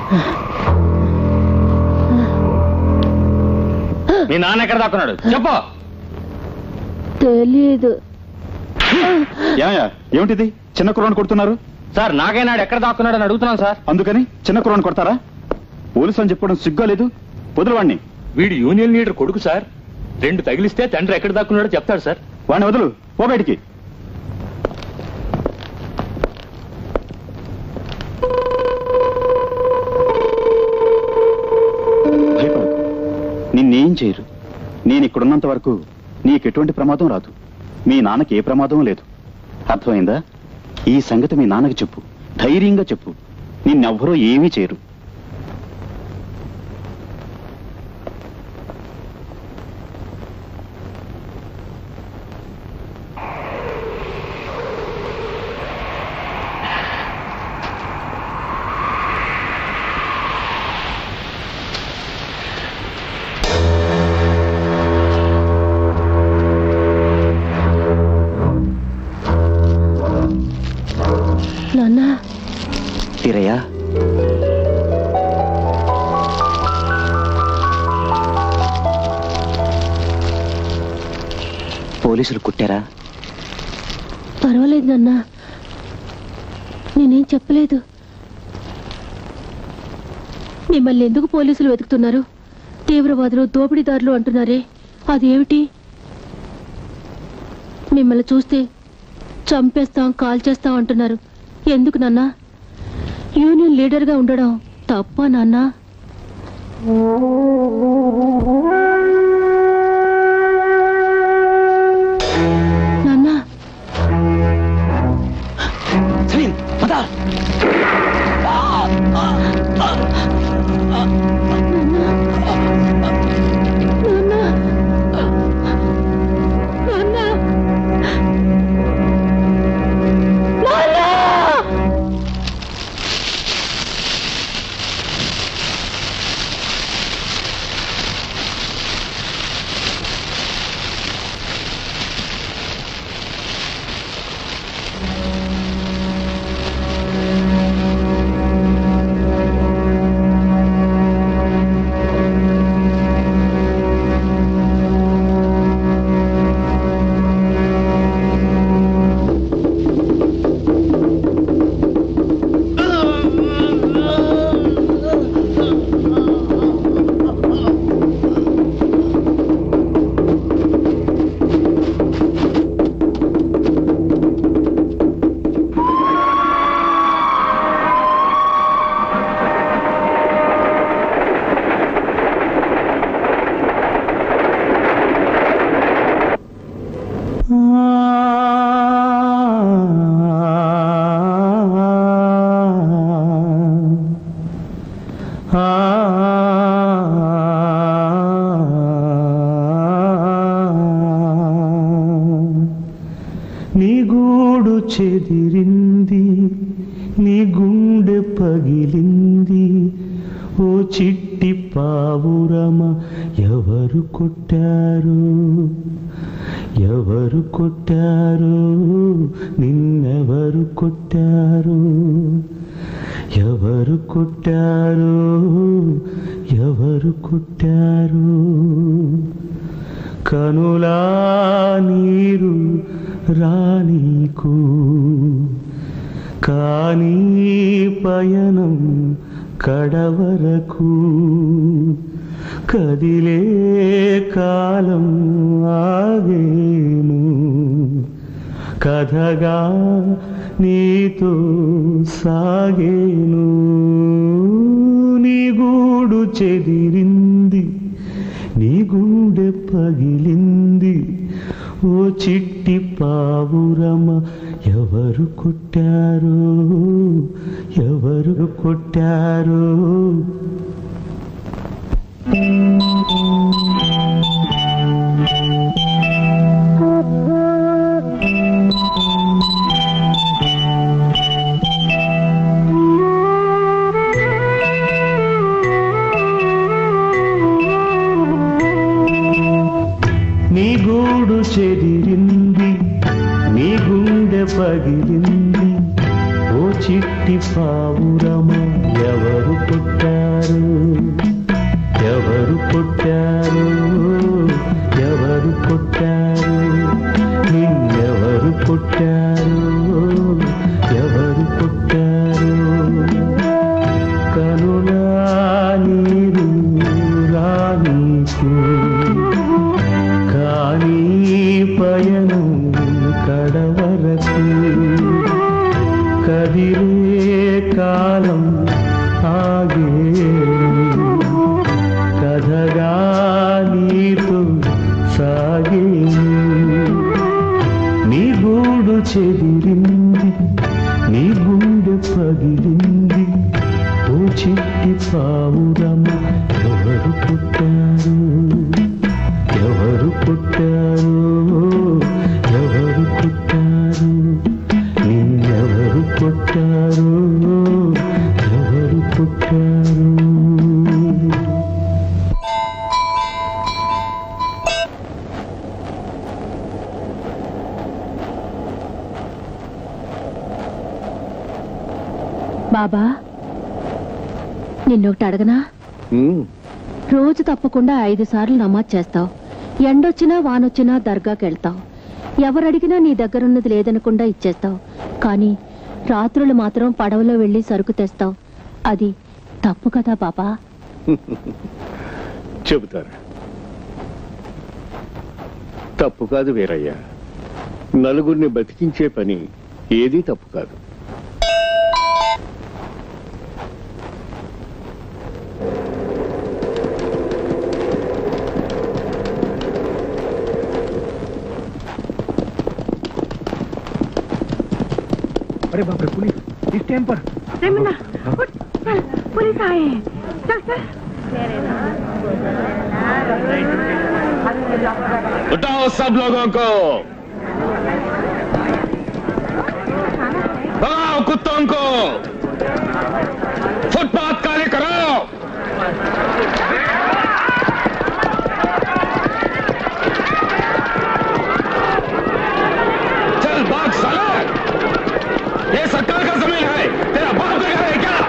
మీ నాన్న ఎక్కడ దాక్కున్నాడు చెప్పు తెలీదు ఏమయ్యా ఏమిటిది చిన్న కుర్రాన్ని కొడుతున్నారు సార్ నాగైనాడు ఎక్కడ దాక్కున్నాడు అని అడుగుతున్నాను సార్ అందుకని చిన్న కుర్రాన్ని కొడతారా పోలీసు అని చెప్పుకోవడం సిగ్గా లేదు వదులువాణ్ణి వీడు యూనియన్ లీడర్ కొడుకు సార్ రెండు తగిలిస్తే తండ్రి ఎక్కడ దాక్కున్నాడో చెప్తాడు సార్ వాడిని వదులు ఓ బయటికి భయపడకు నిన్నేం చేయరు నేను ఇక్కడున్నంత వరకు నీకెటువంటి ప్రమాదం రాదు మీ నాన్నకి ఏ ప్రమాదం లేదు అర్థమైందా ఈ సంగతి మీ నాన్నకి చెప్పు ధైర్యంగా చెప్పు నిన్నెవ్వరూ ఏమీ చేయరు నాన్న తీరయ్యా పోలీసులు కుట్టారా పర్వాలేదు నాన్న నేనేం చెప్పలేదు మిమ్మల్ని ఎందుకు పోలీసులు వెతుకుతున్నారు తీవ్రవాదులు దోపిడీదారులు అంటున్నారే అదేమిటి మిమ్మల్ని చూస్తే చంపేస్తాం కాల్ చేస్తాం అంటున్నారు ఎందుకు నాన్న యూనియన్ లీడర్గా ఉండడం తప్ప నాన్న నాన్న నీ గూడు చెదిరింది నీ గుండె పగిలింది ఓ చిట్టి పావురమ ఎవరు కొట్టారు ఎవరు కొట్టారు నిన్నెవరు కొట్టారు ఎవరు కొట్టారు ఎవరు కొట్టారు కనులా నీరు రానీకు కానీ పయనం కడవరకు కదిలే కాలం ఆగేను కథగా నీతో సాగేను నీ గూడు చెదిరింది నీ గుండె పగిలింది ఓ చిట్టి పావురమ ఎవరు కొట్టారు ఎవరు కొట్టారు నీ గూడు చెదిరింది నీ గుండె పగిలింది ఓ చిట్టి పావురమ ఎవరు పుట్టారు ఎవరు పుట్టారు ఎవరు పుట్టారు నిన్నెవరు పుట్టారు ఎవరు పుట్టారు కనులా నీరు రానీకు కానీ పయనం కడవరకు కదిలే కాలం ఆగే కథగా నీతో సాగే నీ గూడు చెదిరింది నీ గుండె పగిలింది ఓ చిట్టి పావురమ ఎవరు పుట్టారు ఎవరు పుట్టారు ఎవరు పుట్టారు నిన్నెవరు పుట్టారు ఎవరు పుట్టారు బాబా నిన్నొకటి అడగనా రోజు తప్పకుండా ఐదు సార్లు నమాజ్ చేస్తావు ఎండొచ్చినా వానొచ్చినా దర్గాకి వెళ్తావు ఎవరడిగినా నీ దగ్గరున్నది లేదనకుండా ఇచ్చేస్తావు కానీ రాత్రులు మాత్రం పడవలో వెళ్ళి సరుకు తెస్తావు అది తప్పు కదా బాబా చెబుతారు తప్పు కాదు వీరయ్య నలుగురిని బతికించే పని ఏదీ తప్పు కాదు अरे बाप रे पुलिस इस टाइम पर रेमुना उठ चल पुलिस आए हैं चल चल उठाओ सब लोगों को भगाओ कुत्तों को फुटपाथ खाली करो चल भाग साला ये सरकार का जमीन है तेरा बाप का घर है क्या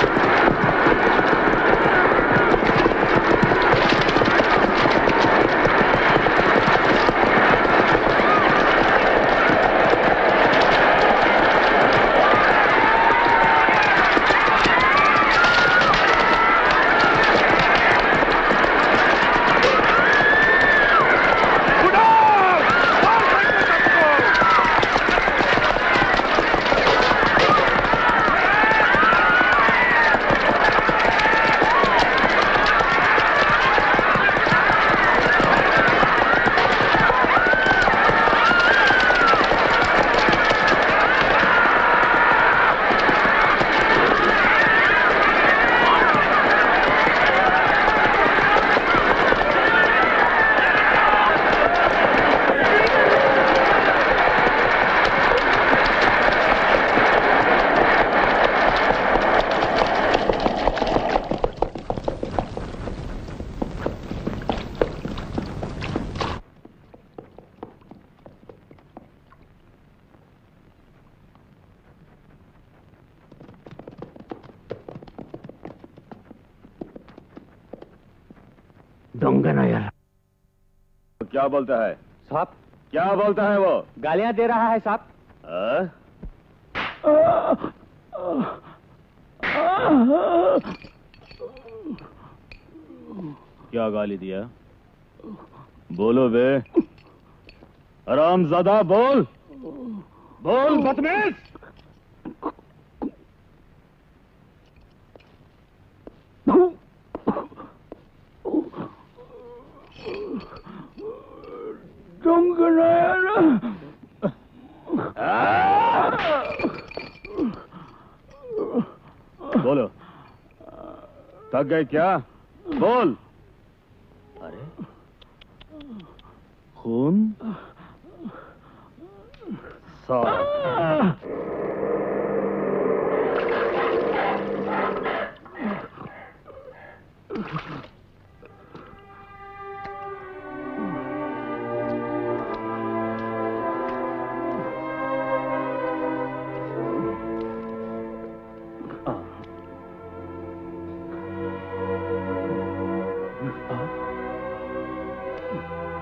दंगा यार क्या बोलता है साहब क्या बोलता है वो गालियां दे रहा है साहब हाँ? क्या गाली दिया बोलो बे आराम ज्यादा बोल बोल बदमेश बोलो थक गए क्या बोल अरे खून साफ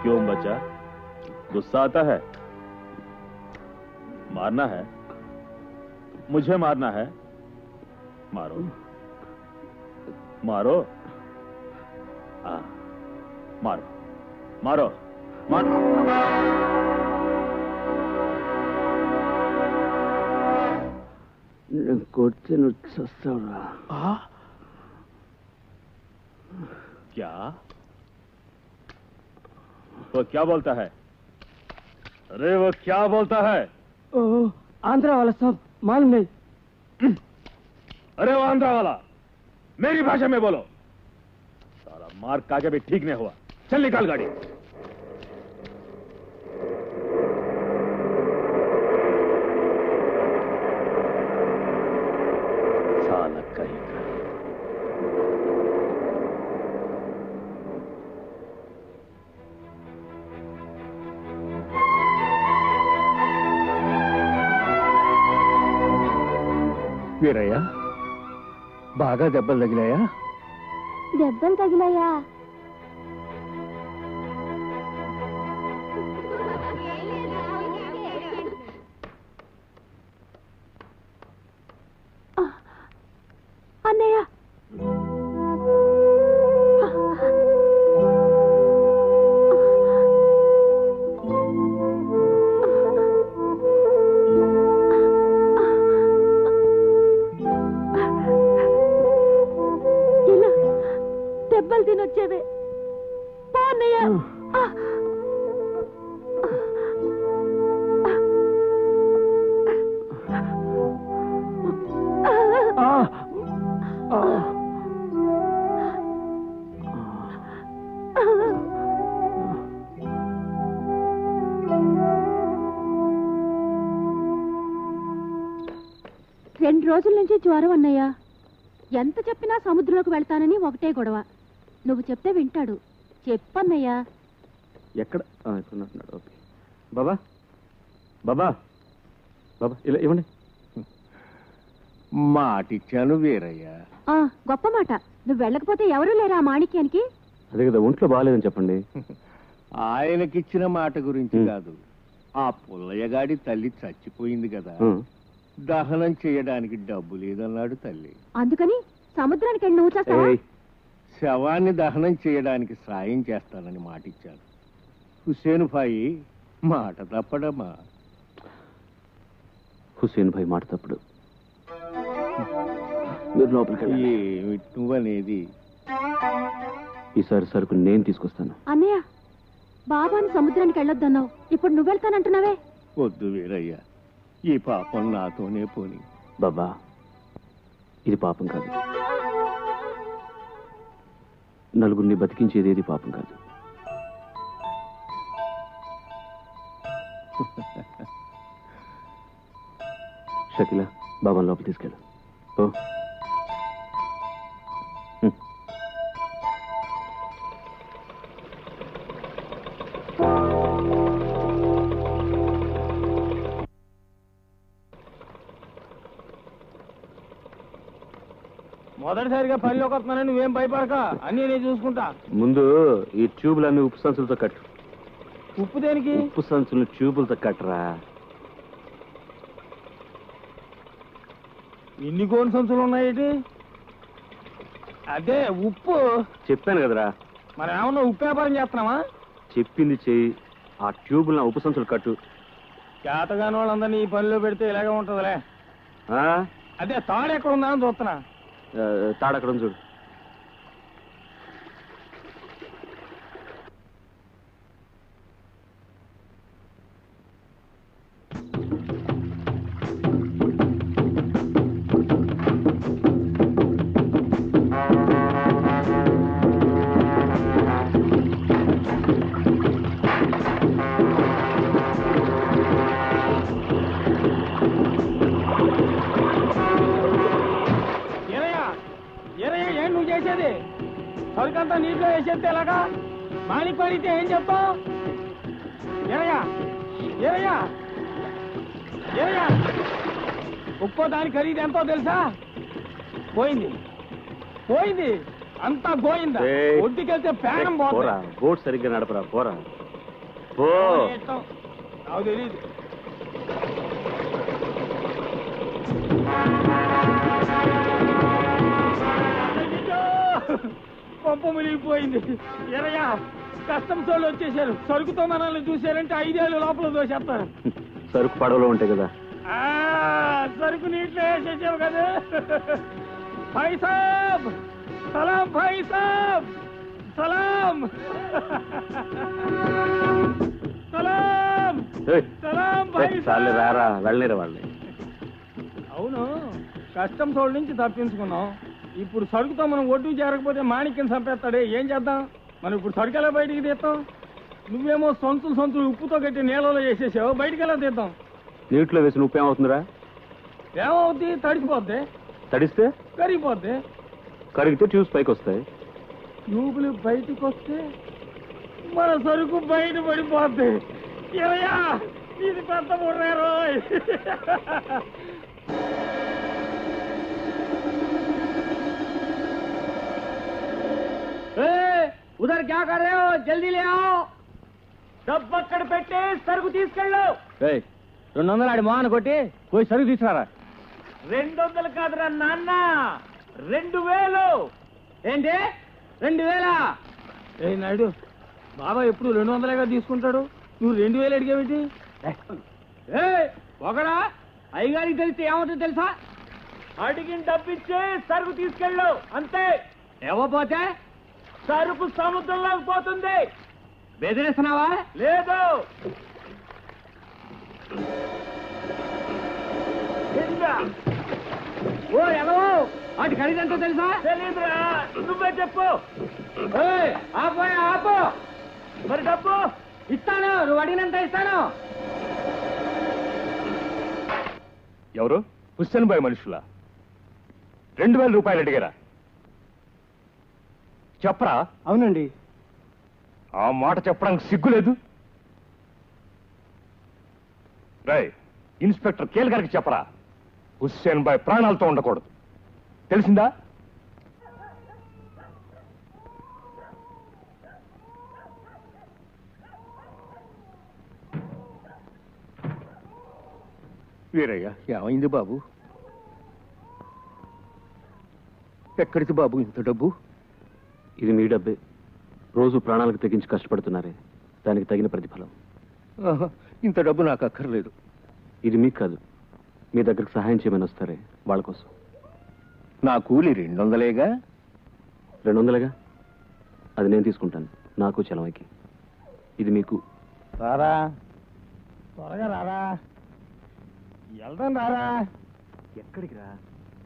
क्यों बचा गुस्सा आता है मारना है मुझे मारना है मारो मारो आ, मारो मारो मारो నేను కొడితే నువ్వు చస్తావురా क्या वो क्या बोलता है अरे वो क्या बोलता है ఆంధ్ర వాళ్ళ సాబ్ మాలూम नहीं अरे वो आंध्रा वाला मेरी भाषा में बोलो सारा मार काके भी ठीक नहीं हुआ चल निकाल गाड़ी साला कहीं का వీరయ్య బాగా దెబ్బలు తగిలాయా దెబ్బలు తగిలాయా అన్నయ్య ఇలా దెబ్బలు తినొచ్చేవే పో అన్నయ్య ఆ. రెండు రోజుల నుంచి జ్వరం అన్నయ్య ఎంత చెప్పినా సముద్రంలోకి వెళ్తానని ఒకటే గొడవ నువ్వు చెప్తే వింటాడు చెప్పన్నయ్యా ఎక్కడ ఆ, ఇక్కడ ఉంటున్నాడు ఓకే బాబా బాబా బాబా ఇలా ఇవ్వండి మాటిచ్చాను వీరయ్య ఆ, గొప్ప మాట నువ్వు వెళ్ళకపోతే ఎవరూ లేరా ఆ మాణిక్యానికి అదే కదా ఒంట్లో బాగాలేదని చెప్పండి ఆయనకిచ్చిన మాట గురించి ఉం. కాదు ఆ పుల్లయ్యగాడి తల్లి చచ్చిపోయింది కదా ఆ, దహనం చేయడానికి డబ్బు లేదన్నాడు తల్లి అందుకని సముద్రానికి వెళ్ళి నువ్వు చేస్తావా ఏయ్, శవాన్ని దహనం చేయడానికి సాయం చేస్తానని మాటిచ్చాను హుసేన్ భాయి మాట తప్పడమ్మా హుసేన్ భాయ్ మాట తప్పుడు మీరు లోపలికి వెళ్ళండి. ఏమిటి నువ్వనేది ఈసారి సరుకు నేను తీసుకొస్తాను అన్నయ్య బాబాని సముద్రానికి వెళ్ళొద్దన్నావు ఇప్పుడు నువ్వు వెళ్తానంటున్నావే వద్దు వీరయ్య ఈ పాపం నాతోనే పోని బాబా ఇది పాపం కాదు నలుగురిని బతికించేది ఏది పాపం కాదు షకిల బాబాని లోపల తీసుకెళ్ళు ఓ హ్మ్. మొదటిసారిగా పనిలోకి వస్తున్నానని నువ్వేం భయపడక అన్ని నేను చూసుకుంటా ముందు ఈ ట్యూబులన్నీ ఉప్పు సంచులతో కట్టు ఉప్పు దేనికి ఉప్పు సంచులను ట్యూబులతో కట్టరా ఇన్ని గోను సంచులు ఉన్నాయేటి అదే ఉప్పు చెప్పాను కదరా మనం ఏమన్నా ఉప్పు వ్యాపారం చేస్తున్నామా చెప్పింది చెయ్యి ఆ ట్యూబులను ఉప్పు సంచులు కట్టు చేతగాని వాళ్ళందరినీ ఈ పనిలో పెడితే ఇలాగే ఉంటుందిలే ఆ? అదే తాడు ఎక్కడ ఉందా అని చూస్తున్నా ఆ, తాడక్కడ ఉంది చూడు ఏరయ్యా ఏరయ్యా ఏం నువ్వు చేసేది సరుకంతా నీటిలో వేసేస్తే ఎలాగా మాలిక్ పడితే ఏం చెప్తావు ఏరయ్యా ఏరయ్యా ఏరయ్యా ఉప్పు దాని ఖరీదు ఎంతో తెలుసా పోయింది పోయింది అంతా పోయిందా ఏయ్. ఒడ్డుకెళ్తే ప్రాణం పోరా పోతుంది బోట్ సరిగ్గా నడపరా పోరా ఓ ఇష్టం. నాకు తెలియదు అయ్యో! పంప మునిగిపోయింది ఎరయ్యా కస్టమ్స్ వాళ్ళు వచ్చేసారు సరుకుతో మనల్ని చూశారంటే ఐదేళ్ళు లోపల దోసేస్తారు సరుకు పడవలో ఉంటాయి కదా ఆ, సరుకు నీటిలో వేసేసావు కదా భాయ్ సాబ్ సలాం భాయ్ సాబ్ సలాం సలాం సలాం భాయ్ చాలే సాబ్ రారా వెళ్ళలేరు వాళ్ళని అవును కస్టమ్స్ వాళ్ళ నుంచి తప్పించుకున్నాం ఇప్పుడు సరుకుతో మనం ఒడ్డు చేరకపోతే మాణిక్యం చంపేస్తాడే ఏం చేద్దాం మనం ఇప్పుడు సరుకు ఎలా బయటికి తీస్తాం నువ్వేమో సొంతులు సొంతులు ఉప్పుతో కట్టి నీళ్ళలో వేసేసావు బయటికి ఎలా తీద్దాం నీటిలో వేసిన ఉప్పు ఏమవుతుందిరా ఏమవుద్ది తడిసిపోద్ది తడిస్తే కరిగిపోద్ది కరిగితే ట్యూబ్స్ పైకి వస్తాయి ట్యూబులు బయటకు వస్తే మన సరుకు బయట పడిపోద్ది ఏమయ్యా ఇది పెద్ద ముర్రారు ఉదర్ క్యా కర్ రే హో జల్దీ లే ఆओ డబ్బు అక్కడ పెట్టి సరుకు తీసుకెళ్ళు రెండు వందలు ఆడి మోహన్ కొట్టి పోయి సరుకు తీసుకురారా రెండు వందలు కాదురా నాన్న రెండు వేలు ఏంటి రెండు వేలా ఏ నాయుడు బాబా ఎప్పుడు రెండు వందలేగా తీసుకుంటాడు నువ్వు రెండు వేలు అడిగేమిటి ఏ ఒకడా అయ్యగారికి తెలిస్తే ఏమవుతుందో తెలుసా అడిగిన డబ్బిచ్చే సరుకు తీసుకెళ్ళు అంతే ఇవ్వపోతే సరుకు సముద్రంలోకి పోతుంది బెదిరిస్తున్నావా లేదు ఏంటా? ఓ ఎవరో వాటి ఖరీదంతా తెలుసా తెలీదురా నువ్వే చెప్పు ఆపోయా ఆపో మరి డబ్బు ఇస్తాను నువ్వు అడిగినంత ఇస్తాను ఎవరు హుస్సేన్ బాయ్ మనుషులా రెండు వేల రూపాయలు అడిగారా చెప్పరా అవునండి ఆ మాట చెప్పడానికి సిగ్గులేదు రై ఇన్స్పెక్టర్ కేల్ గారికి చెప్పరా హుస్సేన్ బాయ్ ప్రాణాలతో ఉండకూడదు తెలిసిందా వీరయ్య ఏమైంది బాబు ఎక్కడికి బాబు ఇంత డబ్బు ఇది మీ డబ్బే రోజు ప్రాణాలకు తెగించి కష్టపడుతున్నారే దానికి తగిన ప్రతిఫలం ఆహా, ఇంత డబ్బు నాకు అక్కర్లేదు ఇది మీకు కాదు మీ దగ్గరకు సహాయం చేయమని వస్తారే వాళ్ళ కోసం నా కూలి రెండు వందలేగా రెండు వందలుగా అది నేను తీసుకుంటాను నాకు చలవకి ఇది మీకు రారా త్వరగా రారా వెళ్దాం రారా ఎక్కడికి రా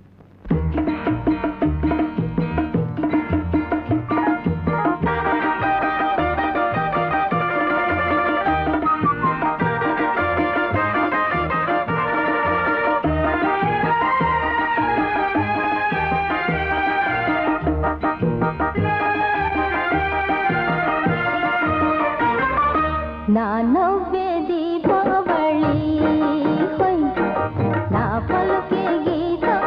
నా నవ్వే దీపావళి హోయ్ నా పలుకే గీతం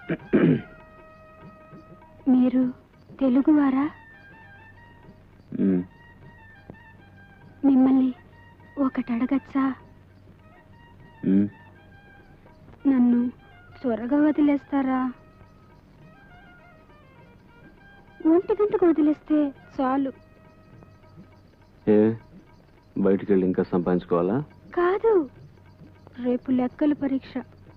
మీరు తెలుగువారా ఉమ్, మిమ్మల్ని ఒకటి అడగచ్చా ఉమ్. నన్ను త్వరగా వదిలేస్తారా ఒంటి గంటకు వదిలేస్తే చాలు ఏ బయటికి వెళ్ళి ఇంకా సంపాదించుకోవాలా కాదు రేపు లెక్కల పరీక్ష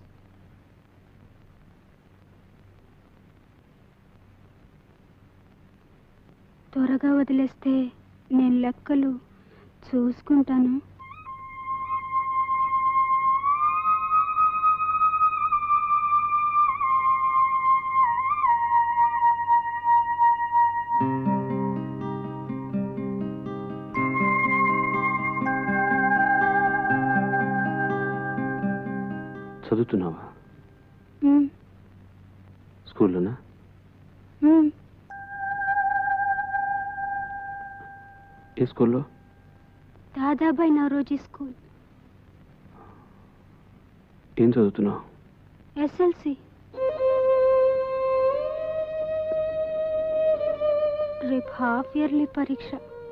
త్వరగా వదిలేస్తే నేను లెక్కలు చూసుకుంటాను చదువుతున్నావా ఉమ్, స్కూల్లోనా ఉమ్. ఏ స్కూల్లో దాదాబాయి నవరోజీ స్కూల్ ఏం చదువుతున్నావు ఎస్ఎల్సి రేపు హాఫ్ ఇయర్లీ పరీక్ష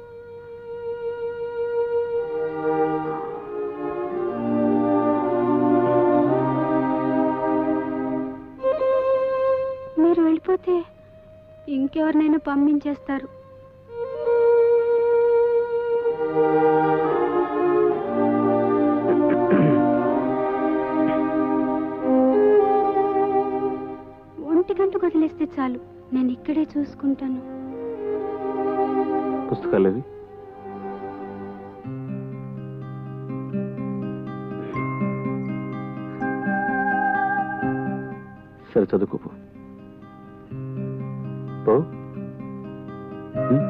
మీరు వెళ్ళిపోతే ఇంకెవరినైనా పంపించేస్తారు ఒంటి గంటకు వదిలేస్తే చాలు నేను ఇక్కడే చూసుకుంటాను పుస్తకాలు అవి సరే చదువుకోపో పో ఉమ్.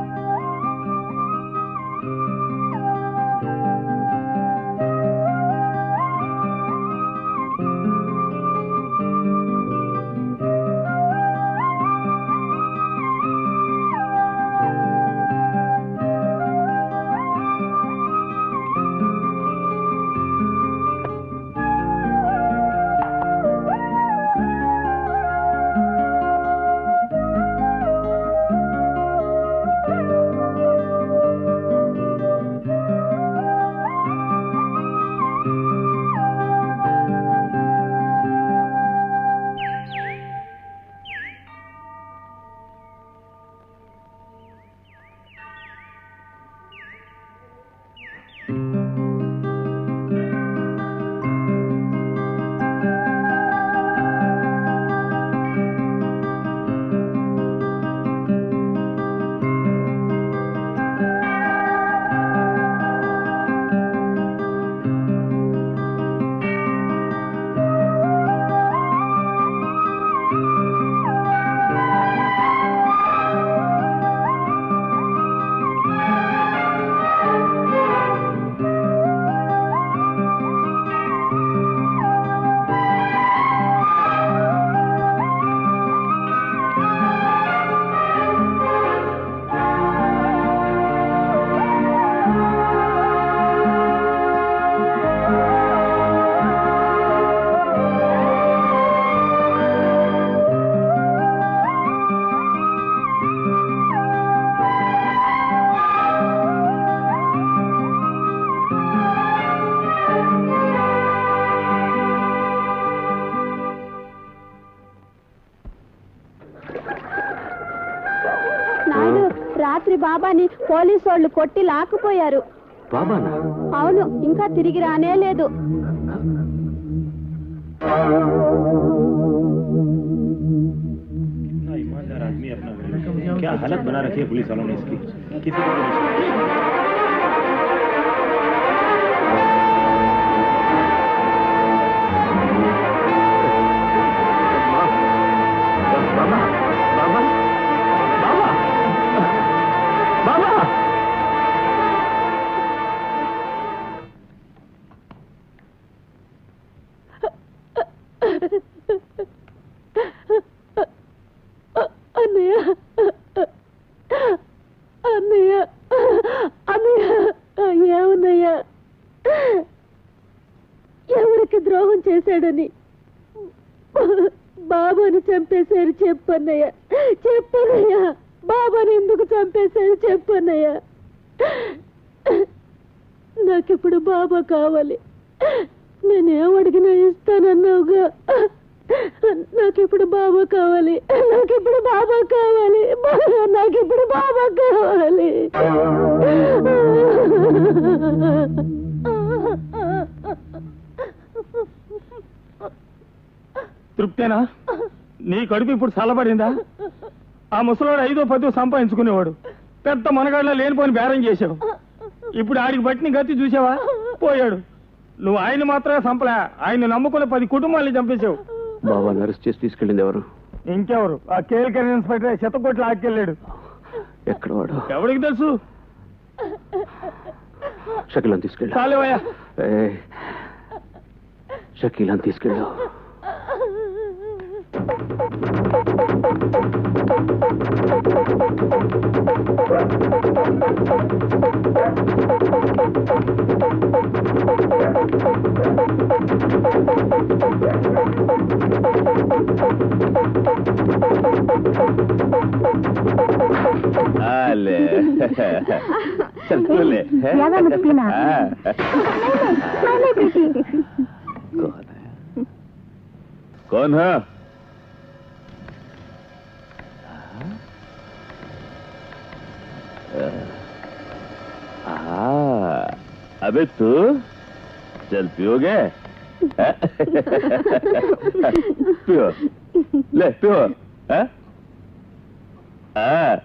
నాయుడు రాత్రి బాబాని పోలీసు వాళ్ళు కొట్టి లాక్కుపోయారు బాబానా అవును ఇంకా తిరిగి రానే లేదు इतना ईमानदार आदमी अपना क्या हालत बना रखी है पुलिस वालों ने इसकी किसी को भी नहीं छोड़ा। బాబా బాబా బాబా బాబా అన్నయ్య అన్నయ్య బాబాని చంపేశారు చెప్పన్నయ్య చెప్పన్నయ్య బాబాని ఎందుకు చంపేశారు చెప్పన్నయ్య నాకిప్పుడు బాబా కావాలి నేనేం అడిగినా ఇస్తానన్నావుగా నాకిప్పుడు బాబా కావాలి నాకిప్పుడు బాబా కావాలి నాకిప్పుడు బాబా కావాలి తృప్తేనా నీ కడుపు ఇప్పుడు చల్లబడిందా ఆ ముసలోడు ఐదో పదో సంపాదించుకునేవాడు పెద్ద మనగాళ్ళ లేనిపోని బేరం చేశావు ఇప్పుడు ఆడికి బట్టిన గతి చూసావా పోయాడు నువ్వు ఆయన మాత్రమే సంపలే ఆయన నమ్ముకున్న పది కుటుంబాలని చంపేశావు బాబాని అరెస్ట్ చేసి తీసుకెళ్ళింది ఎవరు ఇంకెవరు ఆ కేఎల్కెన్ ఇన్స్పెక్టర్ శతకోట్లు ఆకెళ్ళాడు ఎక్కడ వాడు ఎవరికి తెలుసు షకీలాన్ని తీసుకెళ్ళా చాలేవయ్యా షకీలాన్ని తీసుకెళ్ళావు ले चल तू ले ज्यादा मत पीना। हाँ। मैंने पीती कौन है कौन है हाँ, अबे तू चल पियोगे पियो ले पियो हाँ? हाँ।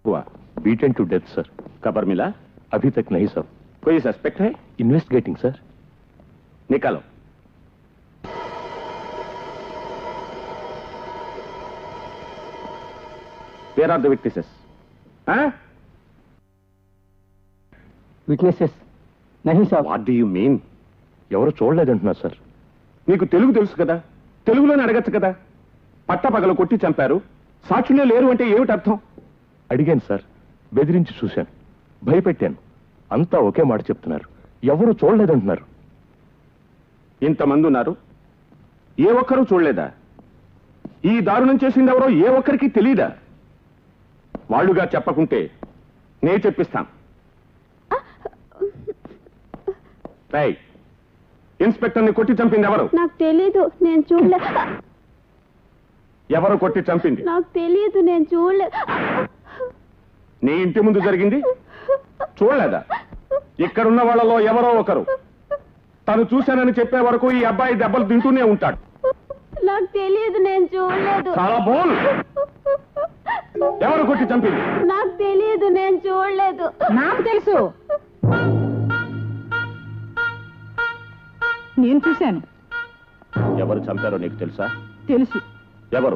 हुआ बीटेन टू डेथ सर खबर मिला अभी तक नहीं सर कोई सस्पेक्ट है इन्वेस्टिगेटिंग सर निकालो where are the witnesses witnesses నహి సాబ్ వాట్ డూ యూ మీన్ ఎవరు చూడలేదంటున్నారు సార్ నీకు తెలుగు తెలుసు కదా తెలుగులోనే అడగచ్చు కదా పట్టపగలు కొట్టి చంపారు సాక్షులే లేరు అంటే ఏమిటి అర్థం అడిగాను సార్ బెదిరించి చూశాను భయపెట్టాను అంతా ఒకే మాట చెప్తున్నారు ఎవరు చూడలేదంటున్నారు ఇంతమంది ఉన్నారు ఏ ఒక్కరూ చూడలేదా ఈ దారుణం చేసింది ఎవరో ఏ ఒక్కరికి తెలియదా వాళ్ళుగా చెప్పకుంటే నే చెప్పిస్తాను రేయ్, ఇన్స్పెక్టర్ని కొట్టి చంపింది ఎవరు నాకు తెలీదు నేను చూడలే ఎవరు కొట్టి చంపింది నాకు తెలీదు నేను చూడలే నీ ఇంటి ముందు జరిగింది చూడలేదా ఇక్కడున్న వాళ్ళలో ఎవరో ఒకరు తను చూశానని చెప్పే వరకు ఈ అబ్బాయి దెబ్బలు తింటూనే ఉంటాడు నాకు తెలియదు నేను చూడలేదు చాలా బోల్ ఎవరు కొట్టి చంపింది నాకు తెలియదు నేను చూడలేదు నాకు తెలుసు నేను చూశాను ఎవరు చంపారో నీకు తెలుసా తెలుసు ఎవరు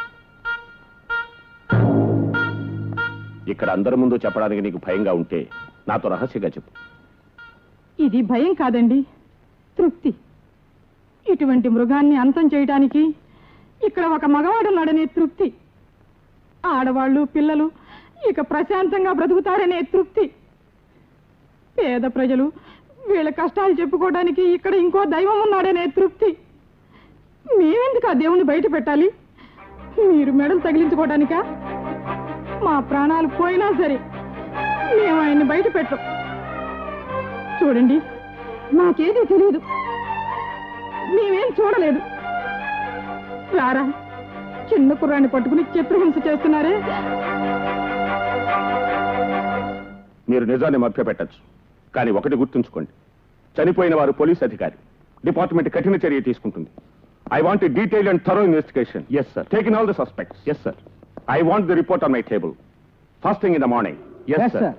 ఇక్కడ అందరి ముందు చెప్పడానికి నీకు భయంగా ఉంటే నాతో రహస్యంగా చెప్పు ఇది భయం కాదండి తృప్తి ఇటువంటి మృగాన్ని అంతం చేయడానికి ఇక్కడ ఒక మగవాడున్నాడనే తృప్తి ఆడవాళ్ళు పిల్లలు ఇక ప్రశాంతంగా బ్రతుకుతారనే తృప్తి పేద ప్రజలు వీళ్ళ కష్టాలు చెప్పుకోవడానికి ఇక్కడ ఇంకో దైవం ఉన్నాడనే తృప్తి మేమెందుకు ఆ దేవుణ్ణి బయట పెట్టాలి మీరు మెడలు తగిలించుకోవడానికా మా ప్రాణాలు పోయినా సరే మేము ఆయన్ని బయట పెట్టం చూడండి నాకేదీ తెలియదు మేమేం చూడలేదు రారా చిన్న కుర్రాన్ని పట్టుకుని చిత్రహింస చేస్తున్నారే మీరు నిజాన్ని మభ్య పెట్టచ్చు కానీ ఒకటి గుర్తుంచుకోండి చనిపోయిన వారు పోలీస్ అధికారి డిపార్ట్మెంట్ కఠిన చర్య తీసుకుంటుంది I want detail and thorough investigation yes sir taking all the suspects yes sir I want the report on my table first thing in the morning yes sir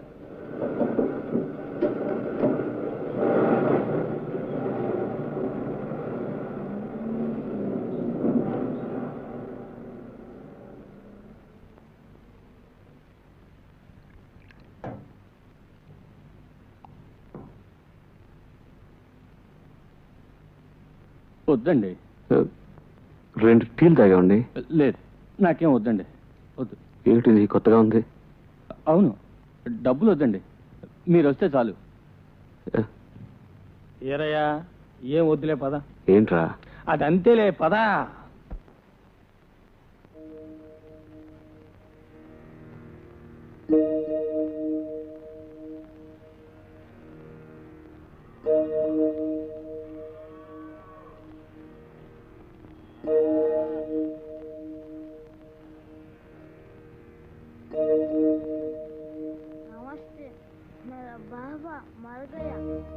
వద్దండి రెండు టీలు తాగామండి లేదు నాకేం వద్దండి వద్దు ఏమిటిది కొత్తగా ఉంది అవును డబ్బులు వద్దండి మీరు వస్తే చాలు ఏరయ్యా ఏం వద్దులే పద ఏంట్రా అది అంతేలే పదా नमस्ते मेरा बाबा मर गया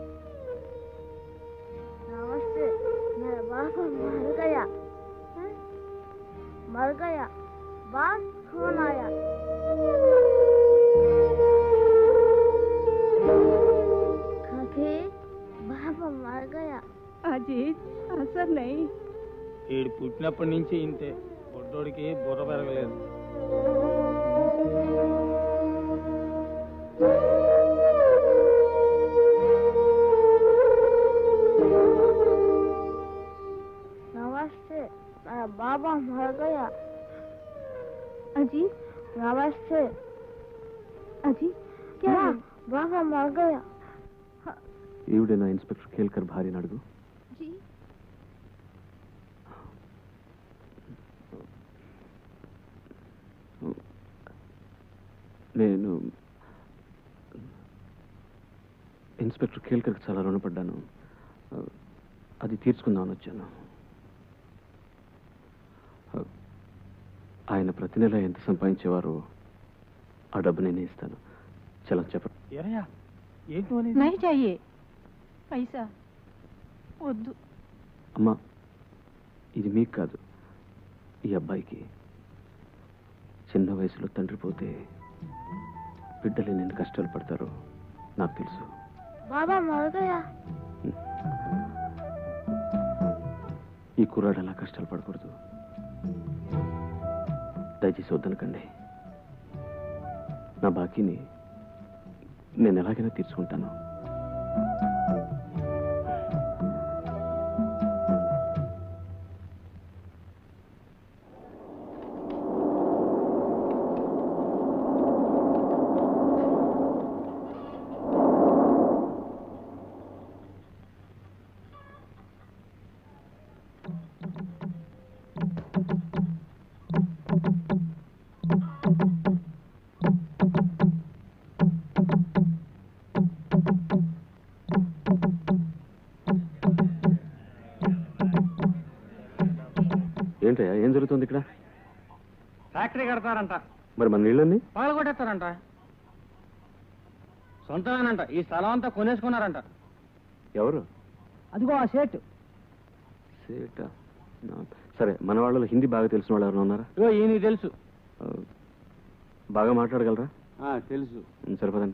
नमस्ते मेरा बाबा मर गया हैं? मर गया बात कौन आया काकी बाबा मर गया అజీజ్ అసలు నై వీడు పుట్టినప్పటి నుంచి ఇంతే బొడ్డోడికి బుర్ర పెరగలేదు नमस्ते मेरा बाबा मर गया अजी नमस्ते अजी क्या बाबा मर गया ఈవిడేనా ఇన్స్పెక్టర్ కేల్కర్ భార్యని అడుగు जी నేను ఇన్స్పెక్టర్ కేల్కర్కి చాలా రుణపడ్డాను అది తీర్చుకుందామని వచ్చాను ఆయన ప్రతి నెల ఎంత సంపాదించేవారో ఆ డబ్బు నేనే ఇస్తాను చలం చెప్పండి ఎరయ్యా ఏంటి అని నై చాయే పైసా వద్దు అమ్మా ఇది మీకు కాదు ఈ అబ్బాయికి చిన్న వయసులో తండ్రి పోతే బిడ్డలు ఎన్ని కష్టాలు పడతారో నాకు తెలుసు बाबा मर गया ఈ కుర్రాడు అలా కష్టాలు పడకూడదు దయచేసి వద్దనకండి నా బాకీని నేను ఎలాగైనా తీర్చుకుంటాను ఏంటయ్యా ఏం జరుగుతుంది ఇక్కడ ఫ్యాక్టరీ కడతారంట మరి మన నీళ్ళని పగల కొట్టేస్తారంట సొంతమేనంట ఈ స్థలం అంతా కొనేసుకున్నారంట ఎవరు అదిగో ఆ షేట్ సేట నా- సరే మన వాళ్ళలో హిందీ బాగా తెలిసిన వాళ్ళు ఎవరైనా ఉన్నారా ఇగో ఈయన తెలుసు ఆ, బాగా మాట్లాడగలరా తెలుసు ఉం, సరిపోదండి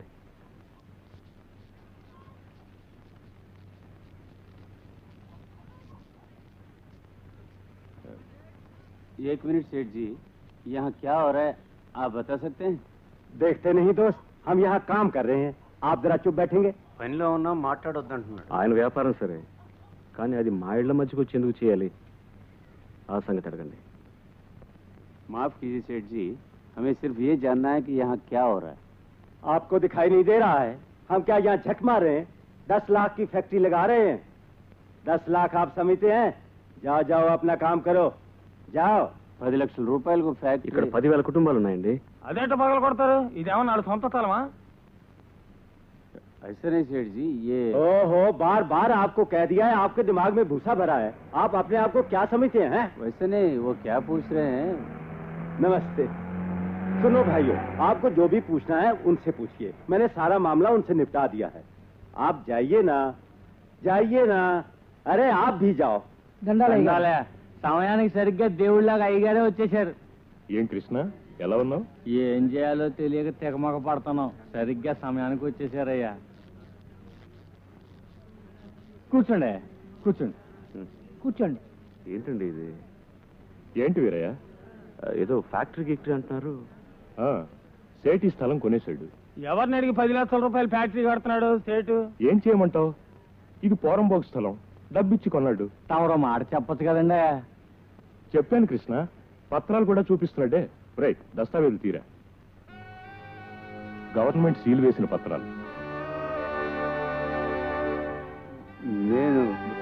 एक मिनट सेठ जी यहाँ क्या हो रहा है आप बता सकते हैं देखते नहीं दोस्त हम यहाँ काम कर रहे हैं आप जरा चुप बैठेंगे పనిలో ఉన్నా మాట్లాడొద్దంటున్నాడు ఆయన వ్యాపారం సరే కానీ అది మా ఇళ్ల మధ్యకు వచ్చి ఎందుకు చేయాలి ఆ సంగతి అడగండి माफ कीजिए सेठ जी हमें सिर्फ ये जानना है कि यहाँ क्या हो रहा है आपको दिखाई नहीं दे रहा है हम क्या यहाँ झक मार रहे हैं दस लाख की फैक्ट्री लगा रहे हैं दस लाख आप समझते हैं जाओ जाओ अपना काम करो जाओ పది లక్షల రూపాయలకు ఇక్కడ ఫ్యాక్టరీ పదివేల కుటుంబాలు ఉన్నాయండి అదేంటో పగల కొడతారు ఇదేమన్నా వాళ్ళ సొంత స్థలమా ऐसा नहीं सेठ जी ये ओहो बार बार आपको कह दिया है आपके दिमाग में भूसा भरा है आप अपने आप को क्या समझते हैं हैं? वैसे नहीं वो क्या पूछ रहे हैं नमस्ते सुनो भाइयों आपको जो भी पूछना है उनसे पूछिए मैंने सारा मामला उनसे निपटा दिया है आप जाइए ना जाइए ना अरे आप भी जाओ దండాలే. సమయానికి సరిగ్గా దేవుళ్ళగా అయ్యగారే వచ్చేసారు ఏం కృష్ణ ఎలా ఉన్నావు ఏం చేయాలో తెలియక తెగమగ పడుతున్నాం సరిగ్గా సమయానికి వచ్చేసారయ్యా కూర్చోండి కూర్చోండి కూర్చోండి ఏంటండి ఇది ఏంటి వీరయ్య ఆ, ఏదో ఫ్యాక్టరీ గిక్టరీ అంటున్నారు ఆ, సేటి స్థలం కొనేశాడు ఎవరిని అడిగి పది లక్షల రూపాయలు ఫ్యాక్టరీ కడుతున్నాడు స్టేటు ఏం చేయమంటావు ఇది పోరంబోకు స్థలం డబ్బిచ్చి కొన్నాడు తమరో మాట చెప్పొచ్చు కదండి చెప్పాను కృష్ణ పత్రాలు కూడా చూపిస్తున్నాడే రైట్ దస్తావేజులు తీరా గవర్నమెంట్ సీల్ వేసిన పత్రాలు నేను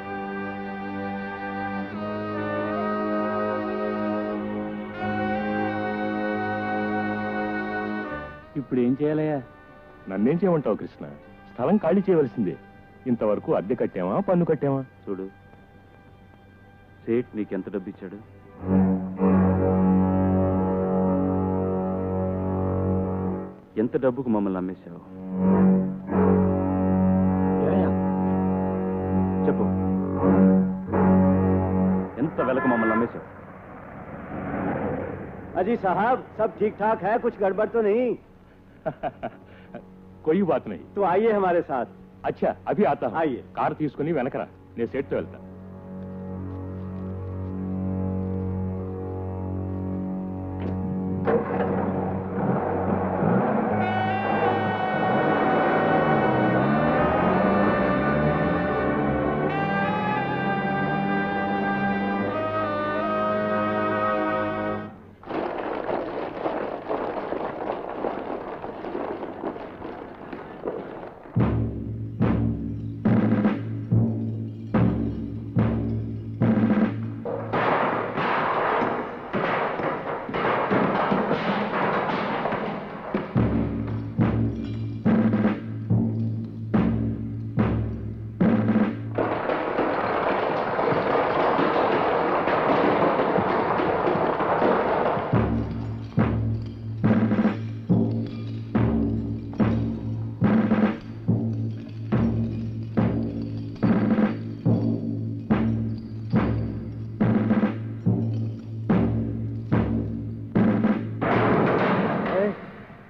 ఇప్పుడు ఏం చేయాలయ్యా నన్నేం చేయమంటావు కృష్ణ స్థలం ఖాళీ చేయవలసిందే ఇంతవరకు అద్దె కట్టామా పన్ను కట్టామా చూడు సేట్ నీకు ఎంత డబ్బు ఇచ్చాడు ఎంత డబ్బుకు మమ్మల్ని అమ్మేశావు చెప్పు ఎంత వెలకు మమ్మల్ని అమ్మేశావు अजी साहब सब ठीक ठाक है कुछ गड़बड़ तो नहीं कोई बात नहीं तो आइए हमारे साथ అచ్చా అభి ఆతా హూం. ఆయియే. కారు తీసుకుని వెనకరా నేను సెట్తో వెళ్తా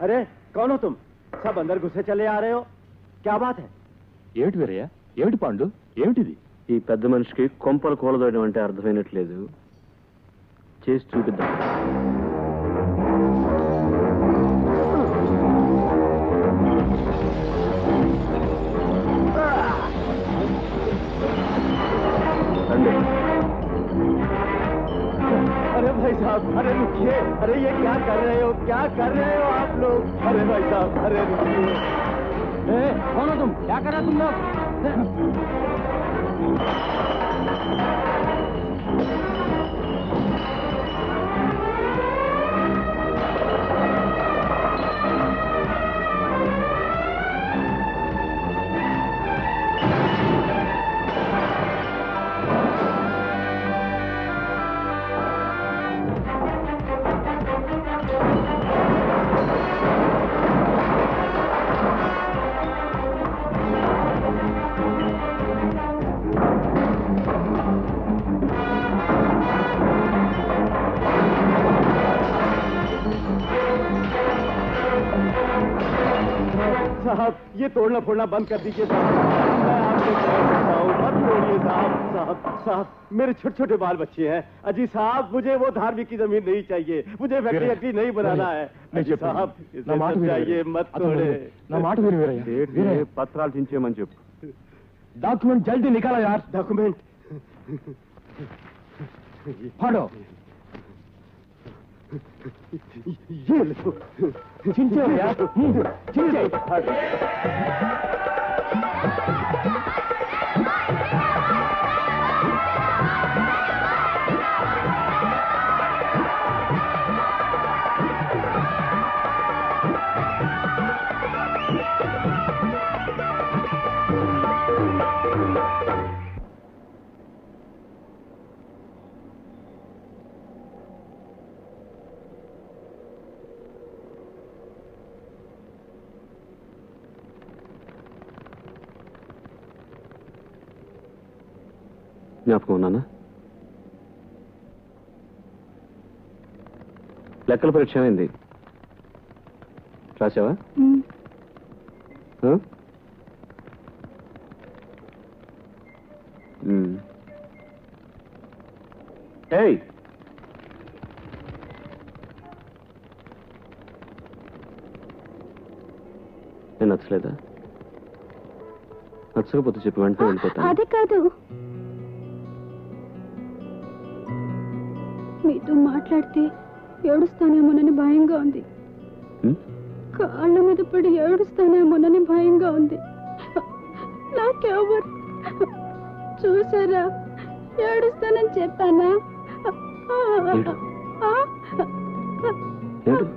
अरे कौन हो तुम सब अंदर घुसे चले आ रहे हो क्या बात है ఏమిటి వీరయ్య ఏమిటి పాండు ఏమిటిది ఈ పెద్ద మనిషికి కొంపలు కూలదోయడం అంటే అర్థమైనట్లేదు చేసి చూపిద్దాం రండి अरे भाई साहब अरे रुकिए अरे ये क्या कर रहे हो क्या कर रहे हो आप लोग अरे भाई साहब अरे रुकिए ए, कौन हो तुम क्या कर रहे हो तुम लोग साहब ये तोड़ना फोड़ना बंद कर दीजिए साहब मैं आपसे कह सकता हूँ मत तोड़िए साहब साहब साहब मेरे छोटे छोटे बाल बच्चे हैं अजी साहब मुझे वो धार्मिक की जमीन नहीं चाहिए मुझे फैक्ट्री वीरయ్య, वैक्ट्री नहीं बनाना है నేను अजी చెప్పాను. साहब నా इसे మాట విను समझाइए వీరయ్య. मत అతను तोड़े నా మాట విను వీరయ్య. సేట్ని వీరయ్య, పత్రాలు చించేయమని చెప్పు డాక్యుమెంట్ జల్దీ నికాలా యార్ डॉक्यूमेंट फाड़ो ये लो చించే యార్ హ్మ్, చించే జ్ఞాపకం ఉన్నానా లెక్కల పరీక్ష అయింది రాసావా ఆ? మ్మ్. ఏయ్ నేను నచ్చలేదా నచ్చకపోతే చెప్పి వెంటనే వెళ్ళిపోతాను అది కాదు మీతో మాట్లాడితే ఏడుస్తానేమోనని భయంగా ఉంది హ్మ్? కాళ్ళ మీద పడి ఏడుస్తానేమోనని భయంగా ఉంది నాకెవరు చూసారా ఏడుస్తానని చెప్పానా ఏడు. ఆ? ఏడు.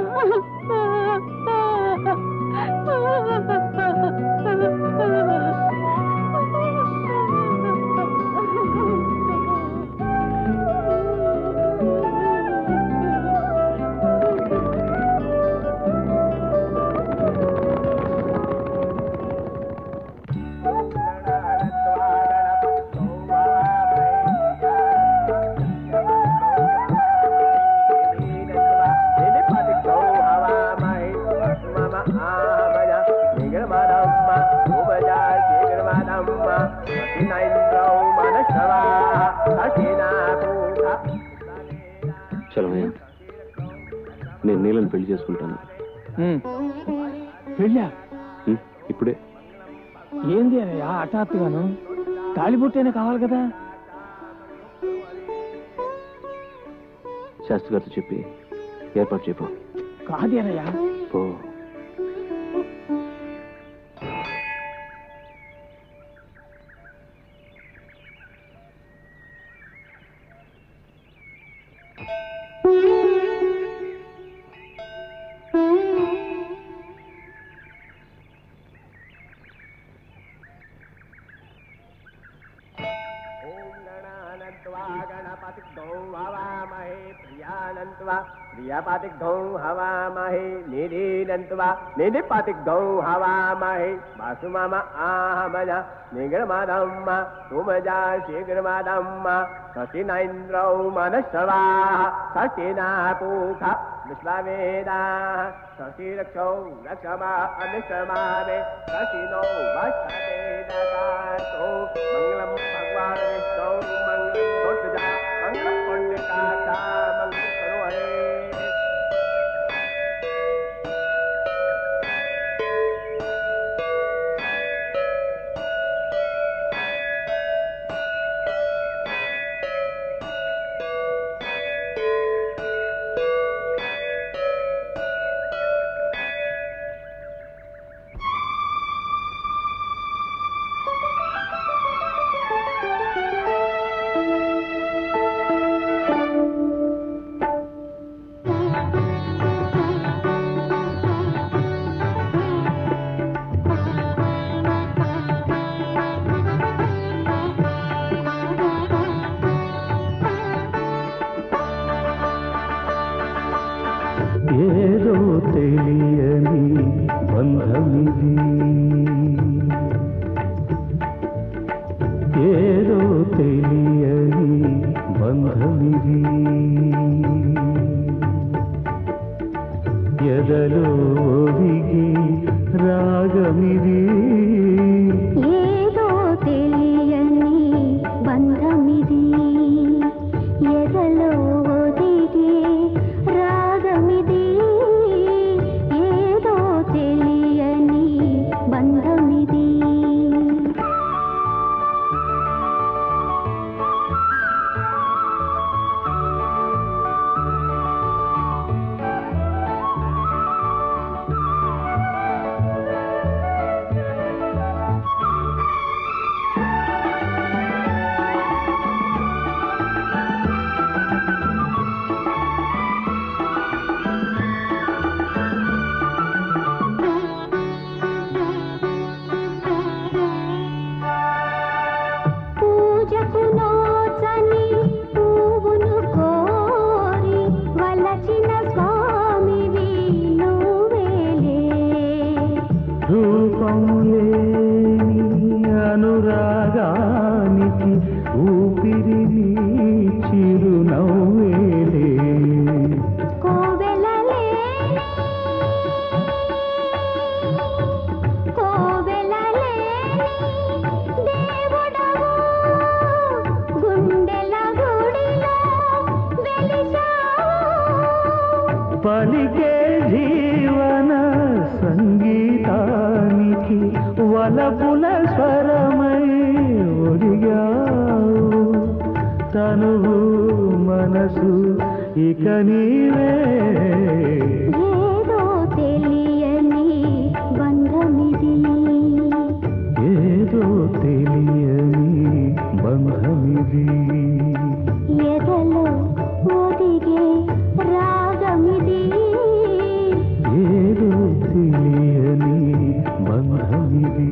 చలమయ్య నేను నీళ్ళని పెళ్లి చేసుకుంటాను పెళ్ళా హ్మ్? ఇప్పుడే ఏంది అన్నయ్య హఠాత్తుగాను తాలిబొట్టేనే కావాలి కదా శాస్త్రి గారితో చెప్పి ఏర్పాటు చేయపో కాదు అన్నయ్య పో गणपति गौ हवामहे प्रियानन्तु हवामस्वा प्रियपातिग्धौ हवामहे निरीनन्त्वा निधिपातिग्धौ हवामहे वासु मम आहमज निगृमादम् तुमजा शीघ्रमादम् सचिनैन्द्रौ मनस्वाः सचिना पूख विश्ववेदाः सचिरक्षौ रक्षमा अनिश्रमावे सचिनो वक्षते ददातु मङ्गलं भगवान् विष्णौ मङ्गलं कोटजा मङ्गलं पण्डिताता मङ्गलं करोहे ఏదో తెలియని బంధమిది ఏదో తెలియని బంధమిది ఎదలో ఒదిగి రాగమిది ఏదో తెలియని బంధమిది ఎదలో ఒదిగే రాగమిది ఏదో తెలియని బంధమిది పూజకు నోచని పువ్వును కోరి వలచిన స్వామివి నువ్వేలే రూపం లేని అనురాగానికి ఊపిరి నీ చిరునవ్వేలే కోవెలలే కోవెలలే దేవుడవు గుండెల గుడిలో వెలిశావు పలికే జీవన సంగీతానికి వలపుల స్వరమై ఒడిగావు తనువు మనసు ఇక నీవే ఏదో తెలియని బంధమిది ఏదో తెలియని బంధమిది ఎదలో ఒదిగే రాగమిది ఏదో తెలియని బంధమిది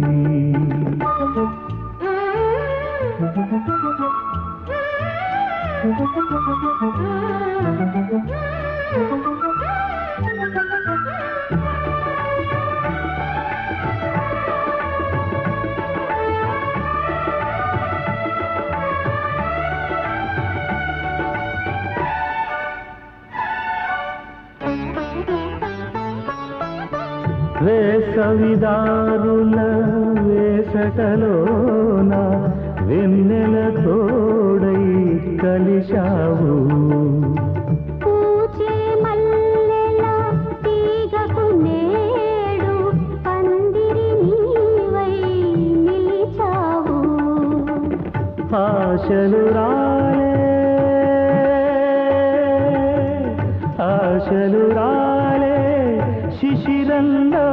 వేసవిదారుల వేసటలోన వెన్నెల తోడై కలిశావు పూచే మల్లెల తీగకు నేడు పందిరి నీవై నిలిచావు ఆశలు రాలే ఆశలు రాలే శిశిరంలో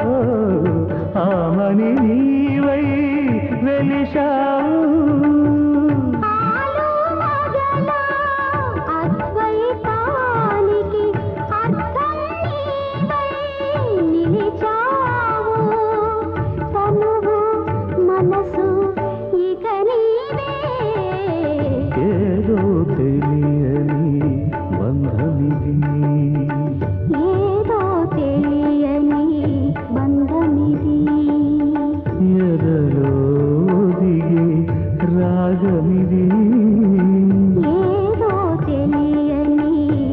ఆమని నీవై వెలిశావు ఆలు మగల అద్వైతానికి అర్థం నీవై నిలిచావు తనువు మనసు ఇక నీవే ఏదో తెలియని బంధమిది ఏదో తెలియని బంధమిది ఎదలో దిగే రాగమిది ఏదో తెలియని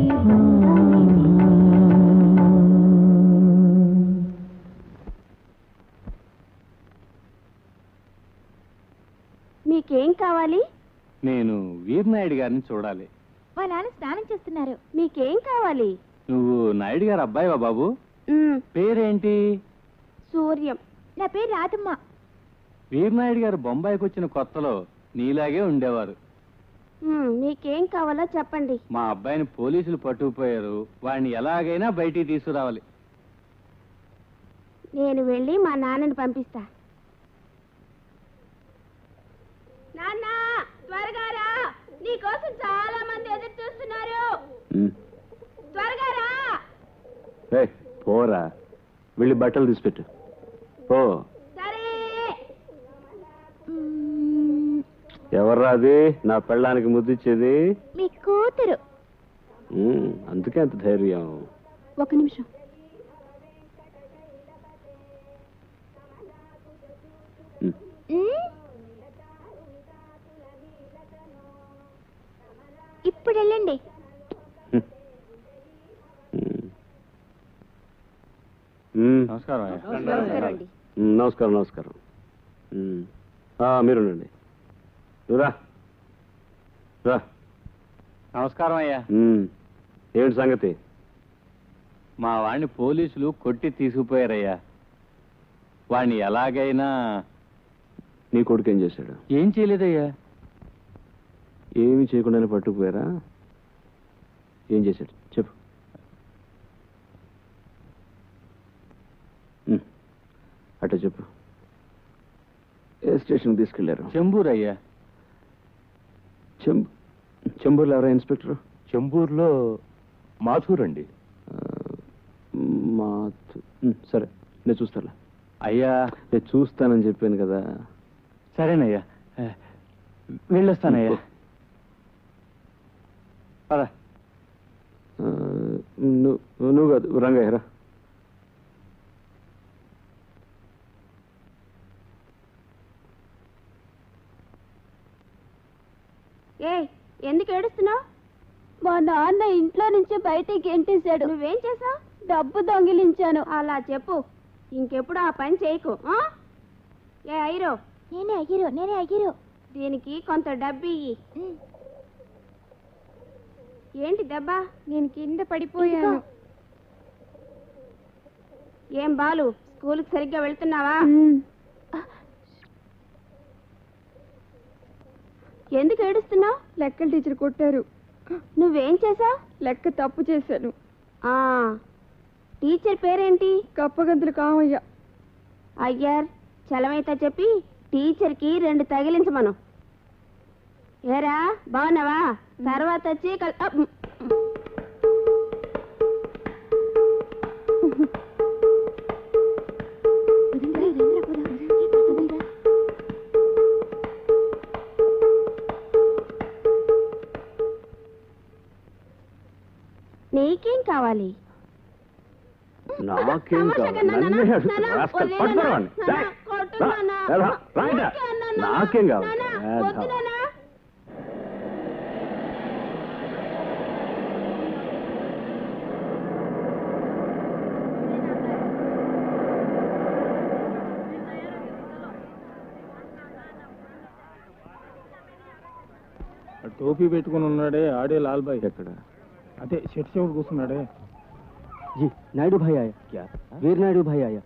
మీకేం కావాలి నేను వీరనాయుడు గారిని చూడాలి మా నాన్న స్నానం చేస్తున్నారు మీకేం కావాలి నువ్వు నాయుడు గారు అబ్బాయివా బాబు మ్, పేరేంటి సూర్యం నా పేరు రాధమ్మ వీరనాయుడు గారు బొంబాయికి వచ్చిన కొత్తలో నీలాగే ఉండేవారు మ్, మీకేం కావాలో చెప్పండి మా అబ్బాయిని పోలీసులు పట్టుకుపోయారు వాడిని ఎలాగైనా బయటికి తీసుకురావాలి నేను వెళ్ళి మా నాన్నని పంపిస్తా నాన్న త్వరగా రా నీకోసం చాలా మంది ఎదురు చూస్తున్నారు త్వరగా రా ఏయ్, పోరా వెళ్ళి బట్టలు తీసిపెట్టు పో సరే ఎవర్రా అది నా పెళ్ళానికి ముద్దిచ్చేది మీ కూతురు ఉమ్, అందుకే అంత ధైర్యం ఒక నిమిషం ఇప్పుడు వెళ్ళండి ఉమ్. నమస్కారం నమస్కారం అండి ఉమ్, నమస్కారం నమస్కారం ఉమ్. ఆ, మీరుండండి నువ్వు రా రా నమస్కారం అయ్యా ఉమ్. ఏమిటి సంగతి మా వాడిని పోలీసులు కొట్టి తీసుకుపోయారయ్యా వాడిని ఎలాగైనా నీ కొడుకు ఏం చేశాడు ఏం చేయలేదయ్యా ఏమి చేయకుండానే పట్టుకుపోయారా ఏం చేశాడు చెప్పు ఉమ్. అట్లా చెప్పు ఏ స్టేషన్కి తీసుకెళ్లారు చెంబూరు అయ్యా చెంబు చెంబూరులో ఎవరా ఇన్స్పెక్టర్ చెంబూరులో మాథూరండి మా ఉమ్, సరే నేను చూస్తాను అయ్యా నేను చూస్తానని చెప్పాను కదా సరేనయ్యా వెళ్ళొస్తానయ్యా పద ఆ, నువ్వు నువ్వు కాదు రంగయ్య రా ఏ ఎందుకు ఏడుస్తున్నావు మా నాన్న ఇంట్లో నుంచి బయటికి గెంటేశాడు నువ్వేం చేసావు డబ్బు దొంగిలించాను అలా చెప్పు ఇంకెప్పుడు ఆ పని చేయకు ఆ? ఏ అయ్యరో నేనే అయ్యరో నేనే అయ్యరో దీనికి కొంత డబ్బు ఇయ్యి ఏంటి దెబ్బ నేను కింద పడిపోయాను ఏం బాలు స్కూల్కి సరిగ్గా వెళ్తున్నావా ఎందుకు ఏడుస్తున్నావు లెక్కల టీచర్ కొట్టారు నువ్వేం చేసావు లెక్క తప్పు చేశాను టీచర్ పేరేంటి కప్పగంతులు కామయ్య అయ్యార్ చలమైతే చెప్పి టీచర్కి రెండు తగిలించమను ఏరా బాగున్నావా తర్వాత వచ్చి కల్- అప్. నీకేం కావాలి నాకేం కావాలి నన్నే అడుగుతున్నా. రాస్కల్, పట్టుకోరా వాణ్ణి. డేయ్, రా, రా, రా, రా ఇట. నాకేం కావాలి ఏధవ. టోపీ పెట్టుకుని ఉన్నాడే ఆడే లాల్ బాయ్ ఎక్కడ అదే షెట్ చెవుడు కూర్చున్నాడే जी नायडू भाई आया क्या वीर नायडू भाई आया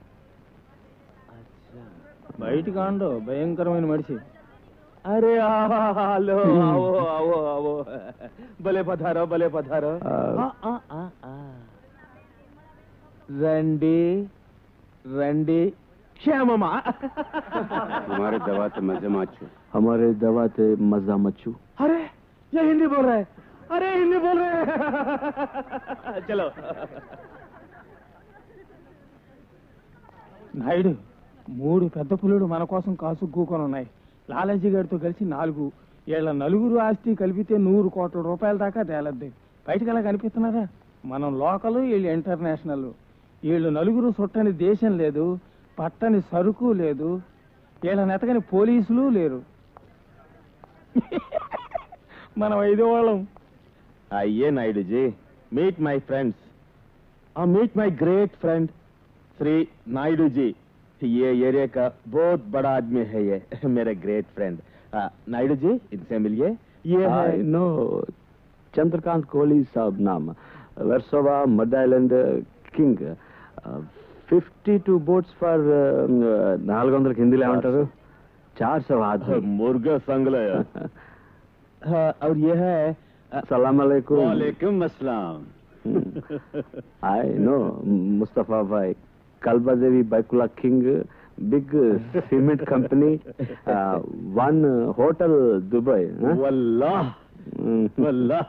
బయటికి ఆండో భయంకరమైన మనిషి अरे హలో आवो आवो आवो భలే పధారో భలే పధారో ఆ, ఆ, ఆ, ఆ. రండి రండి క్షేమమా हमारे दवा से मजे माचू हमारे दवा से मजा मचू अरे ये हिंदी बोल रहा है अरे हिंदी बोल रहे हैं चलो నాయుడు మూడు పెద్ద పులులు మన కోసం కాసు కూకొని ఉన్నాయి లాలాజీ గారితో కలిసి నాలుగు వీళ్ళ నలుగురు ఆస్తి కలిపితే నూరు కోట్ల రూపాయల దాకా తేలద్ది బయటకు ఎలా కనిపిస్తున్నారా మనం లోకల్ వీళ్ళు ఇంటర్నేషనల్ వీళ్ళు నలుగురు చుట్టని దేశం లేదు పట్టని సరుకు లేదు వీళ్ళ నెతకని పోలీసులు లేరు మనం ఐదో వాళ్ళం आइए Naidu ji meet my friends और meet my great friend Shri Naidu ji ये एरिया का बहुत बड़ा आदमी है ये मेरे ग्रेट फ्रेंड नायडू जी इनसे मिलिए ये है I know Chandrakant Kohli साहब नाम Versova Madh island king fifty two boats for నాలుగు వందలకి హిందీలో ఏమంటారు చార్ సో ఆదమి मुर्गा संगला हाँ, और ये है సలాం అలైకుం वालेकुम अस्सलाम ఐ నో ముస్తఫా భాయ్ Kalbadevi Byculla king big cement company one hotel Dubai वल्लाह वल्लाह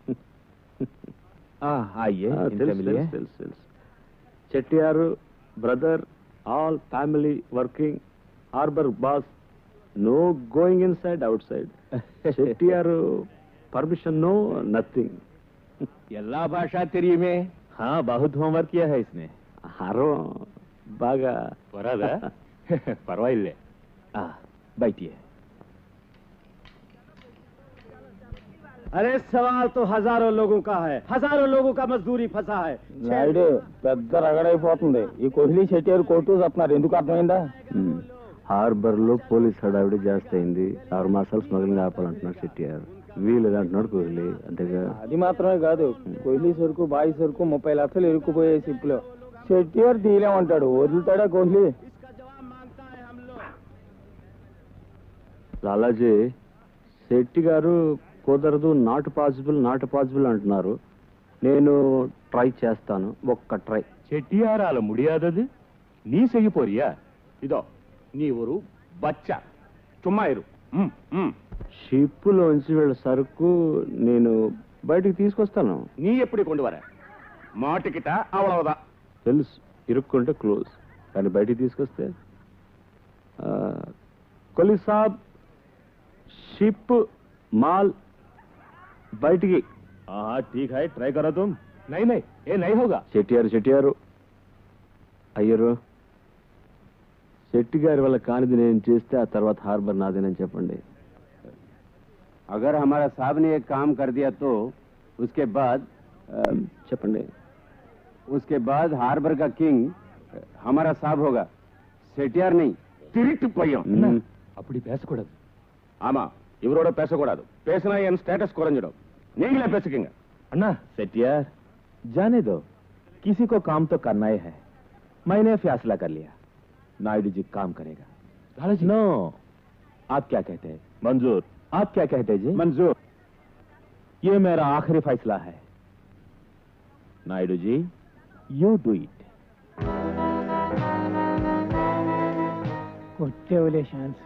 हाँ आइए इनसे मिलिए Chettiar brother all family working harbour boss no going inside outside Chettiar permission no nothing ಎಲ್ಲ ಭಾಷಾ ತೆರಿಯುಮೆ हाँ बहुत होमवर्क किया है इसने హరో బాగా बरादा परवाइल्ले आ बैठिए अरे सवाल तो हजारों लोगों का है हजारों लोगों का मजदूरी फंसा है నాయుడు పెద్ద రగడైపోతుంది ఈ కోహ్లీ చెట్టారు కొట్టు చెప్తున్నారు ఎందుకు అర్థమైందా హార్బర్ లో పోలీస్ హడావిడి జాస్తి అయింది ఆరు మాసాలు స్మగ్లింగ్ ఆపాలంటున్నాడు చెట్టియారు వీలు అంటున్నాడు కోహ్లీ అంతేగా అది మాత్రమే కాదు కోహ్లీ సరుకు బాయి సరుకు ముప్పై లక్షలు ఇరుక్కుపోయే షిప్ లో చెట్టియారు తీలేమంటాడు వదులుతాడా కోహ్లీ లాలాజీ శెట్టి గారు కుదరదు నాట్ పాసిబుల్ నాట్ పాసిబుల్ అంటున్నారు నేను ట్రై చేస్తాను ఒక్క ట్రై చెట్టియారాల ముడియాదది ನೀ ಸಹಿ ಪೋರಿಯಾ ಇದೋ ನೀವರು ಬಚ್ಚ ಚುಮ್ಮಾ ಇರು ಹ್ಮ್ ಹ್ಮ್ షిప్పులోంచి వీళ్ళ సరుకు నేను బయటికి తీసుకొస్తాను ನೀ ಎಪ್ಪಡಿ ಕೊಂಡು ವರ మాటికిట అవలవదా తెలుసు ఇరుక్కుంటే క్లోజ్ కానీ బయటికి తీసుకొస్తే ఆ, కొలి సాబ్ షిప్ మాల్ బయటికి हाँ ठीक है ट्राई करो तुम నై నై ఏ నై హోగా చెట్టియారు చెట్టియారు అయ్యరు శెట్టి గారి వల్ల కానిది నేను చేస్తే ఆ తర్వాత హార్బర్ నాదేనని చెప్పండి अगर हमारा साहब ने एक काम कर दिया तो उसके बाद చెప్పండి उसके बाद हार्बर का किंग हमारा साहब होगा सेटियार नहीं ತಿರಿಟ್ಟು ಪಯ್ಯ ம். அப்படி பேசக்கூடாது ஆமா இவரோட பேசக்கூடாது பேசினா என் ஸ்டேட்டஸ் குறைஞ்சிடும் நீங்களே பேசிக்கங்க அண்ணா सेटियार जाने दो किसी को काम तो करना ही है मैंने फैसला कर लिया नायडू जी काम करेगा लालाजी नो आप क्या कहते हैं मंजूर आप क्या कहते हैं जी मंजूर ये मेरा आखिरी फैसला है Naidu ji you do it కొట్టేవులే ఛాన్స్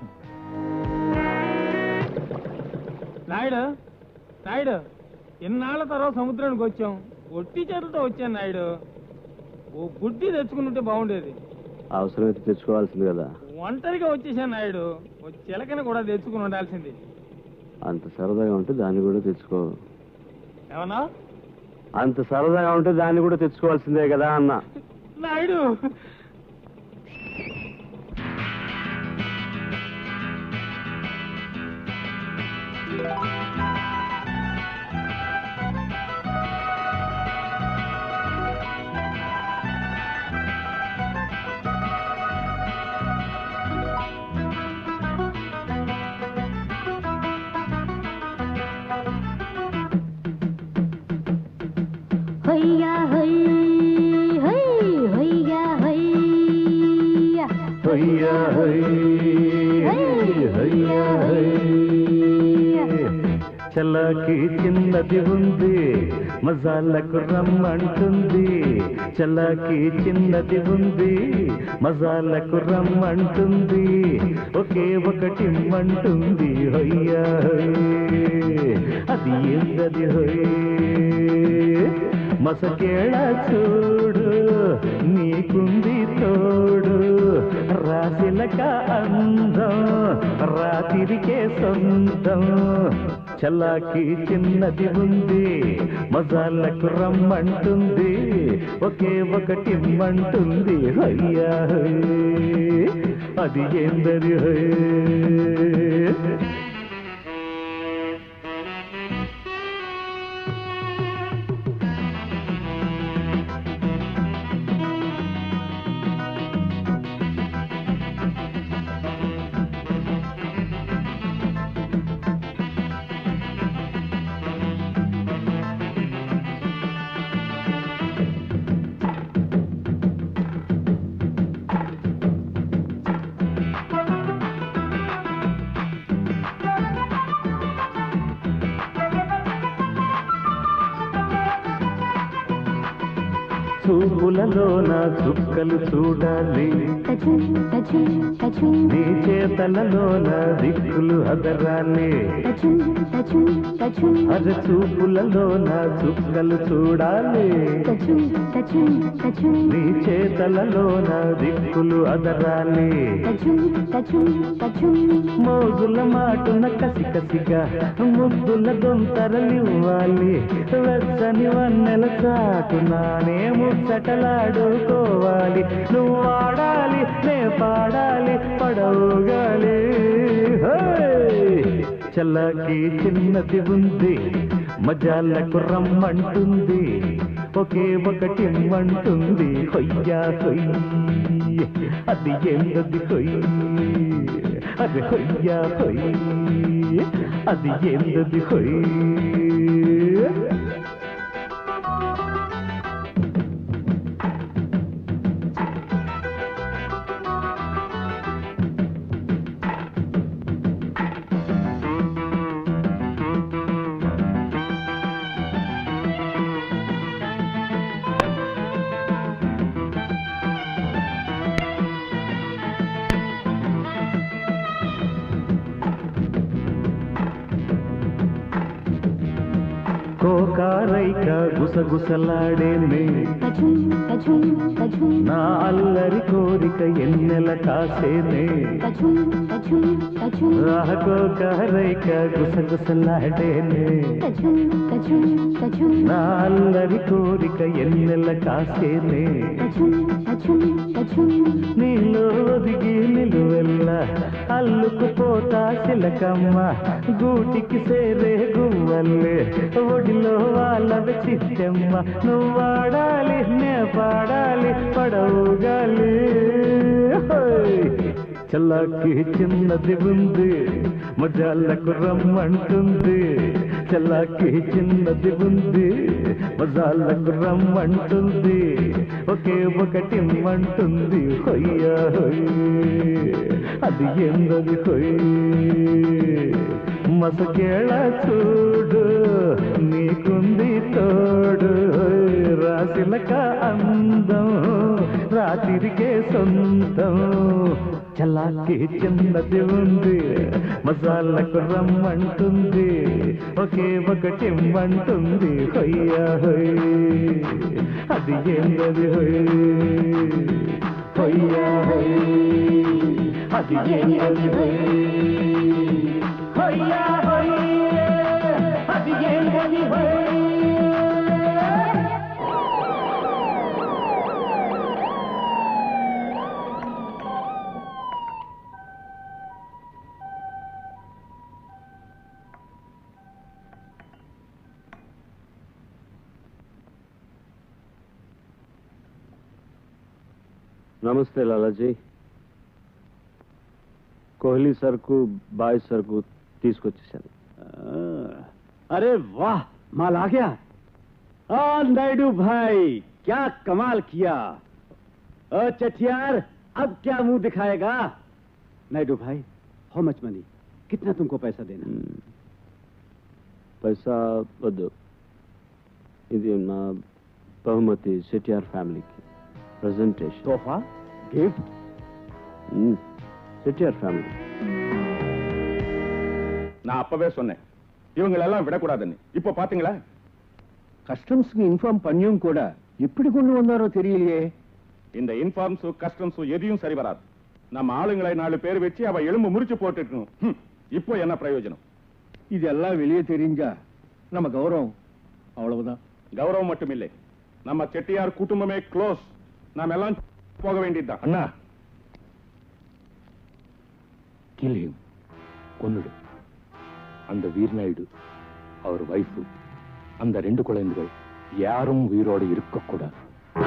నాయుడు నాయుడు ఇన్నాళ్ళ తర్వాత సముద్రానికి వచ్చాం ఒట్టి చేతులతో వచ్చాను నాయుడు ఓ గుడ్డి తెచ్చుకుని ఉంటే బాగుండేది అవసరమైతే తెచ్చుకోవాల్సింది కదా ఒంటరిగా వచ్చేసాను నాయుడు ఓ చిలకని కూడా తెచ్చుకుని ఉండాల్సింది అంత సరదాగా ఉంటే దాన్ని కూడా తెచ్చుకో ఏమన్నా అంత సరదాగా ఉంటే దాన్ని కూడా తెచ్చుకోవాల్సిందే కదా అన్న నాయుడు హయ్యా హై హై హయ్యా హయ్యా హయ్యా హై హయ్యా హై చల్లకి చిన్నది ఉంది మజాలకు రమ్మంటుంది చల్లకి చిన్నది ఉంది మజాలకు రమ్మంటుంది ఒకే ఒకటి మంటుంది హయ్యా హై అది ఏందది హై మసకేళ చూడు నీకుంది తోడు రాసిలక అందం రాతిరికే సొంతం చల్లాకి చిన్నది ఉంది మజాలకు రమ్మంటుంది ఒకే ఒకటి మంటుంది హయ్యా హోయ్. అది ఏందది హోయ్. చూపులలోన చుక్కలు చూడాలి నీ చేతలలోన దిక్కులు అదరాలి అర చూపులలోన చుక్కలు చూడాలి నీ చేతలలోన దిక్కులు అదరాలి మోజుల మాటున కసి కసిగా ముద్దుల దొంతరలివ్వాలి వెచ్చని వన్నెల చాటునానే ముచ్చటలాడుకోవాలి నువ్వు ఆడాలి నే పాడాలి పడవుగాలి చల్లకి చిన్నది ఉంది మజాలకు రమ్మంటుంది ఒకే ఒకటి మంటుంది కొయ్యా కొయ్యి అది ఏందది కొయ్యి అది కొయ్యా కొయ్యి అది ఏందది కొయ్యి కోకారైక గుసగుసలాడేనే నా అల్లరి కోరిక ఎన్నెల కాసేనే కోకారైక గుసగుసలాడేనే నా అల్లరి కోరిక ఎన్నెల కాసేనే నీలో ఒదిగి నిలువెల్ల అల్లుకుపోతా చిలకమ్మ గూటికి సేరే గువ్వల్లే ఒడిలో వాళ్ళవి చిట్టమ్మ నువ్వు ఆడాలి నే పాడాలి పడవుగాలి హోయ్. చల్లాకి చిన్నది ఉంది మజాలకు రమ్మంటుంది చల్లాకి చిన్నది ఉంది మజాలకు రమ్మంటుంది ఒకే ఒకటి మంటుంది హొయ్యా హొయ్ అది ఎందది హొయ్ మసకేళ చూడు నీకుంది తోడు రాసిలక అందం రాత్రికే సొంతం చల్లాకి చిన్నది ఉంది మసాలకు రమ్మంటుంది ఒకే ఒకటి మంటుంది హొయ్యా హొయ్ అది ఏందది హొయ్ హొయ్యా హొయ్ అది ఏందది హొయ్ హొయ్యా హొయ్ అది ఏందది హొయ్ నమస్తే లాలాజీ కోహ్లీ సర్కు బాయ్ సర్కు తీసుకొచ్చేసాను अरे वाह माल आ गया आ नायडू भाई क्या कमाल किया ओ चटियार अब क्या मुंह दिखाएगा नायडू भाई हाउ मच मनी कितना तुमको पैसा देना పైసా వద్దు ఇది నా బహుమతి సెటిఆర్ ఫ్యామిలీకి ప్రజెంటేషన్ తోఫా గిఫ్ట్ செட்டியார் ஃபேமிலி நான் அப்பவே சொன்னேன் இவங்களெல்லாம் விடக்கூடாதுன்னு இப்போ பாத்தீங்களா கஸ்டம்ஸ்க்கு இன்ஃபார்ம் பண்ணியும் கூட எப்படி கொண்டு வந்தாரோ தெரியலையே இந்த இன்ஃபார்ம்ஸ் கஸ்டம்ஸ் எதையும் சரி வராது நம்ம ஆளுங்களை நாலு பேர் வச்சு அவ எலும்பு முறிச்சு போட்டுக்கணும் ஹம், இப்போ என்ன பிரயோஜனம் இதெல்லாம் வெளியே தெரிஞ்சா நம்ம கௌரவம் அவ்வளவுதான் கௌரவம் மட்டுமில்லை நம்ம செட்டியார் குடும்பமே க்ளோஸ் நாம் எல்லாம் போக வேண்டியதுதான் அண்ணா கில் ஹிம் கொன்னுடு அந்த வீர்நாயுடு அவர் வைஃப் அந்த ரெண்டு குழந்தைகள் யாரும் உயிரோடு இருக்கக்கூடாது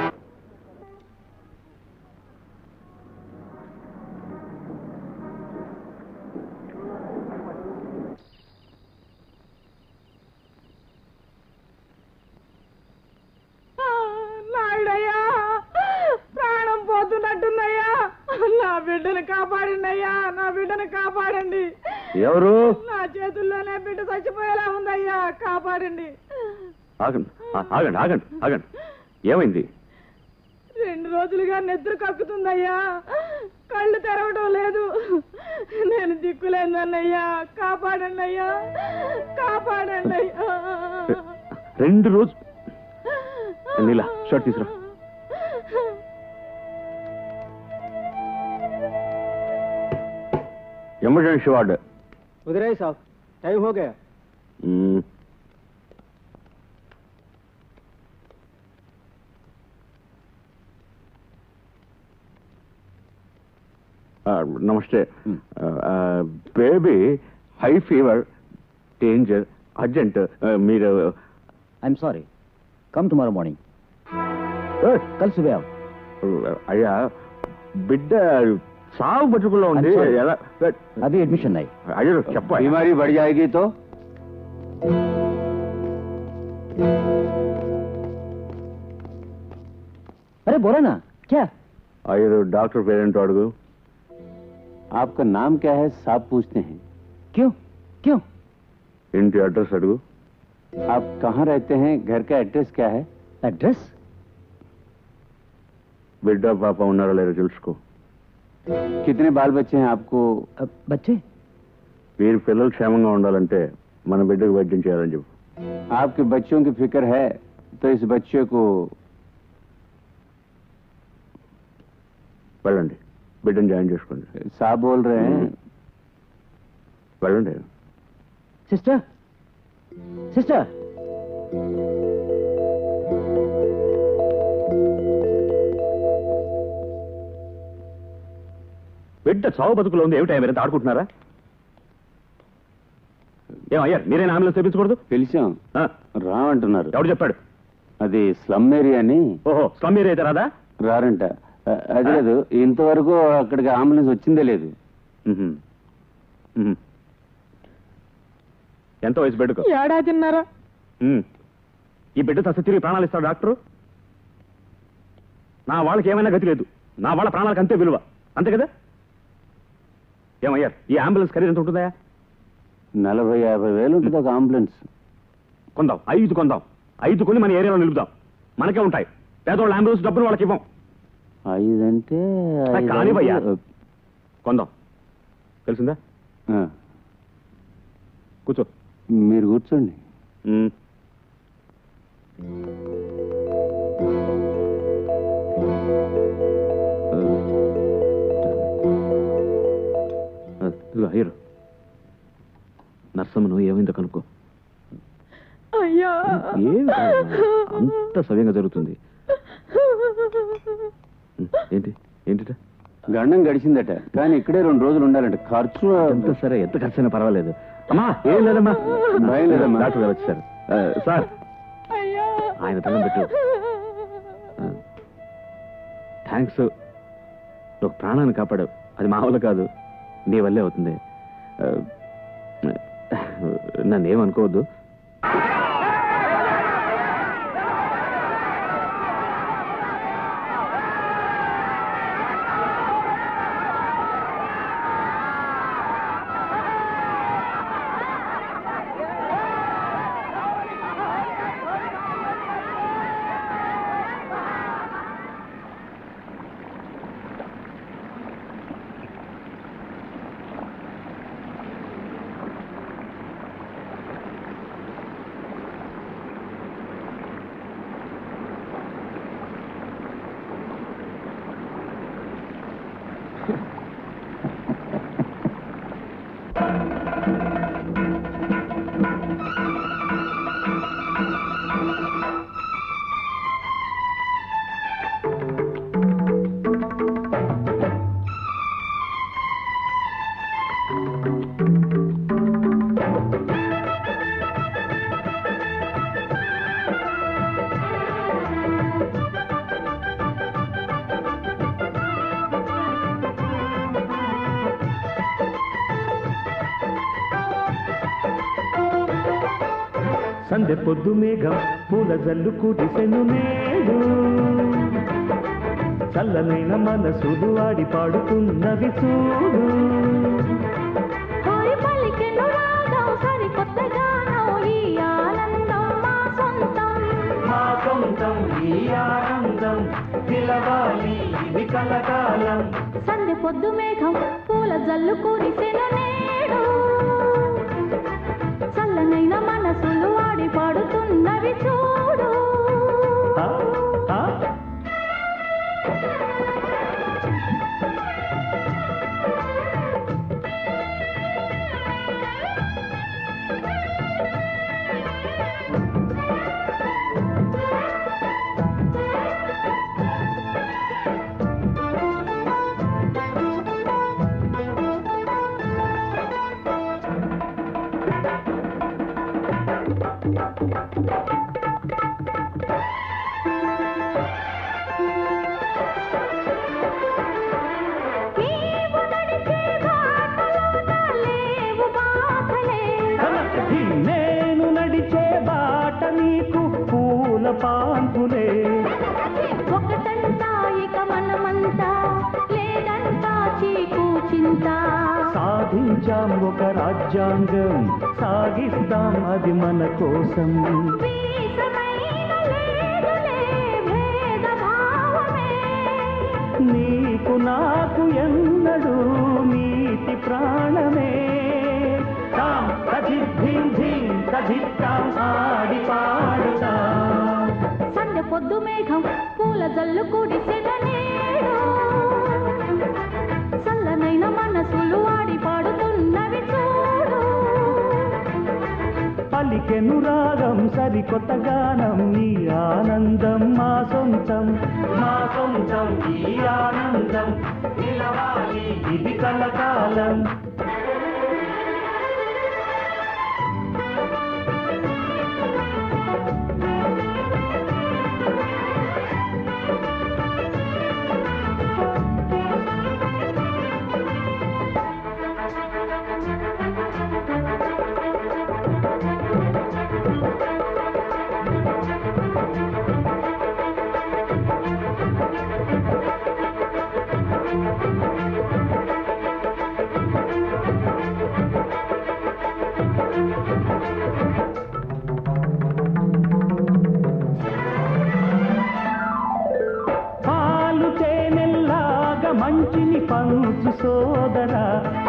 నాయుడయ్యా ప్రాణం పోతున్నట్టుందయ్యా నా బిడ్డను కాపాడండి నా బిడ్డను కాపాడండి ఎవరు నా చేతుల్లోనే బిడ్డ చచ్చిపోయేలా ఉందయ్యా కాపాడండి ఆగండి ఆ- ఆగండి ఆగండి ఆగండి ఏమైంది రెండు రోజులుగా నిద్ర కక్కుతుందయ్యా కళ్ళు తెరవడం లేదు నేను దిక్కులేదన్నయ్యా కాపాడండి అయ్యా కాపాడండి అయ్యా రెండు రోజు నీలా షర్ట్ తీసురా ఎమర్జెన్సీ వార్డు उधर ही साहब टाइम हो गया మ్మ్. ఆ, నమస్తే బేబీ హై ఫీవర్ డేంజర్ అర్జెంట్ మీరు I am sorry come tomorrow morning कल सुबह आओ అయ్యా బిడ్డ సాగు బతుకుల్లో ఉంది I'm sorry. ఎలా अभी एडमिशन नहीं అయ్యో చెప్ప बीमारी बढ़ जाएगी तो अरे बोला ना क्या అయ్యో డాక్టర్ పేరెంట్ అడుగు आपका नाम क्या है साहब पूछते हैं क्यों क्यों ఇంటి అడ్రస్ అడుగు आप कहाँ रहते हैं घर का एड्रेस क्या है एड्रेस బిడ్డ పాప ఉన్నారో లేదో తెలుసుకో कितने बाल बच्चे हैं आपको बच्चे వీరి పిల్లలు క్షేమంగా ఉండాలంటే మన బిడ్డకు వైద్యం చేయాలని చెప్పు आपके बच्चों की फिक्र है तो इस बच्चे को వెళ్ళండి బిడ్డను జాయిన్ చేసుకోండి साहब बोल रहे हैं వెళ్ళండి सिस्टर सिस्टर బిడ్డ చావు బతుకులో ఉంది ఏమిటా మీరంతా ఆడుకుంటున్నారా ఏమయ్యారు మీరేనా అంబులెన్స్ తెప్పించకూడదు పిలిచాం రామంటున్నారు ఎవడు చెప్పాడు అది స్లమ్ ఏరియా అని ఓహో స్లమ్ ఏరియా అయితే రాదా రారంట అ- అది లేదు ఇంతవరకు అక్కడికి అంబులెన్స్ వచ్చిందే లేదు మ్మ్. మ్మ్. ఎంత వయసు బిడ్డకు ఏడాదిన్నర మ్మ్. ఈ బిడ్డ తస తిరిగి ప్రాణాలు ఇస్తాడు డాక్టరు నా వాళ్ళకి ఏమైనా గతి లేదు నా వాళ్ళ ప్రాణాలకు అంతే విలువ అంతే కదా ఏమయ్యారు ఈ అంబులెన్స్ ఖరీదు ఎంత ఉంటుందా నలభై యాభై వేలు ఉంటుంది ఒక అంబులెన్స్ కొందాం ఐదు కొందాం ఐదు కొని మన ఏరియాలో నిలుపుదాం మనకే ఉంటాయి పేదవాళ్ళ అంబులెన్స్ డబ్బులు వాళ్ళకి ఇవ్వం ఐదంటే ఆ, ఐదు కానివయ్యా. అంటే, కొందాం తెలిసిందా ఆ, కూర్చో మీరు కూర్చోండి మ్మ్. ఇదిగో హీరో నర్సమ్మను ఏమైందో కనుక్కో అయ్యా ఏం కాదమ్మా. అంత సవ్యంగా జరుగుతుంది ఉమ్, ఏంటి ఏంటిట గండం గడిచిందట కానీ ఇక్కడే రెండు రోజులు ఉండాలంట ఖర్చు ఎంత సరే ఎంత ఖర్చైనా పర్వాలేదు అమ్మా ఏం లేదమ్మా భయం లేదమ్మా. డాక్టర్ గారు వచ్చారు ఆ, సార్ ఆయన దండం పెట్టు థ్యాంక్స్ నువ్వు ప్రాణాన్ని కాపాడావు అది మా వల్ల కాదు నీ వల్లే అవుతుంది ఆ, నన్ను ఏమనుకోవద్దు సందె పొద్దు మేఘం పూల జల్లు కురిసెను నేడు చల్లనైన మనసులు ఆడి పాడుతున్నవి చూడు కోరి పలికెను రాగం సరికొత్త గానం ఈ ఆనందం మా సొంతం మా సొంతం ఈ ఆనందం నిలవాలి ఇది కలకాలం సందె పొద్దు మేఘం పూల జల్లు కురిసెన నేడు చల్లనైన మనసులు ఆడి పాడుతున్నవి చూడు ఆ, ఆ, నీవు నడిచే బాటలోన లేవు బాధలే ఈ నేను నడిచే బాట నీకు పూల పాన్పులే ఒకటంతా ఇక మనమంతా లేదంతా చీకు చింత సాధించాం ఒక రాజ్యాంగం సాగిస్తాం అది మన కోసం వీసమైన లేదులే భేదభావమే నీకు నాకు ఎన్నడు నీతి ప్రాణమే తాం తజిద్ధీం ధీం తజిత్తాం ఆడి పాడుతాం సందె పొద్దు మేఘం పూల జల్లు కుడిసెన నేడు చల్లనైన మనసులు ఆడి పాడుతున్నవి చూడు పలికెను రాగం సరికొత్త గానం నీ ఆనందం మా సొంతం మా సొంతం ఈ ఆనందం నిలవాలి ఇది కలకాలం పాలు తేనెల్లాగా మంచిని పంచు సోదరా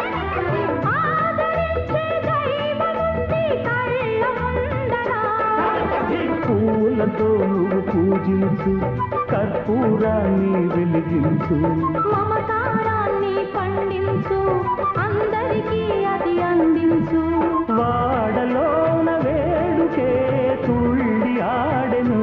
ఆదరించే దైవముంది కళ్ళ ముందర పూలతో నువ్వు పూజించు కర్పూరాన్ని వెలిగించు మమకారాన్ని పండించు అందరికీ అది అందించు వాడలోన వేడుకే తుళ్ళి ఆడెను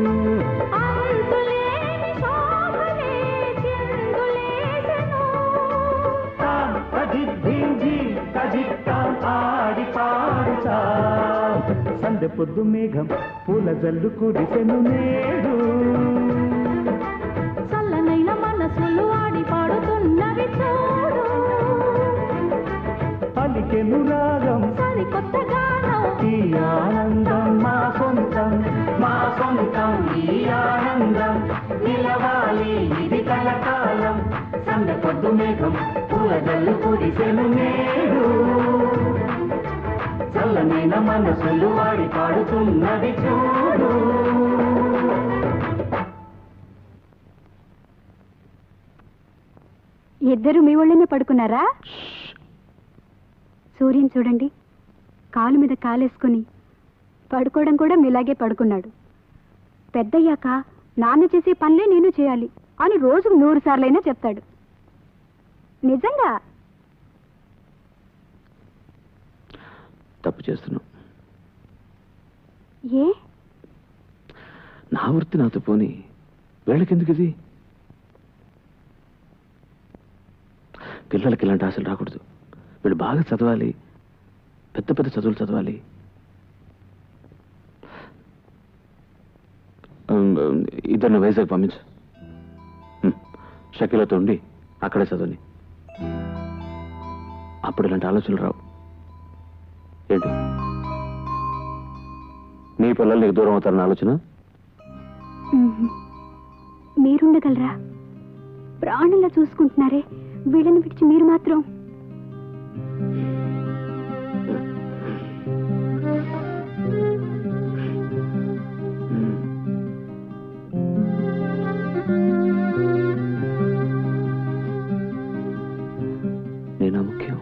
అంతులేని శోభలే చిందులేసెను తాం తజిద్ధీం ధీం తజిత్తాం ఆడి పాడుతా సందె పొద్దు మేఘం పూల జల్లు కురిసెను నేడు చల్లనైన మనసులు ఆడి పాడుతున్నవి చూడు పలికెను రాగం సరికొత్త గానం ఈ ఆనందం మా సొంతం మా సొంతం ఈ ఆనందం నిలవాలి ఇది కలకాలం సంద పొద్దు మేఘం పూల జల్లు కురిసెను నేడు చల్లనైన మనసులు వాడి పాడుతున్నది చూడు ఇద్దరు మీ ఒళ్ళనే పడుకున్నారా సూర్యుని చూడండి కాలు మీద కాలేసుకుని పడుకోవడం కూడా మీలాగే పడుకున్నాడు పెద్దయ్యాక నాన్న చేసే పనులే నేను చేయాలి అని రోజుకు నూరు సార్లైనా చెప్తాడు నిజంగా తప్పు చేస్తున్నావు ఏ నా వృత్తి నాతో పోని వీళ్ళకెందుకు ఇది పిల్లలకి ఇలాంటి ఆశలు రాకూడదు వీళ్ళు బాగా చదవాలి పెద్ద పెద్ద చదువులు చదవాలి ఉమ్, ఇద్దరిని వైజాగ్ పంపించు ఉమ్, షకీలతో ఉండి అక్కడే చదవని అప్పుడు ఇలాంటి ఆలోచనలు రావు ఏంటి నీ పిల్లలు నీకు దూరం అవుతారని ఆలోచన మ్మ్. మీరుండగలరా ప్రాణంలా చూసుకుంటున్నారే వీళ్ళని విడిచి మీరు మాత్రం నేనా ముఖ్యం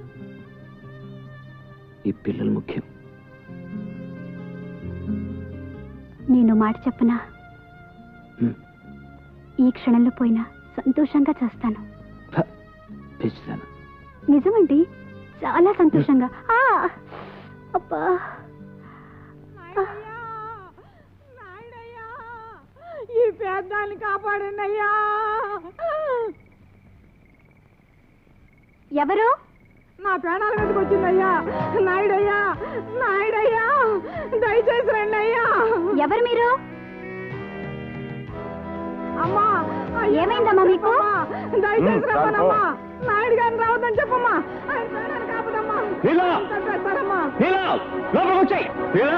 ఈ పిల్లలు ముఖ్యం నేను మాట చెప్పనా మ్మ్. ఈ క్షణంలో పోయినా సంతోషంగా చేస్తాను పిచ్చిదానా నిజమండి చాలా సంతోషంగా ఆ! అబ్బా ఈ పేదాన్ని కాపాడండి అయ్యా ఎవరు నా ప్రాణాల మీదకి వచ్చిందయ్యా నాయుడయ్యా నాయుడయ్యా దయచేసి రండి అయ్యా ఎవరు మీరు అమ్మా అయ్యా, ఏమైందమ్మా మీకు? అమ్మా, దయచేసి ఉమ్, రమ్మనమ్మా చాలు. నాయుడు గారిని రావద్దని చెప్పమ్మా ఆయన ప్రాణాలు కాపాడమ్మా నీలా! చంపేస్తారమ్మా నీలా లోపలికి వచ్చాయి నీలా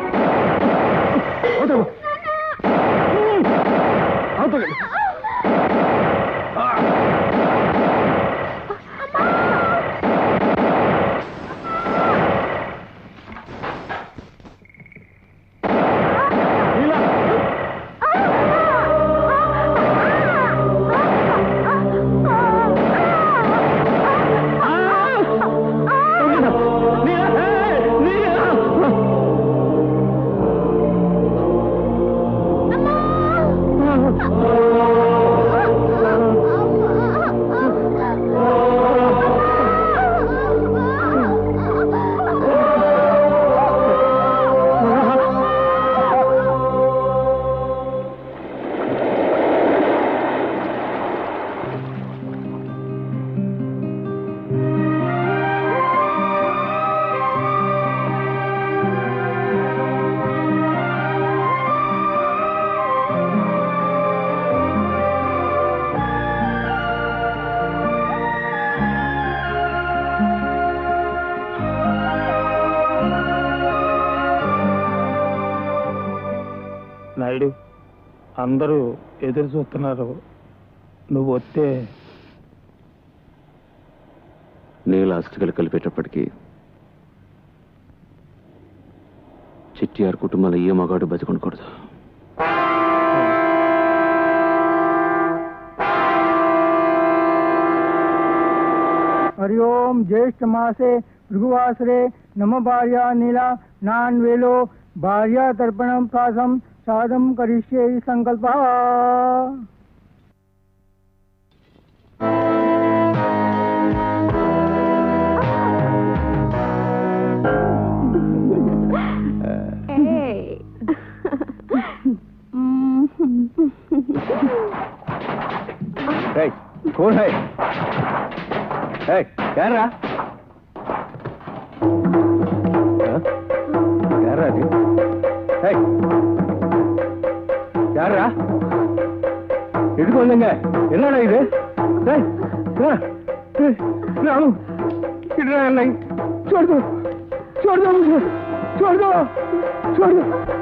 నాయుడు అందరూ ఎదురు చూస్తున్నారు నువ్వు వస్తే నీళ్ళ అస్థికలు కలిపేటప్పటికి చిట్టిఆర్ కుటుంబంలో ఏ మగాడు బతికొనకూడదు हरि ओम ज्येष्ठ मासे भृगुवासरे नम भार्या नीला नान वेलो भार्या तर्पणम प्रासम साधम करिष्ये संकल्प Hey. Hey, कौन है Hey, क्या रहा हाँ? क्या रहा जी Hey, क्या रहा ఇటుకు వందంగా ఎన్నాడా ఇది Hey, రా. Hey, రాము ఇటు రా అన్నయ్య చూడదు చూడదు చూడదు చూడదు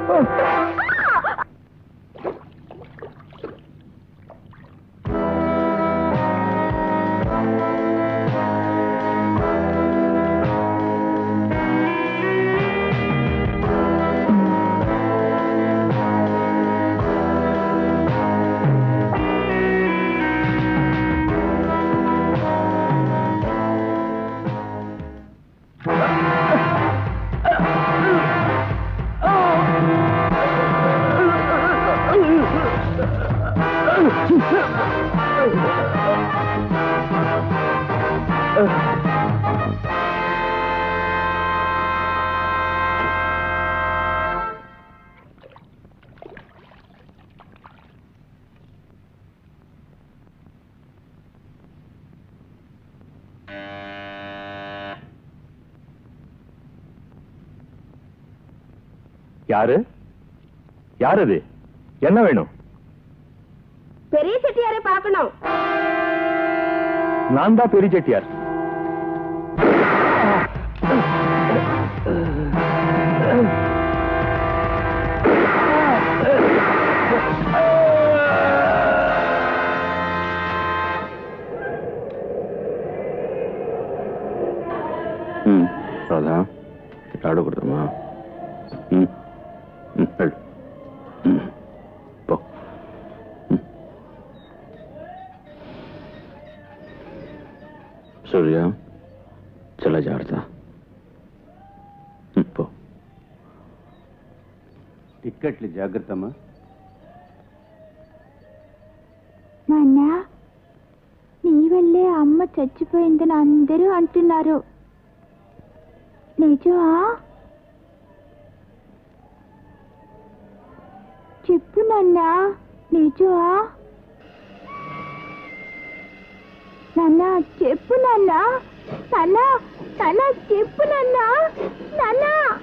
யாரு யார் அது என்ன வேணும் பெரிய செட்டியாரை பார்க்கணும் நான் தான் பெரிய செட்டியார் రాధా ఇట్లా ఆడకూడదమ్మా ఉమ్, ఉమ్, వెళ్ళు ఉమ్, పో ఉమ్. సూర్య చాలా జాగ్రత్త ఉమ్, పో టిక్కెట్లు జాగ్రత్తమ్మా నాన్న నీ వల్లే అమ్మ చచ్చిపోయిందని అందరూ అంటున్నారు నిజమా చెప్పు నాన్న నిజమా నాన్న చెప్పు నాన్న నాన్న నాన్న చెప్పు నాన్న నాన్న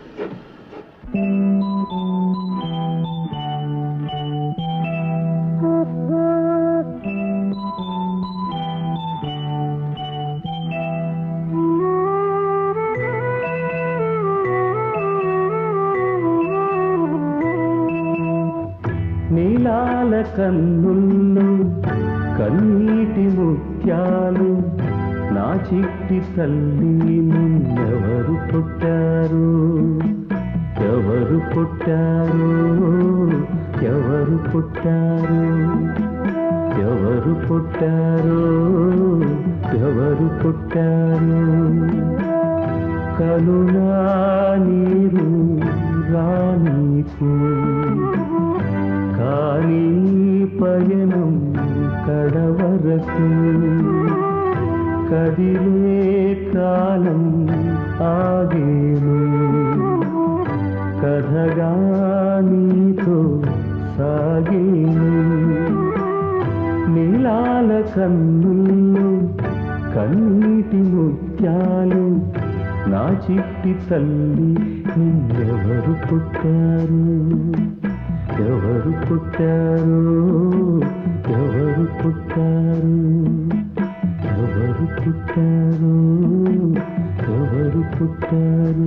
నీలాల కన్నుల్లో కన్నీటి ముత్యాలు నా చిట్టి తల్లి నిన్నెవరు పుట్టారు ఎవరు పుట్టారు ఎవరు పుట్టారు ఎవరు పుట్టారు ఎవరు పుట్టారు కలునా నీరు రానీకు కానీ పయనం కడవరకు కదిలే కాలం ఆగేను కథగా నీతో సాగేను నీలాల కన్నుల్లో కన్నీటి ముత్యాలు నా చిట్టి తల్లి నిన్నెవరు పుట్టారు ఎవరు పుట్టారు ఎవరు పుట్టారు ఎవరు పుట్టారు ఎవరు పుట్టారు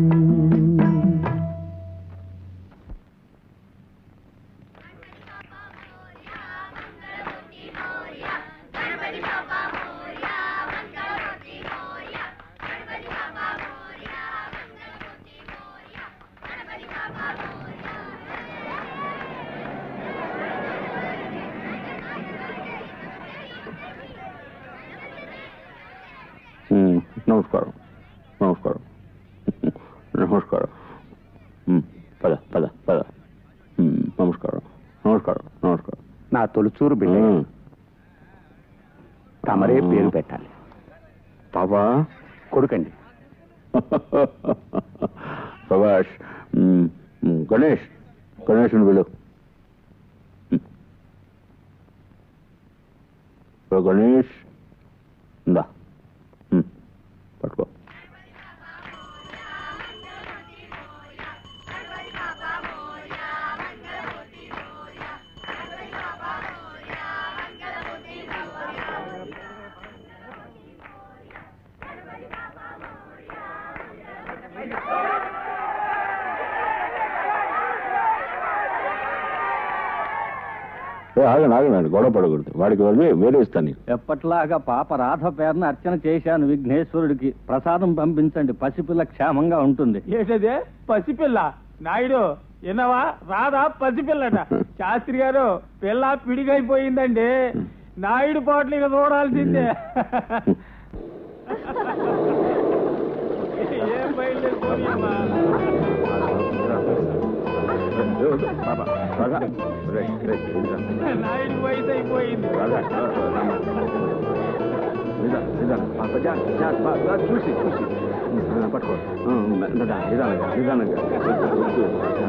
ఉమ్, నమస్కారం నమస్కారం నమస్కారం ఉమ్, పద పద పద ఉమ్, నమస్కారం నమస్కారం నమస్కారం నా తొలిచూరు బిడ్డ ఉమ్. తమరే పేరు పెట్టాలి పాపా కొడుకండి ప్రభాష్ ఉమ్, ఉమ్, గణేష్ గణేష్ విలు గణేష్ ఇందా ఉమ్, పట్టుకో ఏ, ఆగండి ఆగండి గొడవ పడకూడదు వాడికి వెళ్ళి వేరే ఇస్తాను నీకు ఎప్పట్లాగా పాప రాధ పేరున అర్చన చేశాను విఘ్నేశ్వరుడికి ప్రసాదం పంపించండి పసిపిల్ల క్షేమంగా ఉంటుంది ఏంటదే పసిపిల్ల నాయుడు విన్నావా రాదా పసిపిల్లట శాస్త్రి గారు పిల్ల పిడిగైపోయిందండి నాయుడు పాటలు ఇక చూడాల్సిందే ఏం బయలుదేరిపోయామా బాబా రాధా రే రే నిజా నాయుడు వయసు అయిపోయింది రాధా రామా నిజా నిజా పాప జా జా బాగా చూసి చూసి ఆ, పట్టుకో ఆ, నిదా నిదానంగా నిదానంగా వద్దు, వద్దు. ఆ,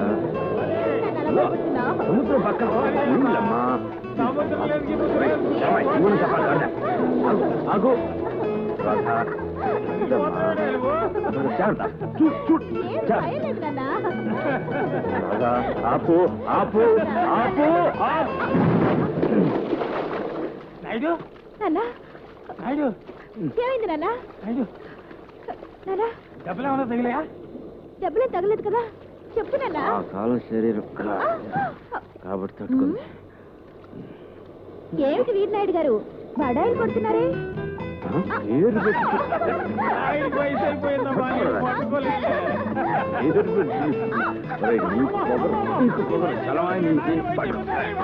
సముద్రం పక్కన నీళ్ళమ్మా ఏమై, నువ్వు చెప్పాలి రాధా. ఆగు, ఆగు రాధా నిజమ్మా. జాగ్రత్త చూ చూ జాగ్రత్త రాధా ఆపు ఆపు ఆపు ఆపు నాయుడు నాన్న నాయుడు ఏమైంది నాన్న నాయుడు నాన్న డబ్బులు ఏమన్నా తగిలాయా డబ్బులేం తగలేదు కదా చెప్పు నాన్న ఆ కాలం శరీరం కాబట్టి తట్టుకుంది ఏమిటి వీరనాయుడు గారు బడాయిలు కొడుతున్నారే ఆ, పేరు పెట్టి ఆయనకి వయసు అయిపోయిందమ్మా నేను పట్టుకోలేదు పేరు పెట్టి ఒరేయ్, నీకు పొగరు, నీకు పొగరు, చలవాయి నీకు పట్టు.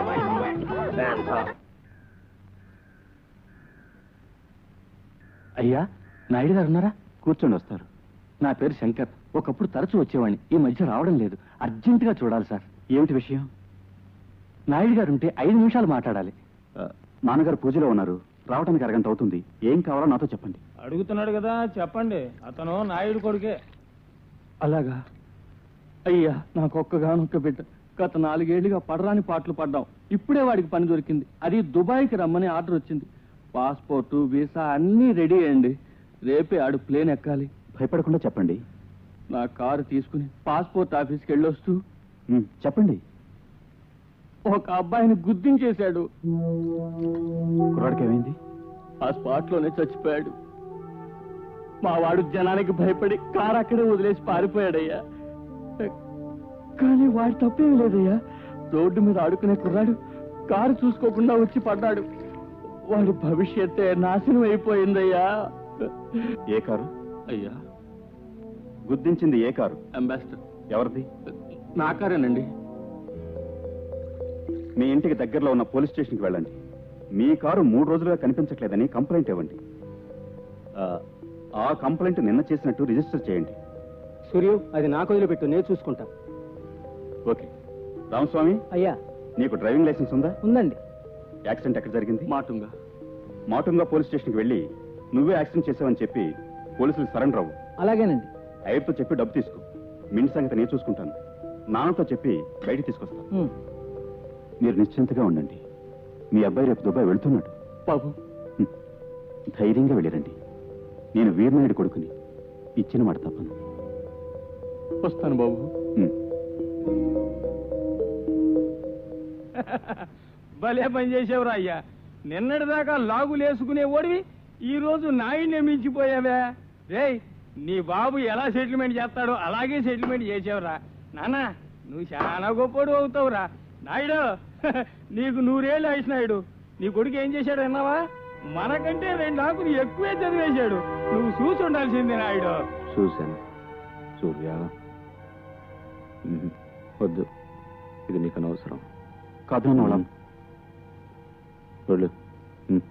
అయ్యా నాయుడు గారు ఉన్నారా కూర్చొని వస్తారు నా పేరు శంకర్ ఒకప్పుడు తరచూ వచ్చేవాడిని ఈ మధ్య రావడం లేదు అర్జెంటుగా చూడాలి సార్ ఏమిటి విషయం నాయుడు గారు ఉంటే ఐదు నిమిషాలు మాట్లాడాలి ఆ, నాన్నగారు పూజలో ఉన్నారు రావడానికి అరగంట అవుతుంది ఏం కావాలో నాతో చెప్పండి అడుగుతున్నాడు కదా చెప్పండి అతను నాయుడు కొడుకే అలాగా అయ్యా నాకు ఒక్కగానొక్క బిడ్డ గత నాలుగేళ్లుగా పడరాని పాటలు పడ్డాం ఇప్పుడే వాడికి పని దొరికింది అది దుబాయ్కి రమ్మని ఆర్డర్ వచ్చింది పాస్పోర్టు వీసా అన్నీ రెడీ అయ్యండి రేపే ఆడు ప్లేన్ ఎక్కాలి భయపడకుండా చెప్పండి నా కారు తీసుకుని పాస్పోర్ట్ ఆఫీస్కి వెళ్ళొస్తూ ఉమ్, చెప్పండి ఒక అబ్బాయిని గుర్తించేశాడు కుర్రాడికి ఏమైంది ఆ స్పాట్ లోనే చచ్చిపోయాడు మా వాడు జనానికి భయపడి కారు అక్కడే వదిలేసి పారిపోయాడయ్యా కానీ వాడి తప్పేం లేదయ్యా రోడ్డు మీద ఆడుకునే కుర్రాడు కారు చూసుకోకుండా వచ్చి పడ్డాడు వాడి భవిష్యత్తే నాశనం అయిపోయిందయ్యా ఏ కారు అయ్యా గుర్తించింది ఏ కారు అంబాసిడర్ ఎవరిది నా కారేనండి మీ ఇంటికి దగ్గరలో ఉన్న పోలీస్ స్టేషన్కి వెళ్ళండి మీ కారు మూడు రోజులుగా కనిపించట్లేదని కంప్లైంట్ ఇవ్వండి ఆ, ఆ కంప్లైంట్ నిన్న చేసినట్టు రిజిస్టర్ చేయండి సూర్యం అది నాకు వదిలిపెట్టు నేను చూసుకుంటా ఓకే రామస్వామి అయ్యా నీకు డ్రైవింగ్ లైసెన్స్ ఉందా ఉందండి యాక్సిడెంట్ ఎక్కడ జరిగింది మాటుంగా మాటుంగా పోలీస్ స్టేషన్కి వెళ్ళి నువ్వే యాక్సిడెంట్ చేసావని చెప్పి పోలీసులు సరెండర్ అవ్వు అలాగేనండి ఐర్తో చెప్పి డబ్బు తీసుకో మింటి సంగతి నేను చూసుకుంటాను నాన్నతో చెప్పి బయటికి తీసుకొస్తాను మీరు నిశ్చింతగా ఉండండి మీ అబ్బాయి రేపు దుబాయ్ వెళ్తున్నాడు బాబు హ్మ్. ధైర్యంగా వెళ్ళిరండి నేను వీరనాయుడు కొడుకుని ఇచ్చిన మాట తప్పను వస్తాను బాబు హ్మ్. భలే పని చేసేవరా అయ్యా నిన్నటిదాకా లాగులేసుకునే ఓడివి ఈ రోజు నాయుడిని మించిపోయావే రేయ్ నీ బాబు ఎలా సెటిల్మెంట్ చేస్తాడో అలాగే సెటిల్మెంట్ చేసేవరా నాన్న నువ్వు చాలా గొప్పడు అవుతావురా నాయుడు నీకు నూరేళ్ళు ఆయుష్ నాయుడు నీ కొడుకు ఏం చేశాడు అన్నావా మనకంటే రెండు ఆకులు ఎక్కువే చదివేశాడు నువ్వు చూసి ఉండాల్సింది నాయుడు చూశాను సూర్య ఉహు. వద్దు ఇది నీకు అనవసరం కాదు నాన్న వాళ్ళ వెళ్ళు ఉమ్.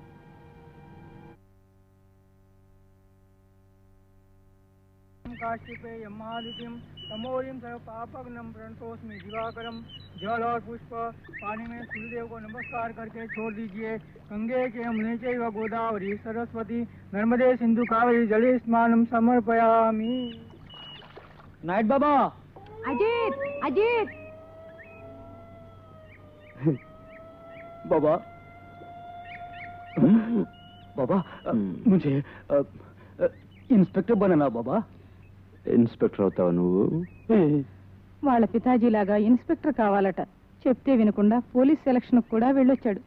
काश्यपे यमादित्यम तमोरिम सर्व पापग्नम प्रणतोस्मि दिवाकरम जल और पुष्प पानी में सूर्यदेव को नमस्कार करके छोड़ दीजिए गंगे के यमुने चैव गोदावरी सरस्वती नर्मदे सिंधु कावेरी जले स्नानम समर्पयामि నాయుడు బాబా అజిత్ అజిత్ बाबा बाबा अ, मुझे अ, अ, इंस्पेक्टर बनना बाबा ఇన్స్పెక్టర్ అవుతావా నువ్వు వాళ్ళ పితాజీలాగా ఇన్స్పెక్టర్ కావాలట చెప్తే వినకుండా పోలీస్ సెలక్షన్ కూడా వెళ్ళొచ్చాడు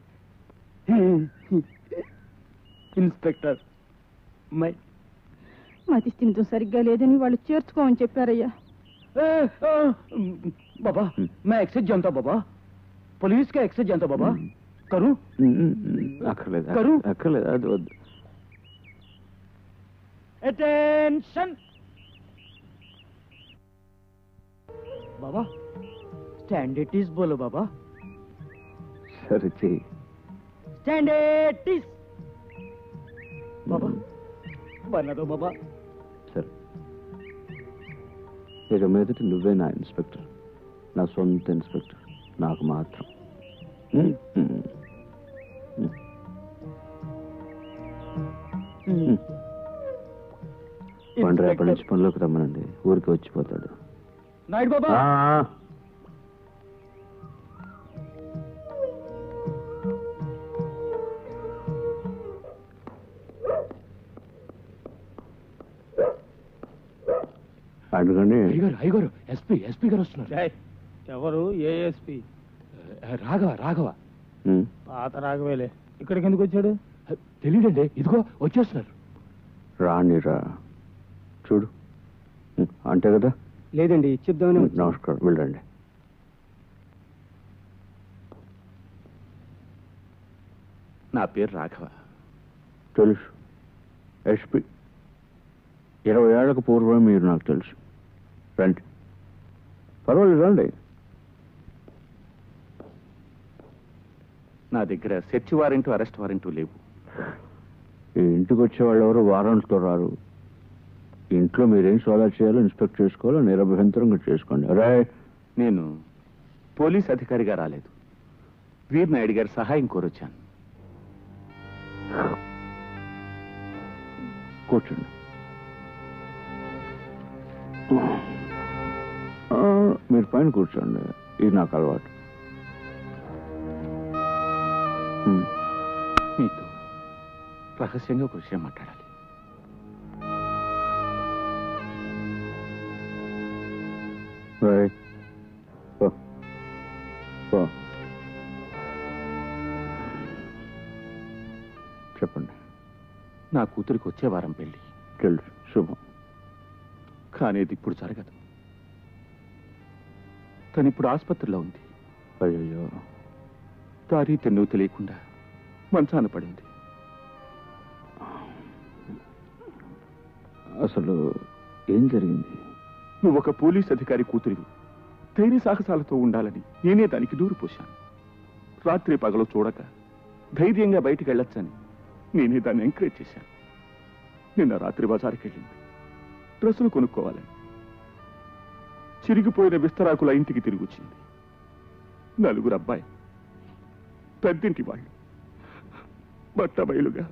इंस्पेक्टर मैं మతి స్థిమితం సరిగ్గా లేదని వాళ్ళు చేర్చుకోమని చెప్పారయ్యా ए, अ, बाबा मैं एक्सेस जानता बाबा पुलिस का एक्सेस जानता बाबा करूं అక్కర్లేదు కరు. అక్కర్లేదు అది వద్దు अटेंशन बाबा स्टैंडर्ड बोलो बाबा సరే చెయ్యి स्टैंडर्ड बाबा बना दो बाबा సరే ఇక మీదట నువ్వే నా ఇన్స్పెక్టర్ నా సొంత ఇన్స్పెక్టర్ నాకు మాత్రం ఉమ్, ఉమ్, ఉమ్. ఉమ్. వాడిని రేపటి నుంచి పనిలోకి రమ్మనండి ఊరికి వచ్చిపోతాడు नाइट बाबा ఆ, అడగండి అయ్యగారు అయ్యగారు ఎస్పీ ఎస్పీ గారు వస్తున్నారు ఎవరు ఏఎస్పి రాఘవ రాఘవ ఉమ్. పాత రాఘవేలే ఇక్కడికి ఎందుకు వచ్చాడు తెలియదండి ఇదిగో వచ్చేస్తున్నారు రానిరా చూడు ఉమ్, అంతే కదా లేదండి చెప్దామని ఉమ్, నమస్కారం వెళ్ళండి నా పేరు రాఘవ తెలుసు ఎస్పీ ఇరవై ఏళ్లకు పూర్వం మీరు నాకు తెలుసు రండి పర్వాలేదు రండి నా దగ్గర సెర్చ్ వారెంట్ అరెస్ట్ వారెంట్ లేవు ఈ ఇంటికి వచ్చే వాళ్ళు ఎవరు వారంట్తో రారు ఇంట్లో మీరేం సోదా చేయాలో ఇన్స్పెక్ట్ చేసుకోవాలో నిరభ్యంతరంగా చేసుకోండి రే నేను పోలీస్ అధికారిగా రాలేదు వీర్ నాయుడు గారి సహాయం కోరొచ్చాను కూర్చోండి ఆ, మీరు పైన కూర్చోండి ఇది నాకు అలవాటు ఉమ్. మీతో రహస్యంగా ఒక విషయం మాట్లాడాలి రేయ్, పో. పో. చెప్పండి నా కూతురికి వచ్చే వారం పెళ్లి తెలుసు శుభం కానీ ఇది ఇప్పుడు జరగదు తను ఇప్పుడు ఆసుపత్రిలో ఉంది అయ్యో దారి తెన్ను తెలియకుండా మంచాన పడింది అసలు ఏం జరిగింది నువ్వు ఒక పోలీస్ అధికారి కూతురివి ధైర్య సాహసాలతో ఉండాలని నేనే దానికి దూరు పోశాను రాత్రి పగలు చూడక ధైర్యంగా బయటికి వెళ్ళొచ్చని నేనే దాన్ని ఎంకరేజ్ చేశాను నిన్న రాత్రి బజారుకి వెళ్ళింది డ్రెస్సులు కొనుక్కోవాలని చిరిగిపోయిన విస్తరాకుల ఇంటికి తిరిగి వచ్చింది నలుగురు అబ్బాయి పెద్దింటి వాళ్ళు బట్ట బయలుగా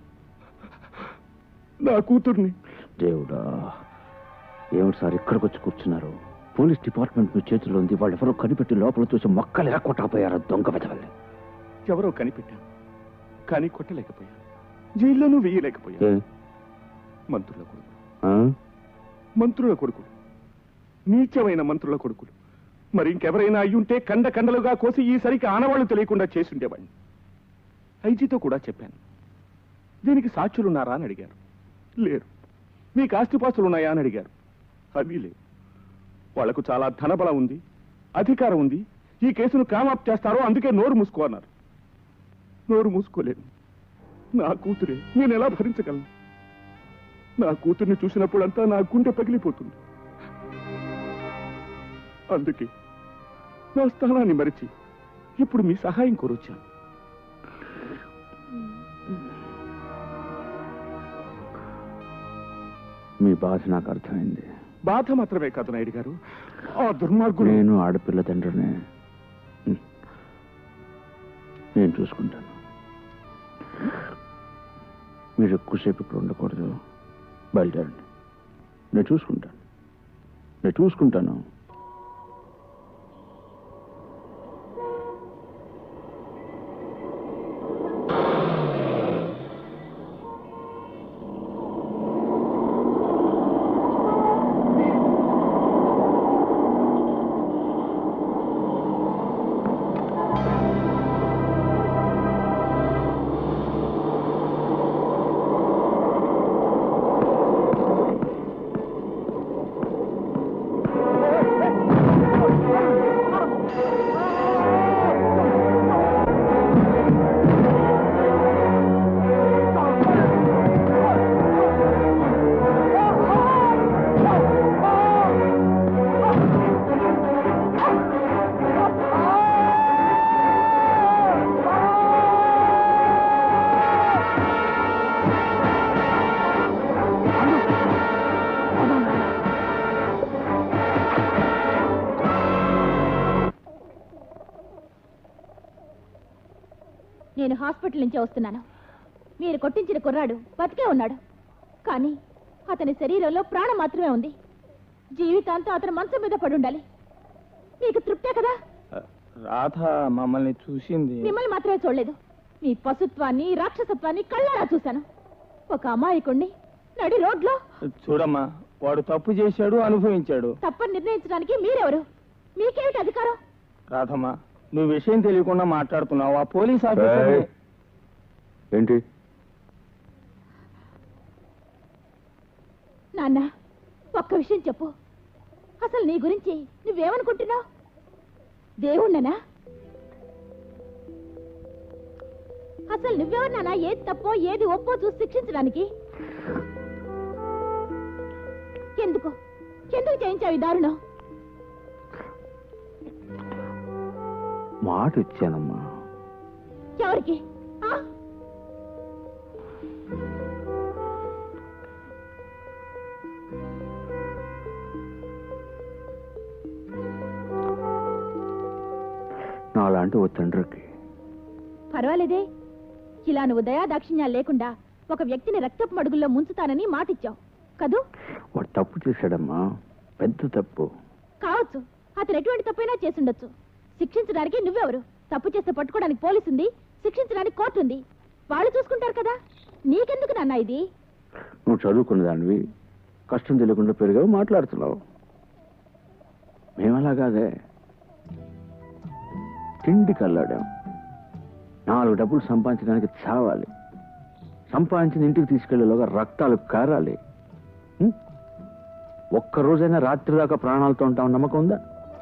నా కూతుర్ని దేవుడా ఏమిటి సార్ ఇక్కడికి వచ్చి కూర్చున్నారు పోలీస్ డిపార్ట్మెంట్ మీ చేతిలో ఉంది వాళ్ళు ఎవరో కనిపెట్టి లోపల చూసి మొక్కలు ఎలా కొట్టకపోయారు దొంగ వెదవల్ని ఎవరో కనిపెట్టాను కానీ కొట్టలేకపోయాను జైల్లోనూ వేయలేకపోయాను ఏ? మంత్రుల కొడుకు ఆ? మంత్రుల కొడుకులు నీచమైన మంత్రుల కొడుకులు మరి ఇంకెవరైనా అయ్యుంటే కండ కండలుగా కోసి ఈసరికి ఆనవాళ్లు తెలియకుండా చేసుండేవాడిని ఐజీతో కూడా చెప్పాను దీనికి సాక్షులున్నారా అని అడిగారు లేరు మీకు ఆస్తిపాస్తులు ఉన్నాయా అని అడిగారు అవి లేవు వాళ్లకు చాలా ధనబలం ఉంది అధికారం ఉంది ఈ కేసును కామాప్ చేస్తారో అందుకే నోరు మూసుకో అన్నారు నోరు మూసుకోలేదు నా కూతురే నేను ఎలా భరించగలను నా కూతుర్ని చూసినప్పుడంతా నా గుండె పగిలిపోతుంది అందుకే నా స్థానాన్ని మరిచి ఇప్పుడు మీ సహాయం కోరొచ్చాను మీ బాధ నాకు అర్థమైంది బాధ మాత్రమే కాదు నాయుడు గారు ఆ దుర్మార్గుడు నేను ఆడపిల్ల తండ్రిని ఉమ్. నేను చూసుకుంటాను మీరు ఎక్కువసేపు ఇక్కడ ఉండకూడదు బయలుదేరండి నేను చూసుకుంటాను నేను చూసుకుంటాను నేను హాస్పిటల్ నుంచి వస్తున్నాను మీరు కొట్టించిన కుర్రాడు బతికే ఉన్నాడు కానీ అతని శరీరంలో ప్రాణం మాత్రమే ఉంది జీవితాంతం అతను మంచం మీద పడి ఉండాలి నీకు తృప్తే కదా రాధ మమ్మల్ని చూసింది మిమ్మల్ని మాత్రమే చూడలేదు మీ పశుత్వాన్ని రాక్షసత్వాన్ని కళ్ళారా చూశాను ఒక అమాయకుణ్ణి నడి రోడ్లో చూడమ్మా వాడు తప్పు చేశాడు అనుభవించాడు తప్పని నిర్ణయించడానికి మీరెవరు మీకేమిటి అధికారం రాధమ్మా నువ్వు విషయం తెలియకుండా మాట్లాడుతున్నావు ఆ పోలీస్ ఆఫీసర్ ఏయ్. ఏంటి నాన్న ఒక్క విషయం చెప్పు అసలు నీ గురించి నువ్వేమనుకుంటున్నావు దేవుణ్ణనా అసలు నువ్వెవరు నాన్న ఏది తప్పో ఏది ఒప్పో చూసి శిక్షించడానికి ఎందుకు ఎందుకు చేయించావు ఈ దారుణం మాట ఇచ్చానమ్మా ఎవరికి ఆ? నాలాంటి ఓ తండ్రికి పర్వాలేదే ఇలా నువ్వు దయా దాక్షిణ్యాలు లేకుండా ఒక వ్యక్తిని రక్తపు మడుగుల్లో ముంచుతానని మాటిచ్చావు కదూ వాడు తప్పు చేశాడమ్మా పెద్ద తప్పు కావచ్చు అతను ఎటువంటి తప్పైనా చేసుండొచ్చు శిక్షించడానికి నువ్వెవరు తప్పు చేస్తే పట్టుకోవడానికి పోలీసు ఉంది శిక్షించడానికి కోర్టు ఉంది వాళ్ళు చూసుకుంటారు కదా నీకెందుకు నాన్న ఇది నువ్వు చదువుకున్న దానివి కష్టం తెలియకుండా పెరిగావు మాట్లాడుతున్నావు మేమలా కాదే తిండి కల్లాడాం నాలుగు డబ్బులు సంపాదించడానికి చావాలి సంపాదించిన ఇంటికి తీసుకెళ్లేలోగా రక్తాలు కారాలి ఉం? ఒక్క రోజైనా రాత్రి దాకా ప్రాణాలతో ఉంటాం నమ్మకం ఉందా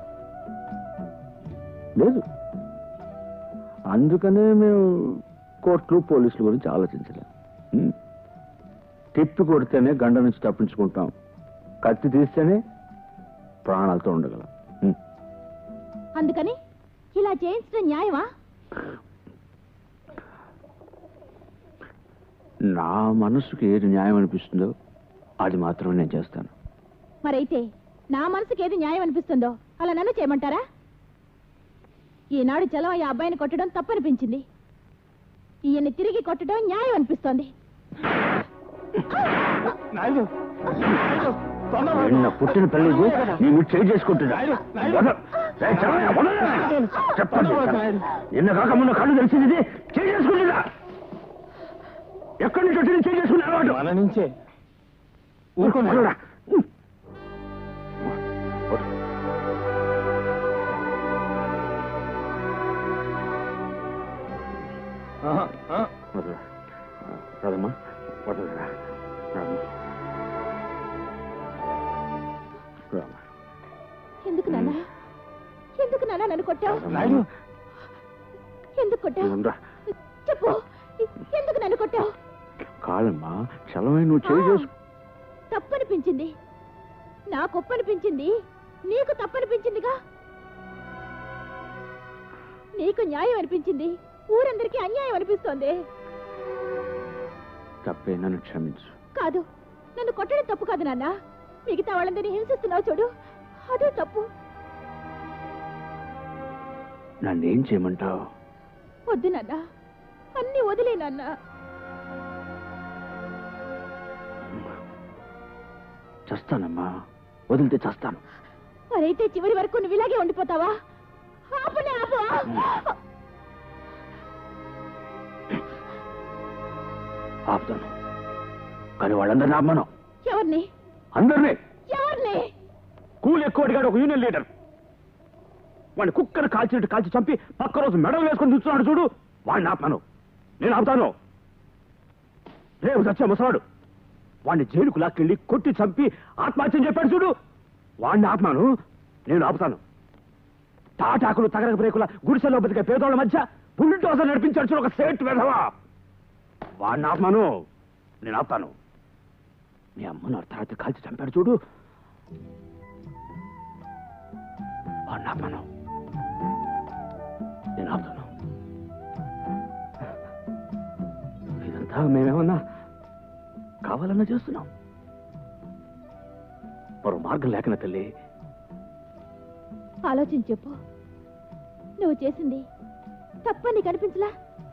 లేదు అందుకనే మేము కోర్టులు పోలీసుల గురించి ఆలోచించలేం ఉం? తిప్పి కొడితేనే గండ నుంచి తప్పించుకుంటాం కత్తి తీస్తేనే ప్రాణాలతో ఉండగలం ఉం. అందుకని ఇలా చేయించడం న్యాయమా నా మనసుకి ఏది న్యాయం అనిపిస్తుందో అది మాత్రమే నేను చేస్తాను మరైతే నా మనసుకి ఏది న్యాయం అనిపిస్తుందో అలా నన్ను చేయమంటారా ఈనాడు చలం ఈ అబ్బాయిని కొట్టడం తప్పనిపించింది ఈయన్ని తిరిగి కొట్టడం న్యాయం అనిపిస్తోంది నిన్న పుట్టిన తల్లికి నేను చేయి చేసుకుంటున్నా వద- రేయ్ చలమయ్య, వదలరా. చెప్పండి నిన్న కాక మొన్న కళ్ళు తెలిసింది ఇది. చేయి చేసుకుంటున్నా ఎక్కడి నుంచి వచ్చి చేయి చేసుకునే అలవాటు మన నుంచే ఊరుకోరా వదలరా రాదమ్మా వదలరా రాదమ్మా రామ్మా ఎందుకు నాన్న ఎందుకు నాన్న నన్ను కొట్టావు నాయుడు. ఎందుకు కొట్టావు ఉండ్రా. చెప్పు ఎందుకు నన్ను కొట్టావు కాదమ్మా చలమై నువ్వు చేయి చేసుకు తప్పనిపించింది నాకు ఒప్పనిపించింది నీకు తప్పనిపించిందిగా నీకు న్యాయం అనిపించింది ఊరందరికీ అన్యాయం అనిపిస్తోంది తప్పే నన్ను క్షమించు కాదు నన్ను కొట్టడం తప్పు కాదు నాన్న మిగతా వాళ్ళందరినీ హింసిస్తున్నావు చూడు అదే తప్పు నన్నేం చేయమంటావు వద్దు నాన్న అన్ని వదిలే నాన్న చస్తానమ్మా వదిలితే చస్తాను మరైతే చివరి వరకు నువ్వు ఇలాగే ఉండిపోతావా ఆపనే ఆపు ఆపుతాను కానీ వాళ్ళందరినీ ఆపమను ఎవరిని అందరినీ ఎవరిని కూలి ఎక్కువ అడిగాడు ఒక యూనియన్ లీడర్ వాడిని కుక్కను కాల్చినట్టు కాల్చి చంపి పక్క రోజు మెడలు వేసుకొని చూస్తున్నాడు చూడు వాడిని ఆపమను నేను ఆపుతాను రేపు సత్య ముసలాడు వాడిని జైలుకు లాక్కెళ్ళి కొట్టి చంపి ఆత్మహత్యం చెప్పాడు చూడు వాడిని ఆపమాను నేను ఆపుతాను తాటాకులు తగరక బ్రేకుల గుడిసెలో బతికే పేదోళ్ళ మధ్య బుల్డోజర్ నడిపించాడు చూడు ఒక సేట్ వెధవా వాడిని ఆపమాను నేను ఆపుతాను మీ అమ్మను అర్ధరాత్రి కాల్చి చంపాడు చూడు వాడిని ఆపమాను నేను ఆపుతాను ఇదంతా మేమేమన్నా కావాలన్నా చేస్తున్నాం మరో మార్గం లేకనా తల్లి ఆలోచించి చెప్పు నువ్వు చేసింది తప్పని కనిపించలా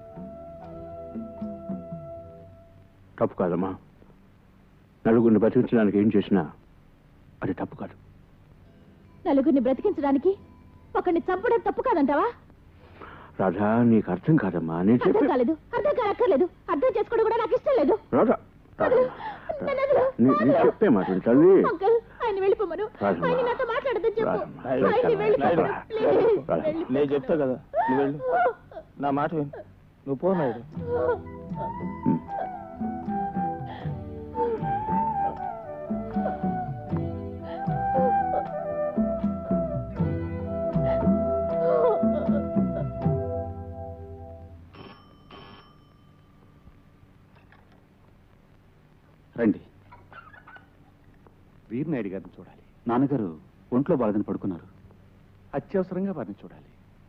తప్పు కాదమ్మా నలుగురిని బతికించడానికి ఏం చేసినా అది తప్పు కాదు నలుగురిని బ్రతికించడానికి ఒకరిని చంపడం తప్పు కాదంటావా రాధా నీకు అర్థం కాదమ్మా నేను అర్థం చెప్పి కాలేదు అర్థం కానక్కర్లేదు అర్థం చేసుకోవడం కూడా నాకు ఇష్టం లేదు రాధా వదలు. నన్ను వదలు. నీ- నీ వదలు. చెప్పే మాట విను తల్లి అంకుల్ ఆయన వెళ్ళిపోమను రాజమ్మా. ఆయన నాతో మాట్లాడదని చెప్పు రాజమ్మా. ఆయన వెళ్ళిపోమను ప్లీజ్ రాజమ్మా. నేను చెప్తా కదా నువ్వు వెళ్ళు నా మాట విను నువ్వు పో నాయుడు రండి వీరనాయుడు గారిని చూడాలి నాన్నగారు ఒంట్లో బాధని పడుకున్నారు అత్యవసరంగా వారిని చూడాలి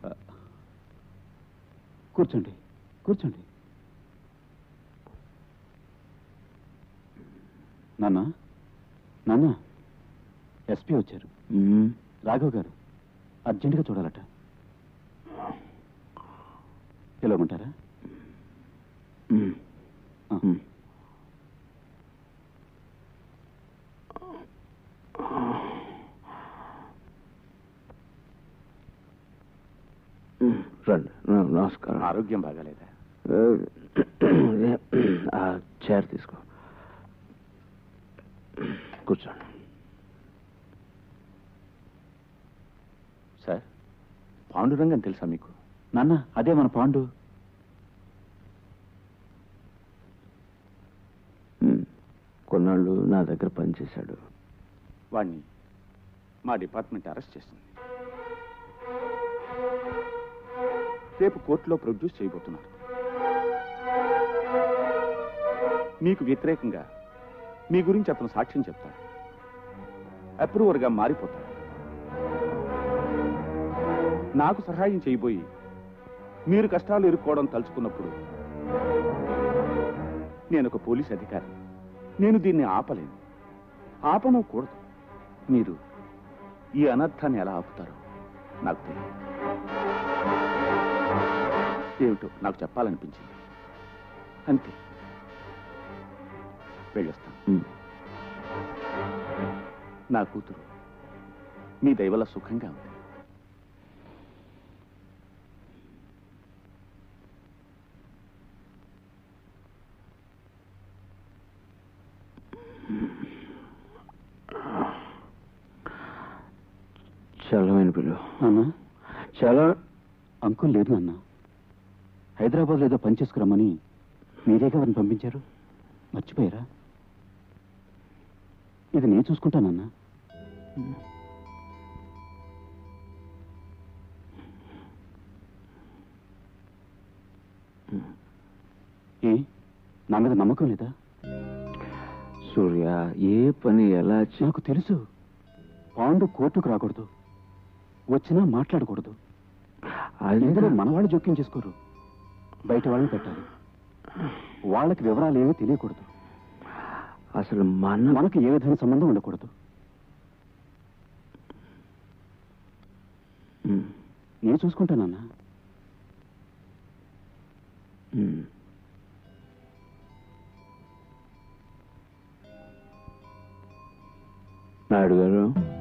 కూర్చోండి కూర్చోండి నాన్న నాన్న ఎస్పీ వచ్చారు రాఘవ్ గారు అర్జెంటుగా చూడాలట పిలవమంటారా ఆ. రండి న- నమస్కారం ఆరోగ్యం బాగాలేదా ఆ చైర్ తీసుకో కూర్చోండి సార్ పాండురంగం తెలుసా మీకు నాన్న అదే మన పాండు మ్, కొన్నాళ్ళు నా దగ్గర పనిచేశాడు వాణ్ణి మా డిపార్ట్మెంట్ అరెస్ట్ చేసింది రేపు కోర్టులో ప్రొడ్యూస్ చేయబోతున్నారు మీకు వ్యతిరేకంగా మీ గురించి అతను సాక్ష్యం చెప్తాడు అప్రూవర్గా మారిపోతాడు నాకు సహాయం చేయబోయి మీరు కష్టాలు ఎదుర్కోవడం తలుచుకున్నప్పుడు నేను ఒక పోలీస్ అధికారి నేను దీన్ని ఆపలేను ఆపను కూడదు మీరు ఈ అనర్థాన్ని ఎలా ఆపుతారో నాకు తెలియదు ఏమిటో నాకు చెప్పాలనిపించింది అంతే వెళ్ళొస్తాను నా కూతురు మీ దయవల్ల సుఖంగా ఉంది చల్లమైన పిల్లు నాన్న చాలా అంకుల్ లేదు నాన్న హైదరాబాద్ ఏదో పని చేసుకురమ్మని మీరేగా వారిని పంపించారు మర్చిపోయారా ఇది నేను చూసుకుంటానన్నా ఏ నా మీద నమ్మకం లేదా సూర్య ఏ పని ఎలా చే- నాకు తెలుసు పాండు కోర్టుకు రాకూడదు వచ్చినా మాట్లాడకూడదు అది ఇందులో మన వాళ్ళు జోక్యం చేసుకోరు బయట వాళ్ళని పెట్టాలి వాళ్ళకి వివరాలు ఏమీ తెలియకూడదు అసలు మన మనకు ఏ విధమైన సంబంధం ఉండకూడదు మ్, నేను చూసుకుంటానన్నా మ్. నాయుడు గారు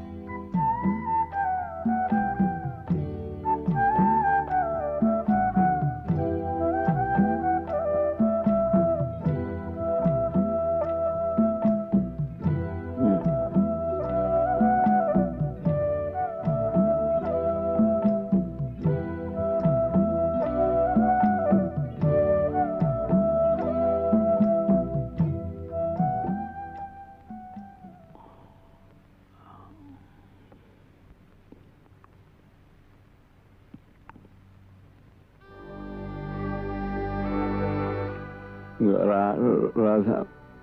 మ్. రా- రాధా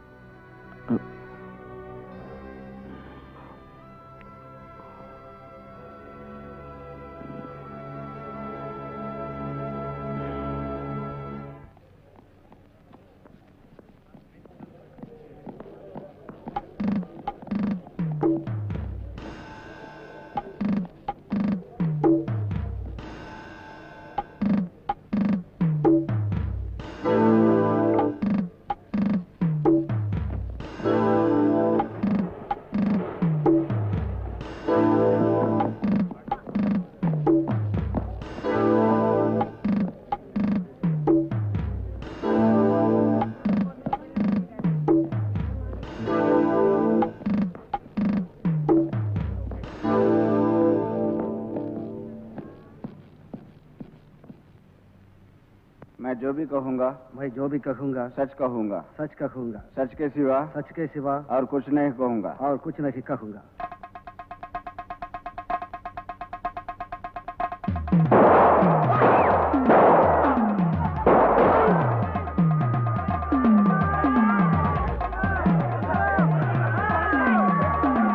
मैं जो भी कहूँगा मैं जो भी कहूँगा सच कहूँगा सच कहूँगा सच के सिवा सच के सिवा और कुछ नहीं कहूँगा और कुछ नहीं कहूँगा Hey!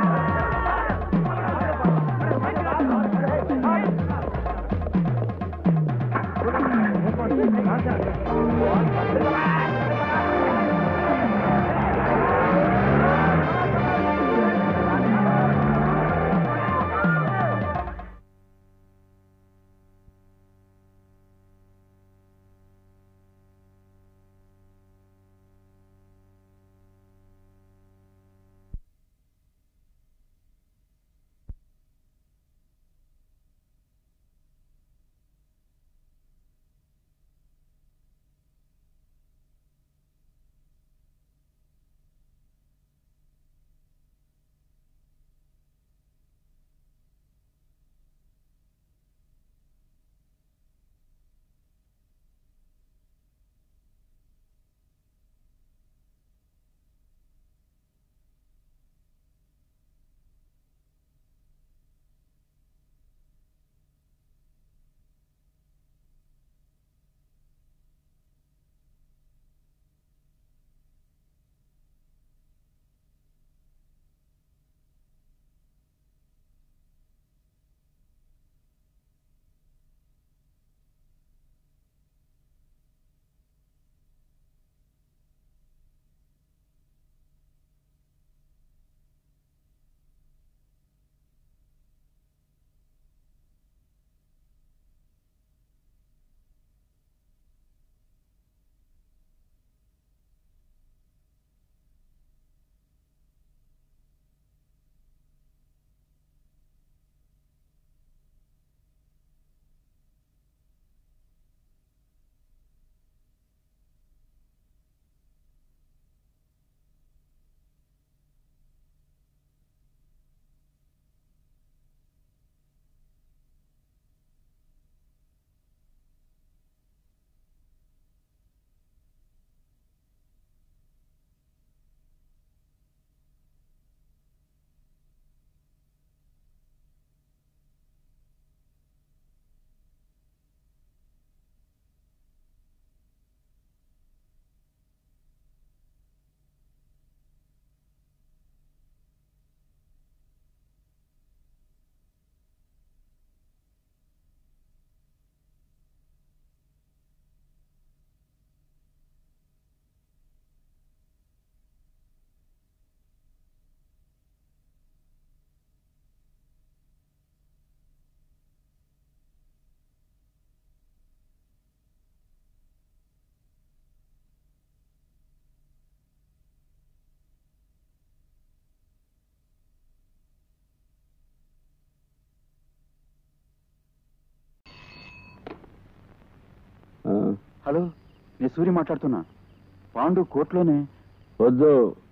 హలో నేను సూర్య మాట్లాడుతున్నా పాండు కోర్టులోనే వద్దు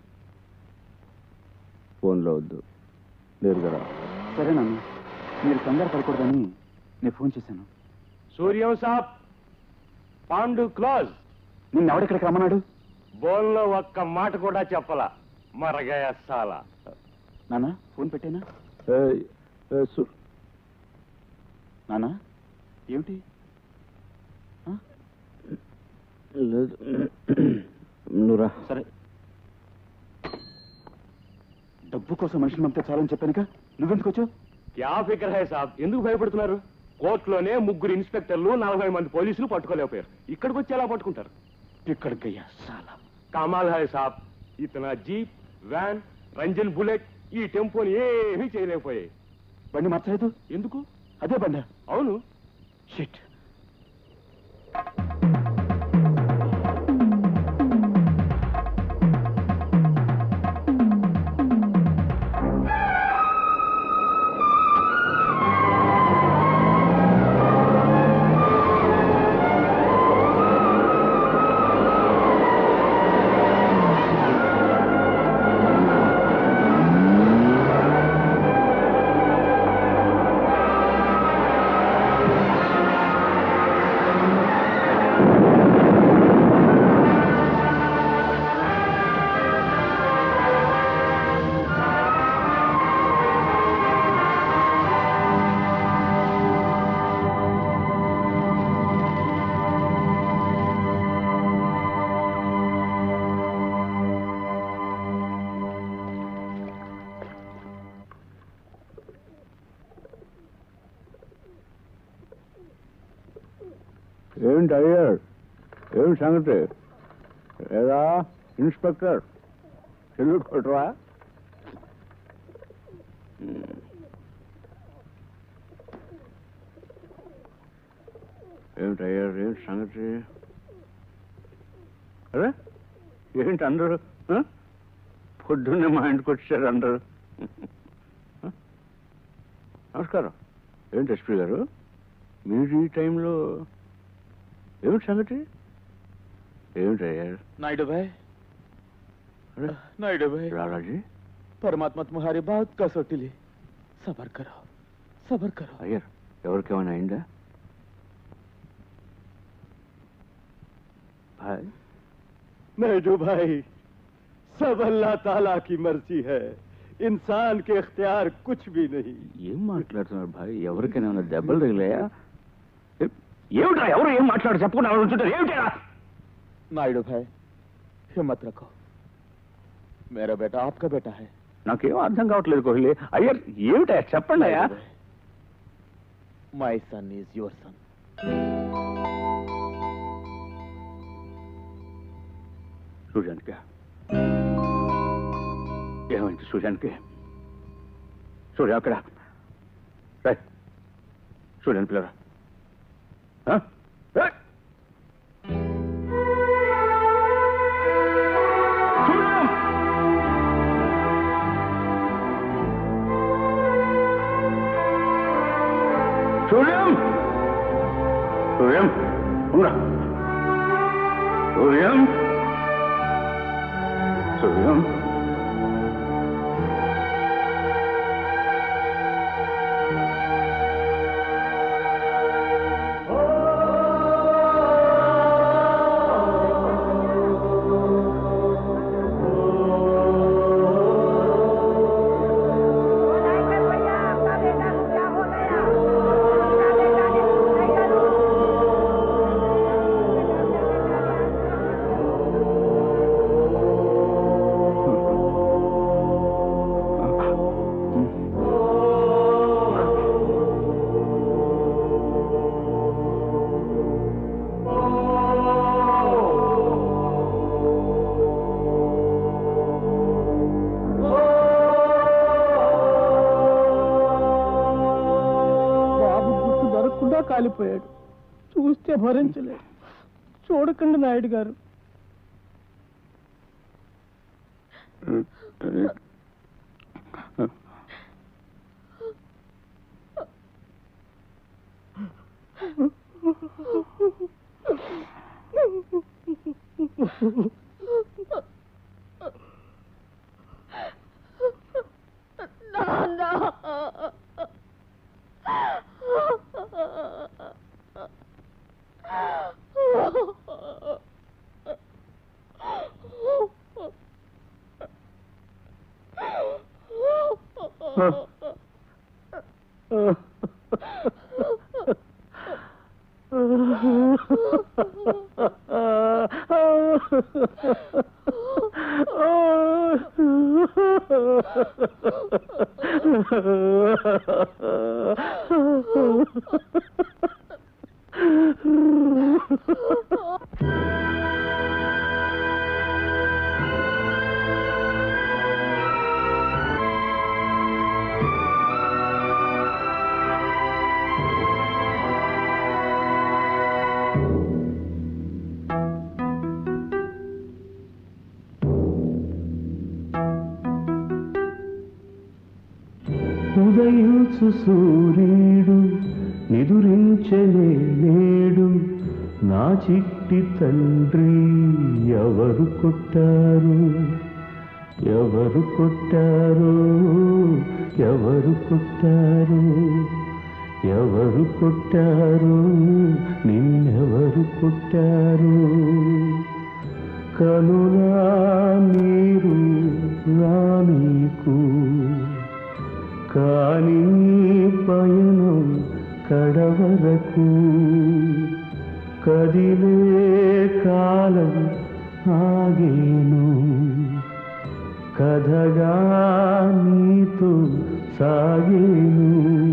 ఫోన్లో వద్దు నేరుగా రా సరే నాన్న మీరు కంగారు పడకూడదని నేను ఫోన్ చేశాను సూర్యం సాబ్ పాండు క్లోజ్ నిన్న ఎవడెక్కడికి రమ్మన్నాడు బోన్లో ఒక్క మాట కూడా చెప్పలా మరగయ సాలా నాన్న ఫోన్ పెట్టేనా ఏయ్, ఏ, సు- నాన్న ఏమిటి లేదు నువ్వురా సరే డబ్బు కోసం మనుషులు పంపితే చాలని చెప్పానుక నువ్వెందుకు వచ్చావు క్యా ఫికర్ హై సాబ్ ఎందుకు భయపడుతున్నారు కోర్టులోనే ముగ్గురు ఇన్స్పెక్టర్లు నలభై మంది పోలీసులు పట్టుకోలేకపోయారు ఇక్కడికి వచ్చి ఎలా పట్టుకుంటారు ఇక్కడికయ్యా సాలా కమాల్ హై సాబ్ ఇతన జీప్ వ్యాన్ రంజన్ బుల్లెట్ ఈ టెంపోని ఏమీ చేయలేకపోయాయి బండి మార్చలేదు ఎందుకు అదే బండ అవును షిట్ ఏంటి అయ్యారు ఏమి సంగతి ఏదా ఇన్స్పెక్టర్ సెల్యూట్ కొట్టరా ఏమిటి అయ్యారు ఏంటి సంగతి అరే ఏంటి అందరూ ఆ? పొద్దున్నే మా ఇంటికి వచ్చారు అందరూ ఆ? నమస్కారం ఏంటి ఎస్పీ గారు మీరు ఈ టైంలో ఏమిటి సంగతి ఏమిటి అయ్యారు नायडू भाई नायडू भाई రారాజీ परमात्मा तुम्हारी बहुत कसौटी ली सबर करो सबर करो అయ్యారు ఎవరికేమైనా అయిందా భాయ్ नायडू भाई सब अल्लाह ताला की मर्जी है इंसान के इख्तियार कुछ भी नहीं ఏం మాట్లాడుతున్నారు భాయ్ ఎవరికైనా ఏమైనా దెబ్బలు తగిలాయా ఏ- ఏమిట్రా ఎవరు ఏం మాట్లాడు చెప్పకుండా ఎవరు ఉంటుంటారు ఏమిటా नायडू भाई हिम्मत रखो मेरा बेटा आपका बेटा है నాకేం అర్థం కావట్లేదు కోహ్లీ అయ్యర్ ఏమిటా చెప్పండి అయ్యా माई सन इज योर सन సూర్యానికి ఏమైంది సూర్యానికి సూర్య అక్కడ రేయ్, సూర్యాన్ని పిల్లరా ఆ? రేయ్. సూర్యం! సూర్యం సూర్యం ఉంగరా సూర్యం సూర్యం బాబు గుర్తు దొరకకుండా కాలిపోయాడు చూస్తే భరించలేదు చూడకండి నాయుడు గారు ఉదయించు సూర్యుడు నిదురించలే నేడు నా చిట్టి తండ్రి ఎవరు కొట్టారు ఎవరు కొట్టారు ఎవరు కొట్టారు ఎవరు కొట్టారు నిన్నెవరు కొట్టారు కనులా నీరు రానీకు కానీ పయనం కడవరకు కదిలే కాలం ఆగేను కథగా నీతో సాగేను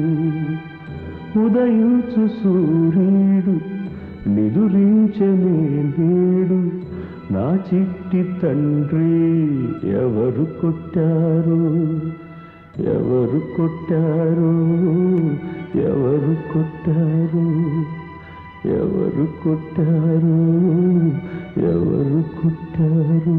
ఉదయించు సూర్యుడు నిదురించనే నేడు నా చిట్టి తండ్రి ఎవరు కొట్టారు ఎవరు కొట్టారు ఎవరు కొట్టారు ఎవరు కొట్టారు ఎవరు కొట్టారు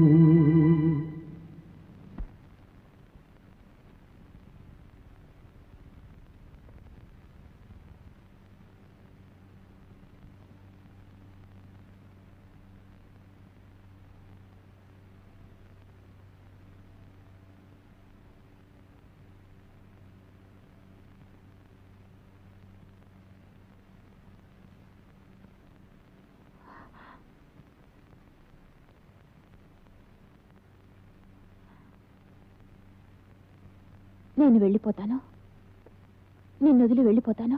నేను వెళ్ళిపోతాను నిన్ను వదిలి వెళ్ళిపోతాను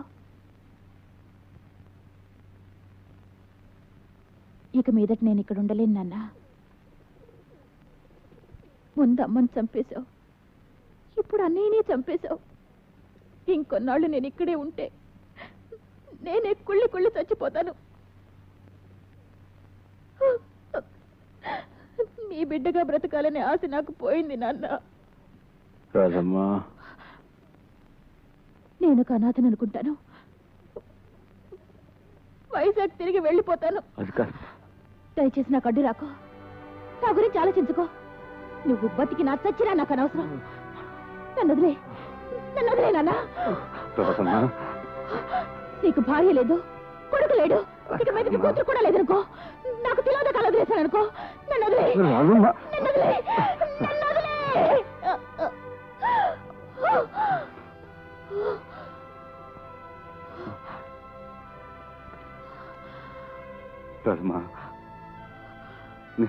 ఇక మీదట నేను ఇక్కడ ఉండలేను నాన్న ముందు అమ్మని చంపేశావు ఇప్పుడు అన్నయ్యనే చంపేశావు ఇంకొన్నాళ్ళు నేను ఇక్కడే ఉంటే నేనే కుళ్ళి కుళ్ళి చచ్చిపోతాను నీ బిడ్డగా బ్రతకాలనే ఆశ నాకు పోయింది నాన్న రాధమ్మా నేను ఒక అనాథను అనుకుంటాను వైజాగ్ తిరిగి వెళ్ళిపోతాను అది కాదు దయచేసి నాకు అడ్డు రాకో నా గురించి ఆలోచించుకో నువ్వు బతికి నా చచ్చిరా నాకు అనవసరం నన్ను వదిలే నన్ను వదిలే నాన్న రాధమ్మా నీకు భార్య లేదు కొడుకు లేడు ఇక మీదకి కూతురు కూడా లేదనుకో నాకు తెలియదు కల వదిలేశాను అనుకో నన్ను వదిలే రాధమ్మా నన్ను వదిలే నన్ను వదిలే రాధమ్మా నీ-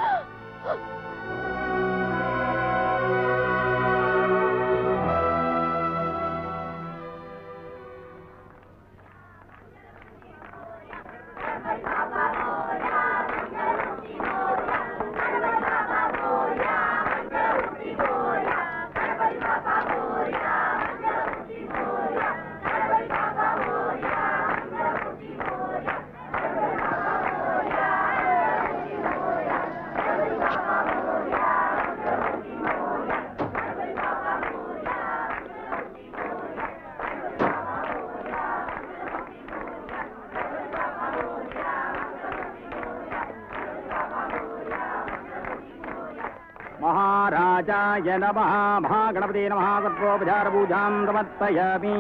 మహారాజాయ నమ మహాగణపతి నమ సర్వోపచారపూజాం సమర్పయామి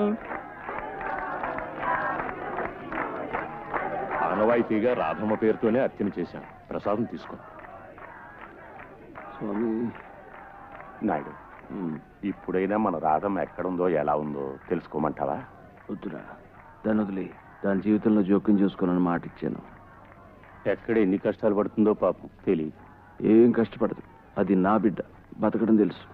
ఆనవాయితీగా రాధమ్మ పేరుతోనే అర్చన చేశాం ప్రసాదం తీసుకో స్వామి నాయుడు ఇప్పుడైనా మన రాధం ఎక్కడుందో ఎలా ఉందో తెలుసుకోమంటావా వద్దురా దాని వదిలి దాని జీవితంలో జోక్యం చేసుకోనని మాట ఇచ్చాను ఎక్కడ ఎన్ని కష్టాలు పడుతుందో పాపం తెలియదు ఏం కష్టపడదు అది నా బిడ్డ బతకడం తెలుసు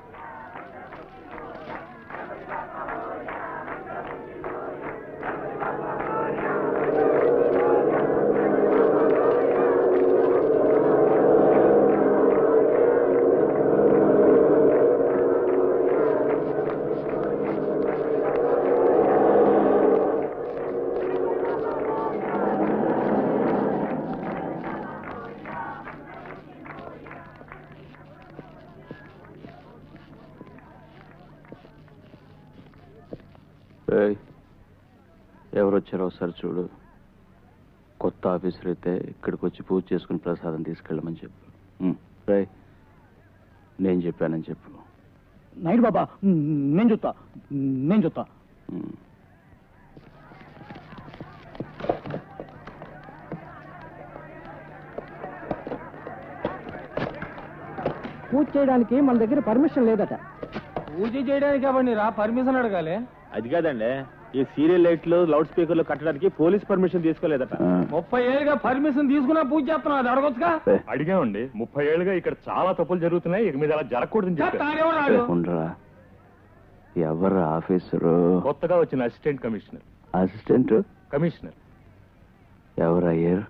ఏయ్, ఎవరు వచ్చారో ఒకసారి చూడు కొత్త ఆఫీసర్ అయితే ఇక్కడికి వచ్చి పూజ చేసుకుని ప్రసాదం తీసుకెళ్ళమని చెప్పు ఉమ్, రేయ్ నేను చెప్పానని చెప్పు నైట్ బాబా నేను చూస్తా నేను చూస్తా ఉమ్. పూజ చేయడానికి మన దగ్గర పర్మిషన్ లేదట పూజ చేయడానికి అవన్నీ రా పర్మిషన్ అడగాలి అది కాదండి ఈ సీరియల్ లైట్లు లౌడ్ స్పీకర్లు కట్టడానికి పోలీస్ పర్మిషన్ తీసుకోలేదట ముప్పై ఏళ్ళుగా పర్మిషన్ తీసుకున్నా పూజ చేస్తున్నావు అది అడగొచ్చుగా అడిగామండి ముప్పై ఏళ్ళుగా ఇక్కడ చాలా తప్పులు జరుగుతున్నాయి ఇక మీద అలా జరగకూడదని చెప్పారు తాడేవాడు ఉండరా ఎవరు ఆఫీసరు కొత్తగా వచ్చిన అసిస్టెంట్ కమిషనర్ అసిస్టెంట్ కమిషనర్ ఎవరు అయ్యారు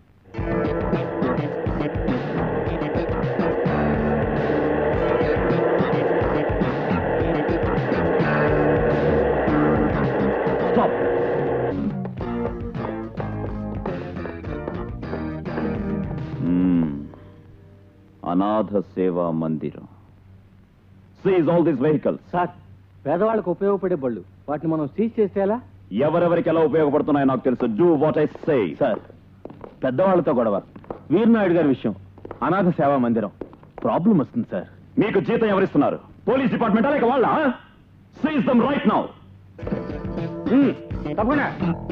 అనాథ సేవా మందిరం seize all this vehicles sir పేదవాళ్ళకు ఉపయోగపడే బళ్ళు వాటిని మనం సీజ్ చేస్తే ఎలా ఎవరెవరికి ఎలా ఉపయోగపడుతున్నాయో నాకు తెలుసు do what I say sir పెద్దవాళ్ళతో గొడవ వీరనాయుడు గారి విషయం అనాథ సేవా మందిరం ప్రాబ్లం వస్తుంది సార్ మీకు జీతం ఎవరిస్తున్నారు పోలీస్ డిపార్ట్మెంట్ లేక వాళ్ళ సీజ్ దమ్ రైట్ నౌ తప్పకుండా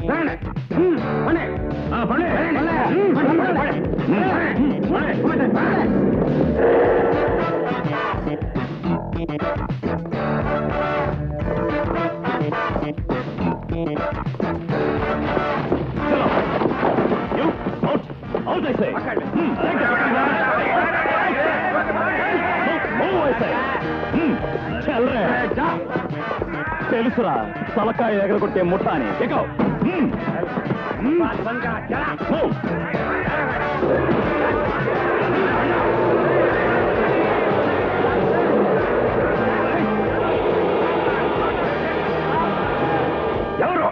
Out, I say. Hmm, take it. Move, I say. Hmm, చల్రే. తెలుసురా తలకాయ ఎగరగొట్టే ముఠ అని ఎగో ఎవరు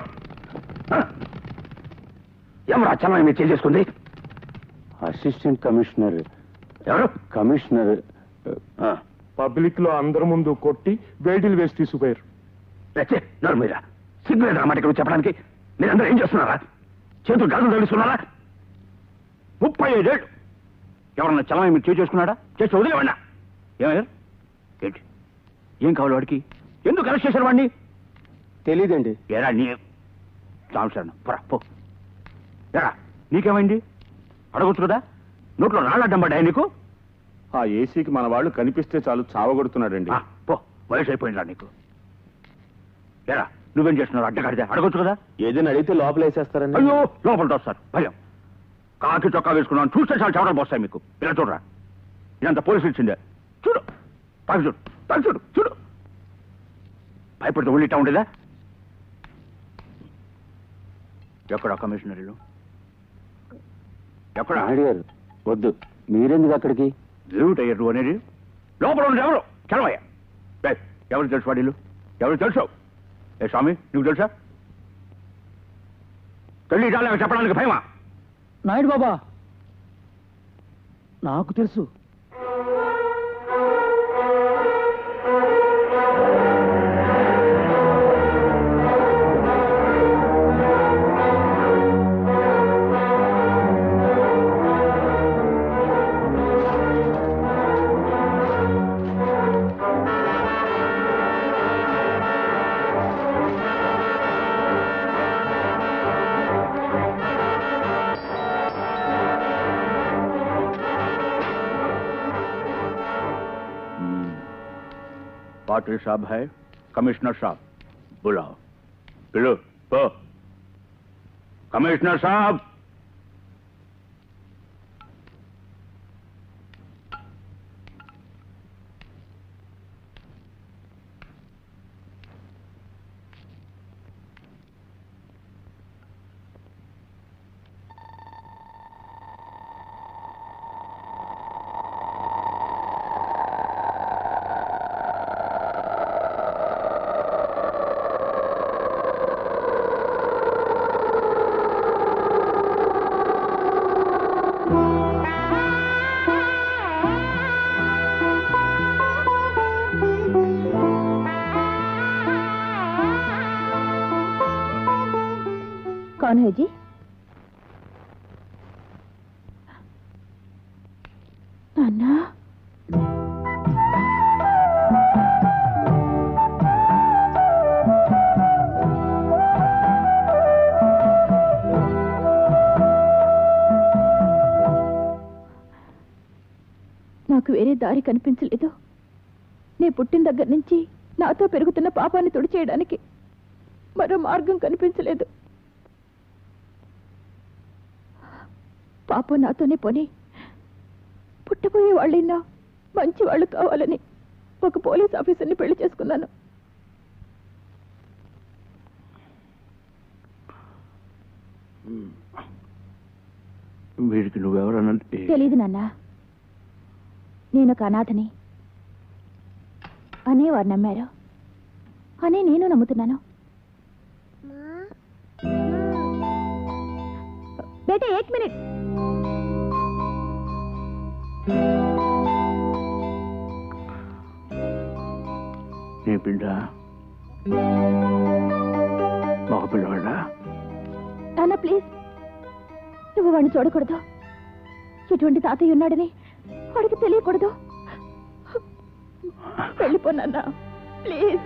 ఎవరు చలం మీరు చేసుకుంది అసిస్టెంట్ కమిషనర్ ఎవరు కమిషనర్ పబ్లిక్ లో అందరి ముందు కొట్టి వేడిలు వేసి తీసుకుపోయారు రెచ్చే నోరు మీద సిగ్గు లేదు అన్నమాట ఇక్కడ చెప్పడానికి మీరందరూ ఏం చేస్తున్నారా చేతులు గాజులు తగులుస్తున్నారా ముప్పై ఐదేళ్ళు ఎవరన్నా చలమై మీరు చేసి చేసుకున్నాడా చేసి వదిలేవన్నా ఏమయ్యారు ఏంటి ఏం కావాలి వాడికి ఎందుకు అరెస్ట్ చేశారు వాడిని తెలీదండి ఏరా నీ రామశరణ్ పోరా పో ఏరా నీకేమైంది అడగొచ్చు కదా నోట్లో రాళ్ళడ్డం పడ్డాయి నీకు ఆ ఏసీకి మన వాళ్ళు కనిపిస్తే చాలు చావగొడుతున్నాడండి ఆ, పో వయసు అయిపోయిందా నీకు ఏరా నువ్వేం చేస్తున్నావు అడ్డగాడితే అడగొచ్చు కదా ఏదైనా అడిగితే లోపల వేసేస్తారని అయ్యో లోపల తోస్తారు భయం కాకి చొక్కా వేసుకున్నాను చూస్తే చాలు చెవడం పోస్తాయి మీకు ఇలా చూడరా ఇదంతా పోలీసు ఇచ్చిందే చూడు తాగి చూడు తాగి చూడు చూడు భయపడితే ఉండిటా ఉండేదా ఎక్కడ కమిషనర్ ఇల్లు ఎక్కడ నాయుడు గారు వద్దు మీరెందుకు అక్కడికి ఏమిటయ్యారు అనేది లోపల ఉన్నది ఎవరు చలవయ్య ఏయ్, ఎవరు తెలుసు వాడిల్లు ఎవరు తెలుసు ఏ స్వామి నీకు తెలుసా తల్లి ఇటాలని చెప్పడానికి భయమా నాయుడు బాబా నాకు తెలుసు पाटिल साहब है कमिश्नर साहब बुलाओ पिलो पो कमिश्नर साहब कौन है जी नाना నాకు వేరే దారి కనిపించలేదు నేను పుట్టిన దగ్గర నుంచి నాతో పెరుగుతున్న పాపాన్ని తుడిచేయడానికి మరో మార్గం కనిపించలేదు పాపం నాతోనే పోని పుట్టబోయే వాళ్ళైనా మంచి వాళ్ళు కావాలని ఒక పోలీస్ ఆఫీసర్ని పెళ్లి చేసుకున్నాను వీడికి నువ్వెవరనంటే తెలీదు నాన్న నేను ఒక అనాథని అనే వారు నమ్మారు అనే నేను నమ్ముతున్నాను బేటా ఏక్ మినిట్ నీ బిడ్డ మగ పిల్లవాడా నాన్న ప్లీజ్ నువ్వు వాడిని చూడకూడదు ఎటువంటి తాతయ్య ఉన్నాడని వాడికి తెలియకూడదు వెళ్ళిపోనన్న ప్లీజ్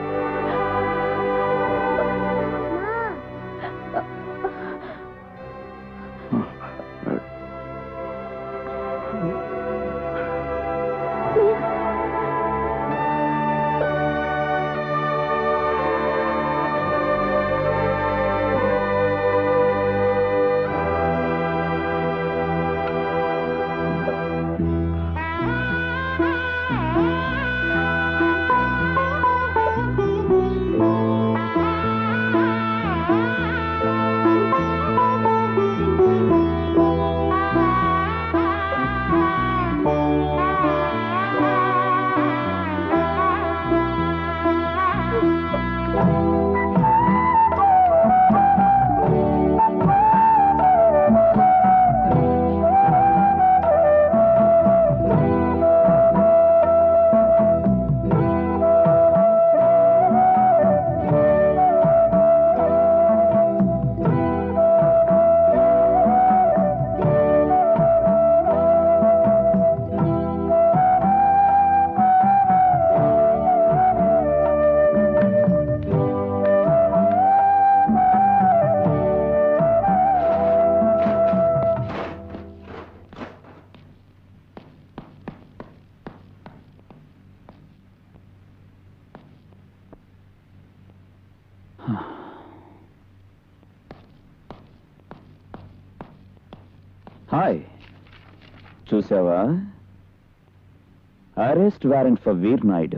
హాయ్ చూసావా arrest warrant for Veer Naidu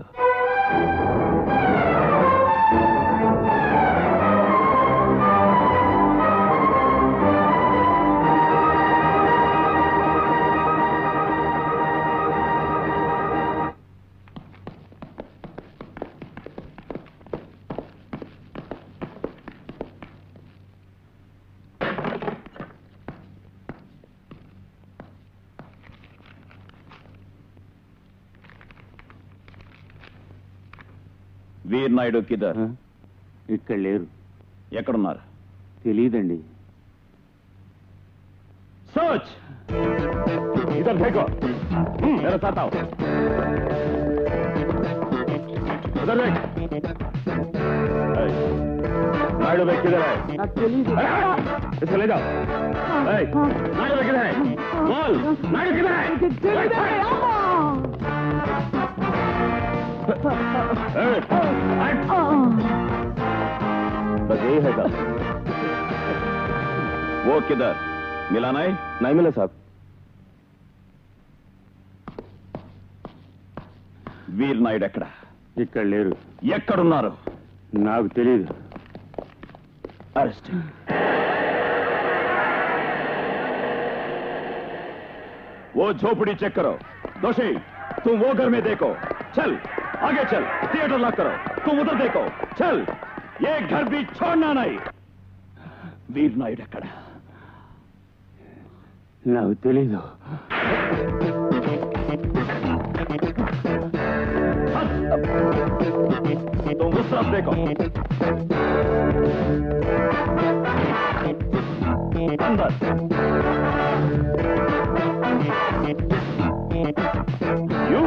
Veer Naidu కిదర్ ఇక్కడ లేరు ఎక్కడున్నారు తెలియదండి సోచ్ इधर देखो मेरे साथ आओ उधर देख ए, नायडू भाई किधर है अरे, इसको ले जाओ ए, नायडू भाई किधर है बोल नायडू किधर है यही है साहब वो किधर मिला नहीं नहीं मिला साहब వీర్ నాయుడు ఎక్కడ ఇక్కడ లేరు ఎక్కడున్నారు నాకు తెలియదు అరెస్ట్ वो झोपड़ी चेक करो दोषी तुम वो घर में देखो चल आगे चल थिएटर लॉक करो तुम उधर देखो चल ये घर भी छोड़ना नहीं వీర్ నాయుడు ఎక్కడ నాకు తెలీదు तुम उस तरफ देखो अंदर यू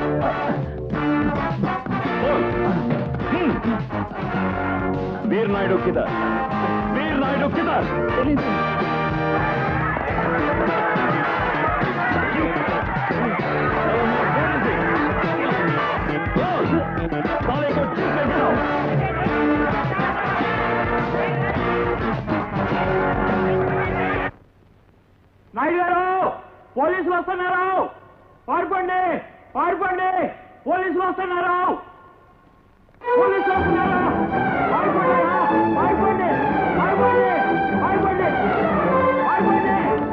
बोल हम्म। वीर नायडू किधर वीर नायडू किधर साले को ठीक से गिराओ నాయుడు గారు పోలీసులు వస్తున్నారు పారిపోండి పారిపోండి పోలీసులు వస్తున్నారు పోలీసులు వస్తున్నారు పారిపోండి పారిపోండి పారిపోండి పారిపోండి పారిపోండి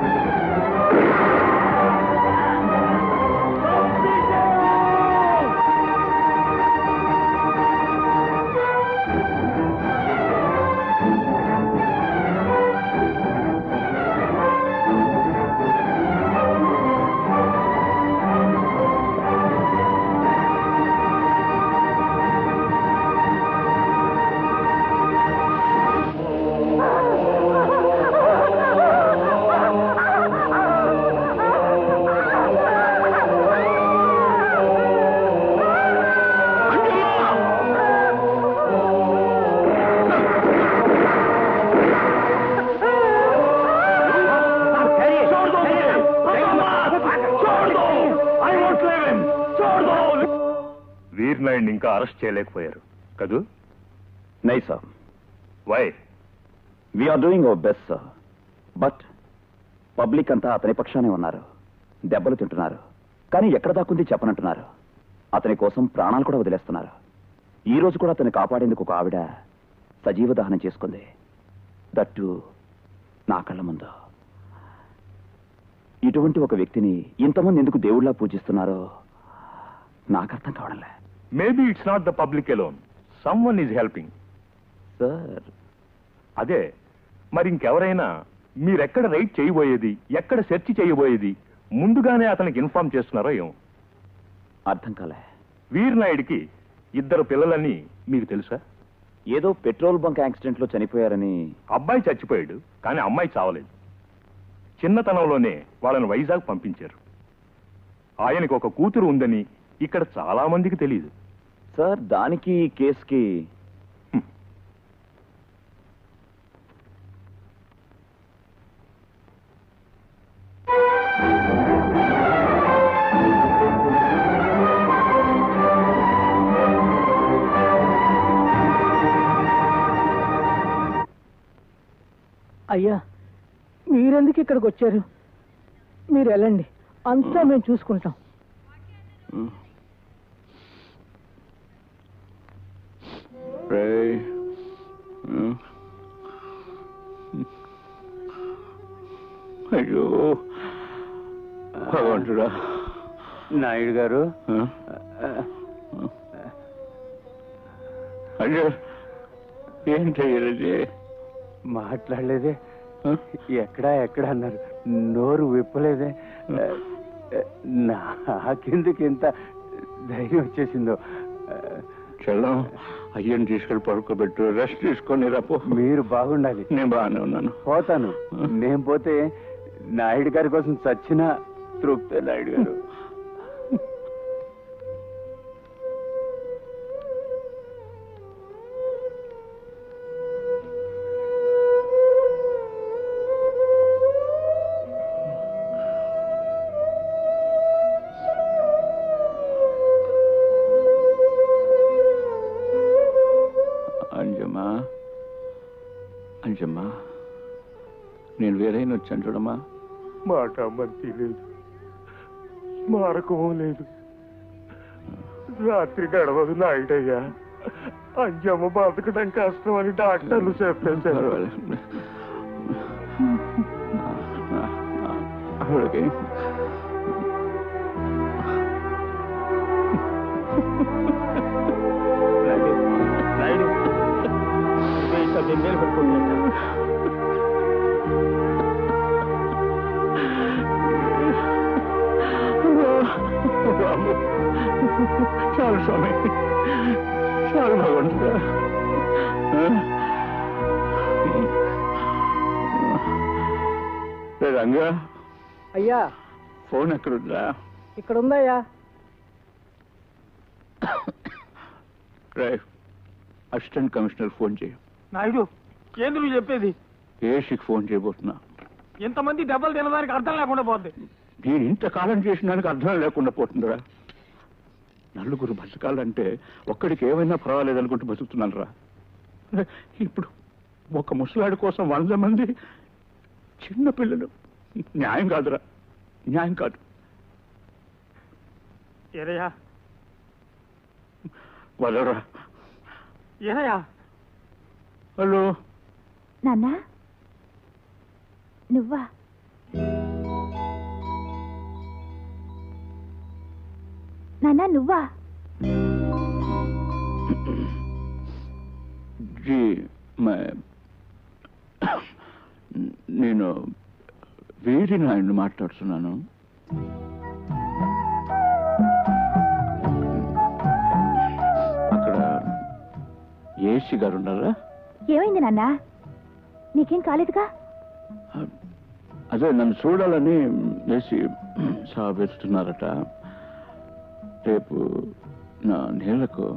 छोड़ दो मुझे छोड़ दो आई वॉन्ट लिव हिम छोड़ दो వీర్ నాయుడిని ఇంకా అరెస్ట్ చేయలేకపోయారు కదూ नहीं साहब why we're doing our best sir but public అంతా అతని పక్షానే ఉన్నారు దెబ్బలు తింటున్నారు కానీ ఎక్కడ దాక్కుంది చెప్పనంటున్నారు అతని కోసం ప్రాణాలు కూడా వదిలేస్తున్నారు ఈ రోజు కూడా అతన్ని కాపాడేందుకు ఒక ఆవిడ సజీవ దహనం చేసుకుంది దట్టు నా కళ్ళ ముందు ఇటువంటి ఒక వ్యక్తిని ఇంతమంది ఎందుకు దేవుళ్ళ పూజిస్తున్నారో నాకు అర్థం కావడంలే maybe it's not the public alone someone is helping sir అదే మరి ఇంకెవరైనా మీరెక్కడ రైడ్ చేయబోయేది ఎక్కడ సెర్చ్ చేయబోయేది ముందుగానే అతనికి ఇన్ఫార్మ్ చేస్తున్నారో ఏమో అర్థం కాలే వీర్ నాయుడికి ఇద్దరు పిల్లలని మీకు తెలుసా ఏదో పెట్రోల్ బంక్ యాక్సిడెంట్ లో చనిపోయారని అబ్బాయి చచ్చిపోయాడు కానీ అమ్మాయి చావలేదు చిన్నతనంలోనే వాళ్ళని వైజాగ్ పంపించారు ఆయనకు ఒక కూతురు ఉందని ఇక్కడ చాలా మందికి తెలియదు సార్ దానికి ఈ కేసుకి అయ్యా మీరెందుకు ఇక్కడికి వచ్చారు మీరు వెళ్ళండి అంతా మేము చూసుకుంటాం అయ్యో భగవంతుడా నాయుడు గారు అయ్యో ఏంటి ఇది మాట్లాడలేదే ఎక్కడా ఎక్కడ అన్నారు నోరు విప్పలేదే నాకెందుకు ఇంత ధైర్యం వచ్చేసిందో చల్లం అయ్యని తీసుకెళ్ళి పడుకోబెట్టు రెస్ట్ తీసుకొని రాపో మీరు బాగుండాలి నేను బాగానే ఉన్నాను పోతాను నేను పోతే నాయుడు గారి కోసం చచ్చిన తృప్తే నాయుడు గారు అంజమా క్షమించమ్మా నేను వేరైనా వచ్చాను చూడమ్మా మాట మంతి లేదు స్మారకము లేదు రాత్రి గడవదు నాయుడయ్యా అంజమ్మ బతకడం కష్టం అని డాక్టర్లు చెప్పేశారు ఆవిడకి నాయుడు బెంగేలు పడుకుంటా చాలు స్వామి చాలు భగవంతుడా రే రంగా అయ్యా ఫోన్ ఎక్కడుందా ఇక్కడ ఉందయ్యా రే అసిస్టెంట్ కమిషనర్ ఫోన్ చేయి నాయుడు ఏంది నువ్వు చెప్పేది ఏసీకి ఫోన్ చేయబోతున్నా ఇంతమంది దెబ్బలు తినడానికి అర్థం లేకుండా పోద్ది నేను ఇంతకాలం చేసిన దానికి అర్థం లేకుండా పోతుందిరా నలుగురు బతకాలంటే ఒక్కడికి ఏమైనా పర్వాలేదు అనుకుంటూ బతుకుతున్నాను రా ఇప్పుడు ఒక ముసలాడి కోసం వంద మంది చిన్న పిల్లలు న్యాయం కాదురా న్యాయం కాదు ఏరయ్యా వదలరా ఏరయ్యా హలో నాన్నా నువ్వా నాన్నా నువ్వా జీ మ- నేను వీరి నాయుడు మాట్లాడుతున్నాను అక్కడ ఏసీ గారు ఉన్నారా ఏమైంది నాన్నా నీకేం కాలేదుగా అదే నన్ను చూడాలని ఏసీ సాబ్ వేస్తున్నారట రేపు నా నీళ్లకు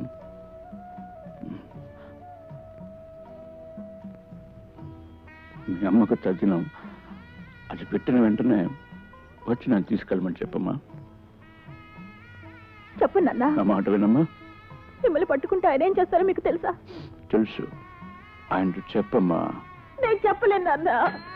మీ అమ్మకు తగ్గినాం అది పెట్టిన వెంటనే వచ్చి నన్ను తీసుకెళ్ళమని చెప్పమ్మా చెప్పు నాన్నా నా మాట వినమ్మా మిమ్మల్ని పట్టుకుంటే ఆయన ఏం చేస్తారో మీకు తెలుసా తెలుసు ఆయన చెప్పమ్మా నేను చెప్పలేను నాన్నా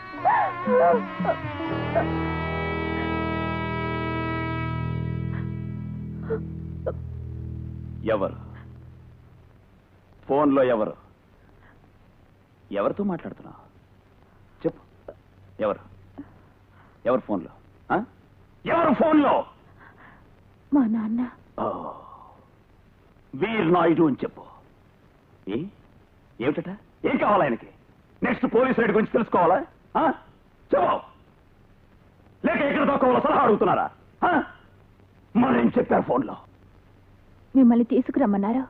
ఎవరు ఫోన్లో ఎవరు ఎవరితో మాట్లాడుతున్నావు చెప్పు ఎవరు ఎవరు ఫోన్లో ఆ? ఎవరు ఫోన్లో మా నాన్న ఓ, వీర్ నాయుడు అని చెప్పు ఏ ఏమిటట ఏం కావాలి ఆయనకి నెక్స్ట్ పోలీస్ రైడ్ గురించి తెలుసుకోవాలా ఆ? చెప్పు లేక ఎక్కడ తక్కువ సలహా అడుగుతున్నారా ఆ? మరేం చెప్పారు ఫోన్లో మిమ్మల్ని తీసుకురమ్మన్నారు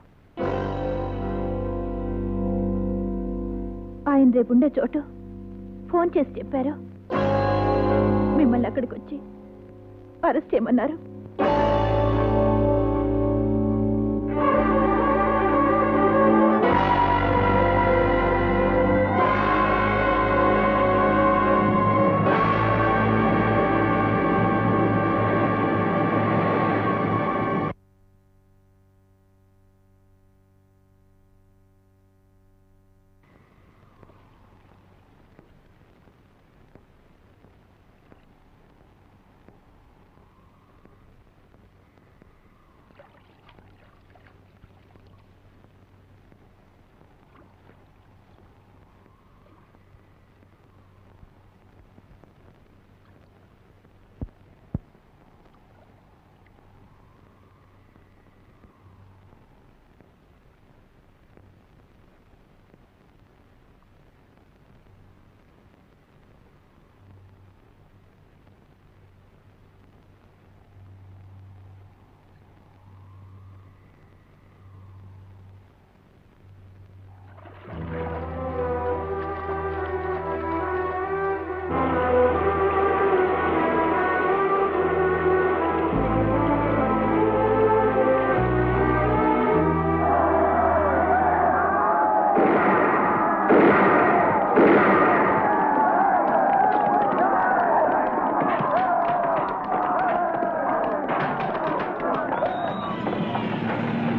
ఆయన రేపుండే చోటు ఫోన్ చేసి చెప్పారు మిమ్మల్ని అక్కడికి వచ్చి అరెస్ట్ చేయమన్నారు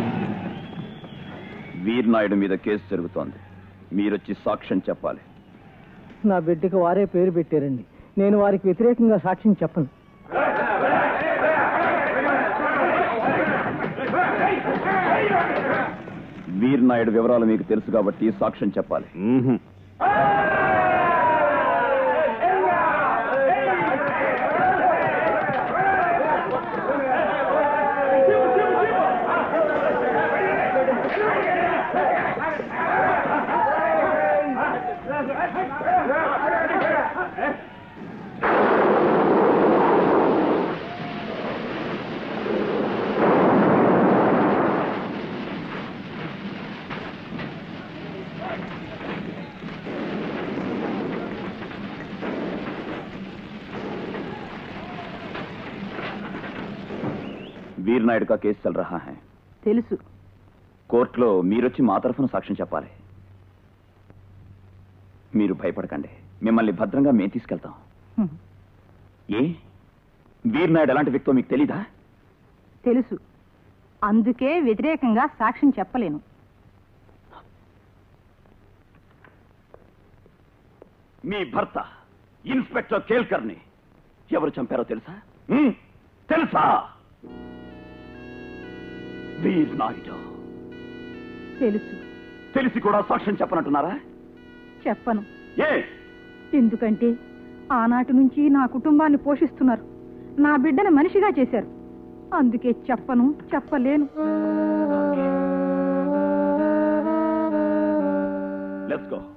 వీర్ నాయుడు మీద కేసు జరుగుతోంది మీరొచ్చి సాక్ష్యం చెప్పాలి నా బిడ్డకి వారే పేరు పెట్టారండి నేను వారికి వ్యతిరేకంగా సాక్ష్యం చెప్పను వీర్ నాయుడు వివరాలు మీకు తెలుసు కాబట్టి సాక్ష్యం చెప్పాలి వీర్ నాయుడు కా కేసు చల్ రహా హై తెలుసు కోర్టులో మీరొచ్చి మా తరఫున సాక్ష్యం చెప్పాలి మీరు భయపడకండి మిమ్మల్ని భద్రంగా మేము తీసుకెళ్తాం హ్మ్. ఏ వీర్ నాయుడు ఎలాంటి వ్యక్తో మీకు తెలీదా తెలుసు అందుకే వ్యతిరేకంగా సాక్ష్యం చెప్పలేను మీ భర్త ఇన్స్పెక్టర్ కేల్కర్ని ఎవరు చంపారో తెలుసా హ్మ్? తెలుసా వీర్ నాయుడు తెలుసు తెలిసి కూడా సాక్ష్యం చెప్పనంటున్నారా చెప్పను ఏ ఎందుకంటే ఆనాటి నుంచి నా కుటుంబాన్ని పోషిస్తున్నారు నా బిడ్డను మనిషిగా చేశారు అందుకే చెప్పను చెప్పలేను లెట్స్ గో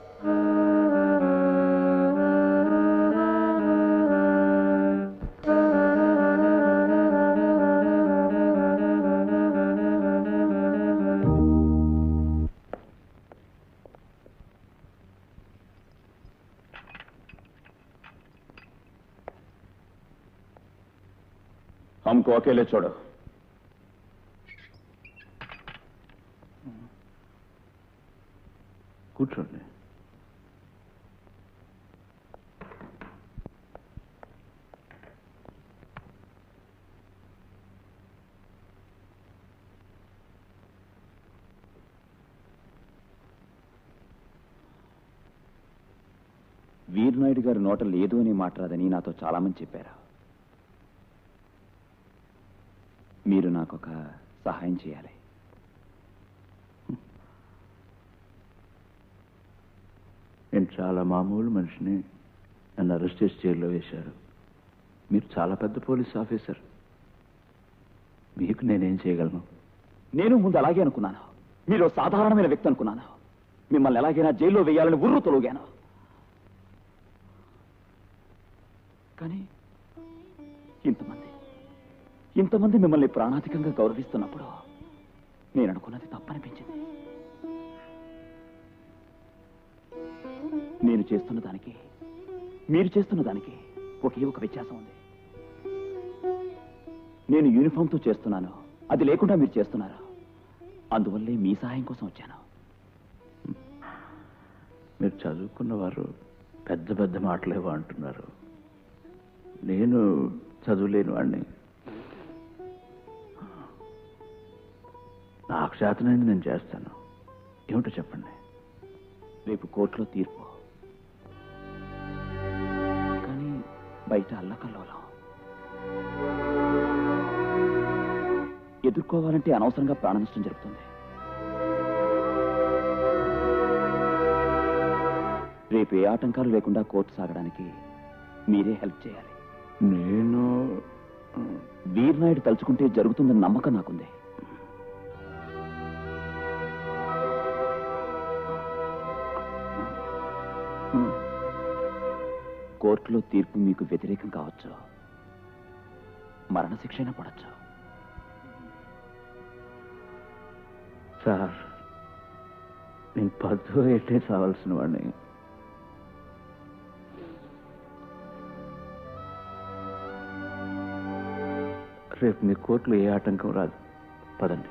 हमको अकेले छोड़ो కూర్చోండి వీరనాయుడు గారి నోట లేదు అని మాట రాదని నాతో చాలా మంది చెప్పారు మీరు నాకొక సహాయం చేయాలి నేను చాలా మామూలు మనిషిని నన్ను అరెస్ట్ చేసి జైల్లో వేశారు మీరు చాలా పెద్ద పోలీస్ ఆఫీసర్ మీకు నేనేం చేయగలను నేను ముందు అలాగే అనుకున్నాను మీరు సాధారణమైన వ్యక్తి అనుకున్నాను మిమ్మల్ని ఎలాగైనా జైల్లో వేయాలని ఉర్రు తొలగాను కానీ ఇంతమంది ఇంతమంది మిమ్మల్ని ప్రాణాధికంగా గౌరవిస్తున్నప్పుడు నేను అనుకున్నది తప్పనిపించింది నేను చేస్తున్న దానికి మీరు చేస్తున్న దానికి ఒకే ఒక వ్యత్యాసం ఉంది నేను యూనిఫామ్తో చేస్తున్నాను అది లేకుండా మీరు చేస్తున్నారు అందువల్లే మీ సహాయం కోసం వచ్చాను మీరు చదువుకున్న వారు పెద్ద పెద్ద మాటలేవో అంటున్నారు నేను చదువులేని వాడిని నాకు చేతనైంది నేను చేస్తాను ఏమిటో చెప్పండి రేపు కోర్టులో తీర్పు కానీ బయట అల్లకల్లోలం ఎదుర్కోవాలంటే అనవసరంగా ప్రాణ నష్టం జరుగుతుంది రేపు ఏ ఆటంకాలు లేకుండా కోర్టు సాగడానికి మీరే హెల్ప్ చేయాలి నేను వీర్నాయుడు తలుచుకుంటే జరుగుతుందని నమ్మకం నాకుంది కోర్టులో తీర్పు మీకు వ్యతిరేకం కావచ్చు మరణశిక్ష అయినా పడచ్చు సార్ నేను పద్దు ఎట్టే చావాల్సిన వాడిని రేపు మీ కోర్టులో ఏ ఆటంకం రాదు పదండి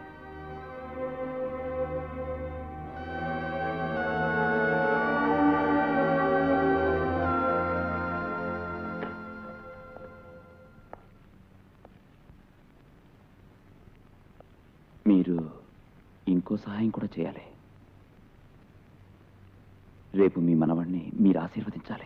మీరు ఇంకో సహాయం కూడా చేయాలి రేపు మీ మనవణ్ణి మీరు ఆశీర్వదించాలి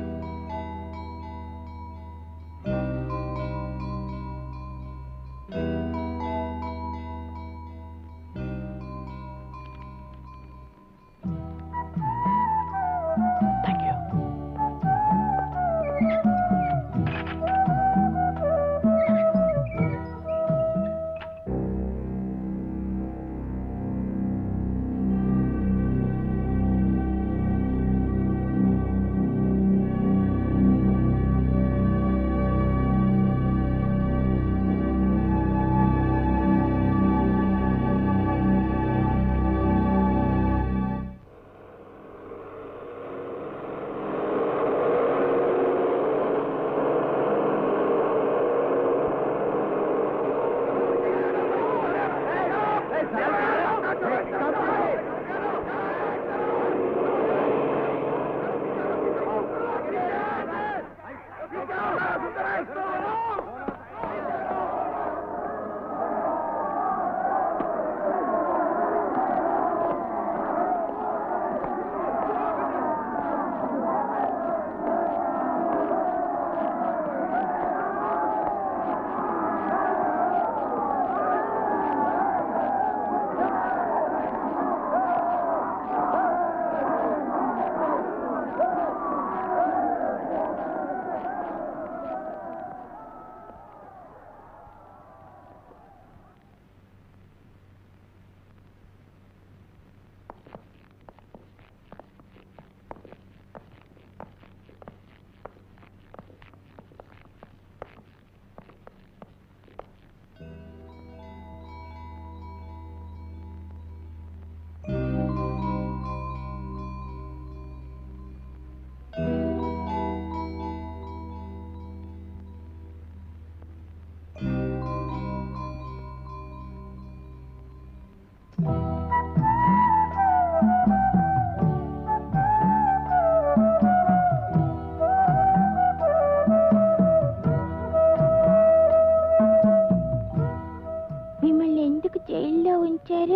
మిమ్మల్ని ఎందుకు జైల్లో ఉంచారు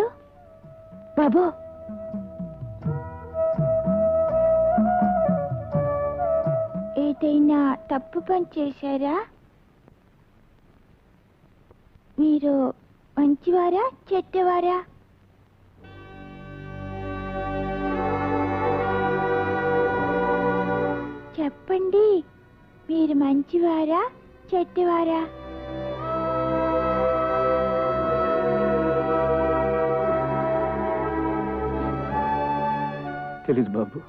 బాబు ఏదైనా తప్పు పని చేశారా మీరు మంచివారా చెడ్డవారా చెప్పండి మీరు మంచివారా చెడ్డవారా తెలీదు బాబు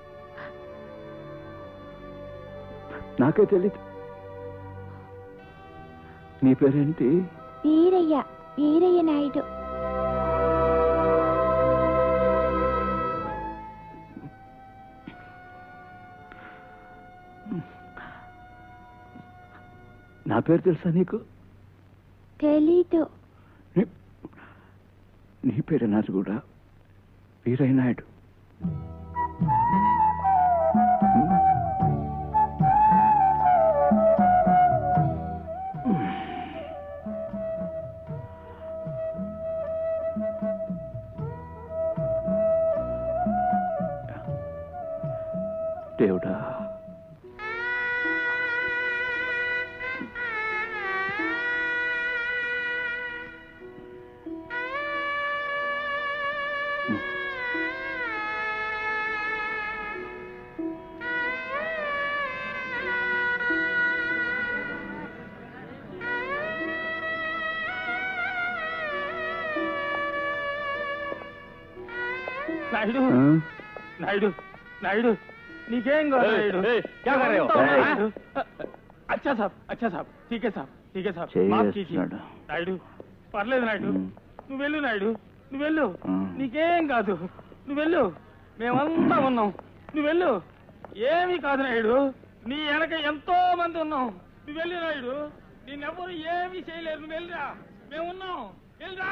నాకే తెలీదు నీ పేరేంటి వీరయ్య వీరయ్య నాయుడు నా పేరు తెలుసా నీకు తెలీదు నీ పేరు నాది కూడా వీరయ్య నాయుడు దేవుడా నాయుడు నాయుడు నాయుడు నీకేం కాదు ఏయ్, నాయుడు ఏయ్, क्या कर रहे हो? ఎంత ఏయ్. నాయుడు? అచ్చా సాబ్ అచ్చా సాబ్ ఠీకే సాబ్ ఠీకే సాబ్ మాఫ్ కీజిए చేస్తున్నాడు. నాయుడు పర్లేదు నాయుడు నువ్వు వెళ్ళు నాయుడు నువ్వు వెళ్ళు నీకేం కాదు నువ్వు వెళ్ళు మేమంతా ఉన్నాం నువ్వు వెళ్ళు ఏమీ కాదు నాయుడు నీ వెనక ఎంతో మంది ఉన్నాం నువ్వు వెళ్ళు నాయుడు నిన్నెవ్వరు ఏమీ చేయలేరు నువ్వు వెళ్ళిరా మేము ఉన్నాం వెళ్ళిరా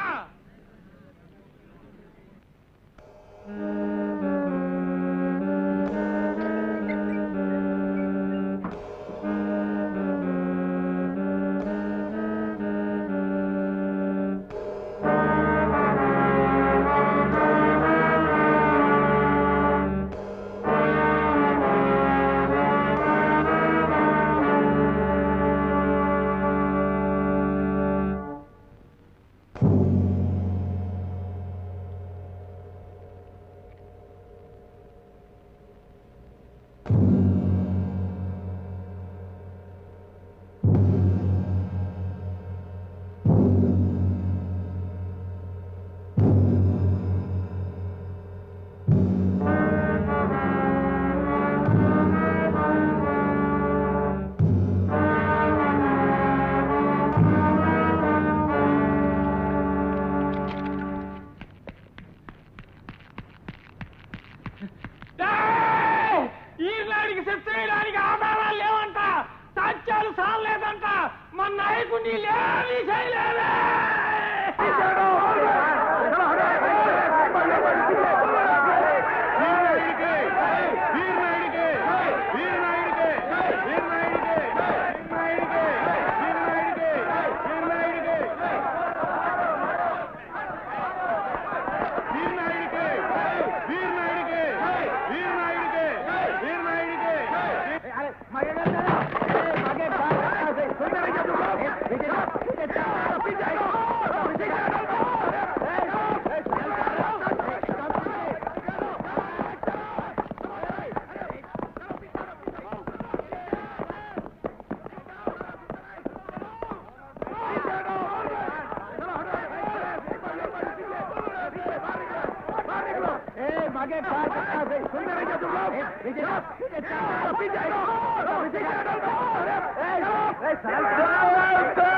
के पार करता है सुन रहे क्या तुम लोग पीछे जाओ, पीछे जाओ, पीछे जाओ, पीछे जाओ, ए, ए, सरल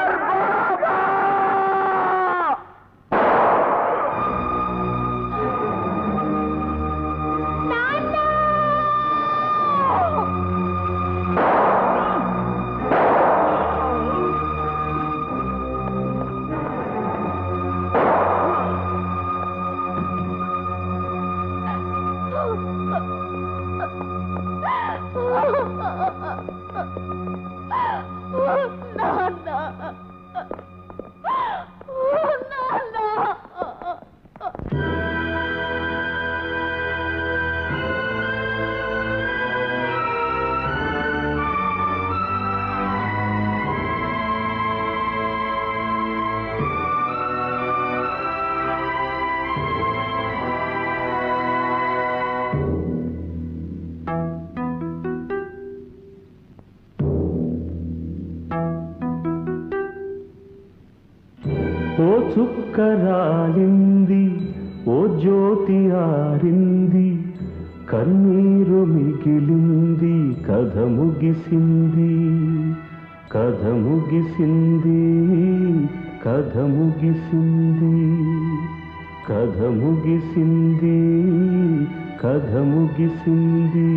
ఓ చుక్కరాలింది ఓ జ్యోతి ఆరింది కన్నీరు మిగిలింది కథ ముగిసింది కథ ముగిసింది కథ ముగిసింది కథ ముగిసింది కథ ముగిసింది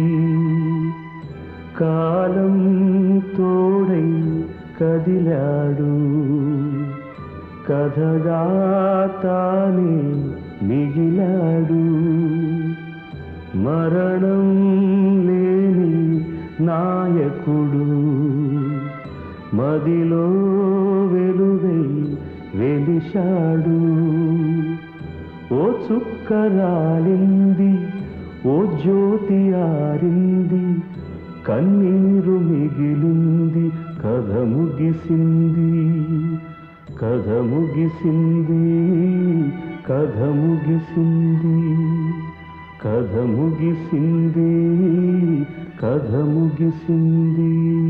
కాలం తోడై కదిలాడు కథగా తానే మిగిలాడు మరణం లేని నాయకుడు మదిలో వెలుగై వెలిశాడు ఓ చుక్కరాలింది ఓ జ్యోతి ఆరింది కన్నీరు మిగిలింది కథ ముగిసింది కథ ముగిసింది కథ ముగిసింది కథ ముగిసింది కథ ముగిసింది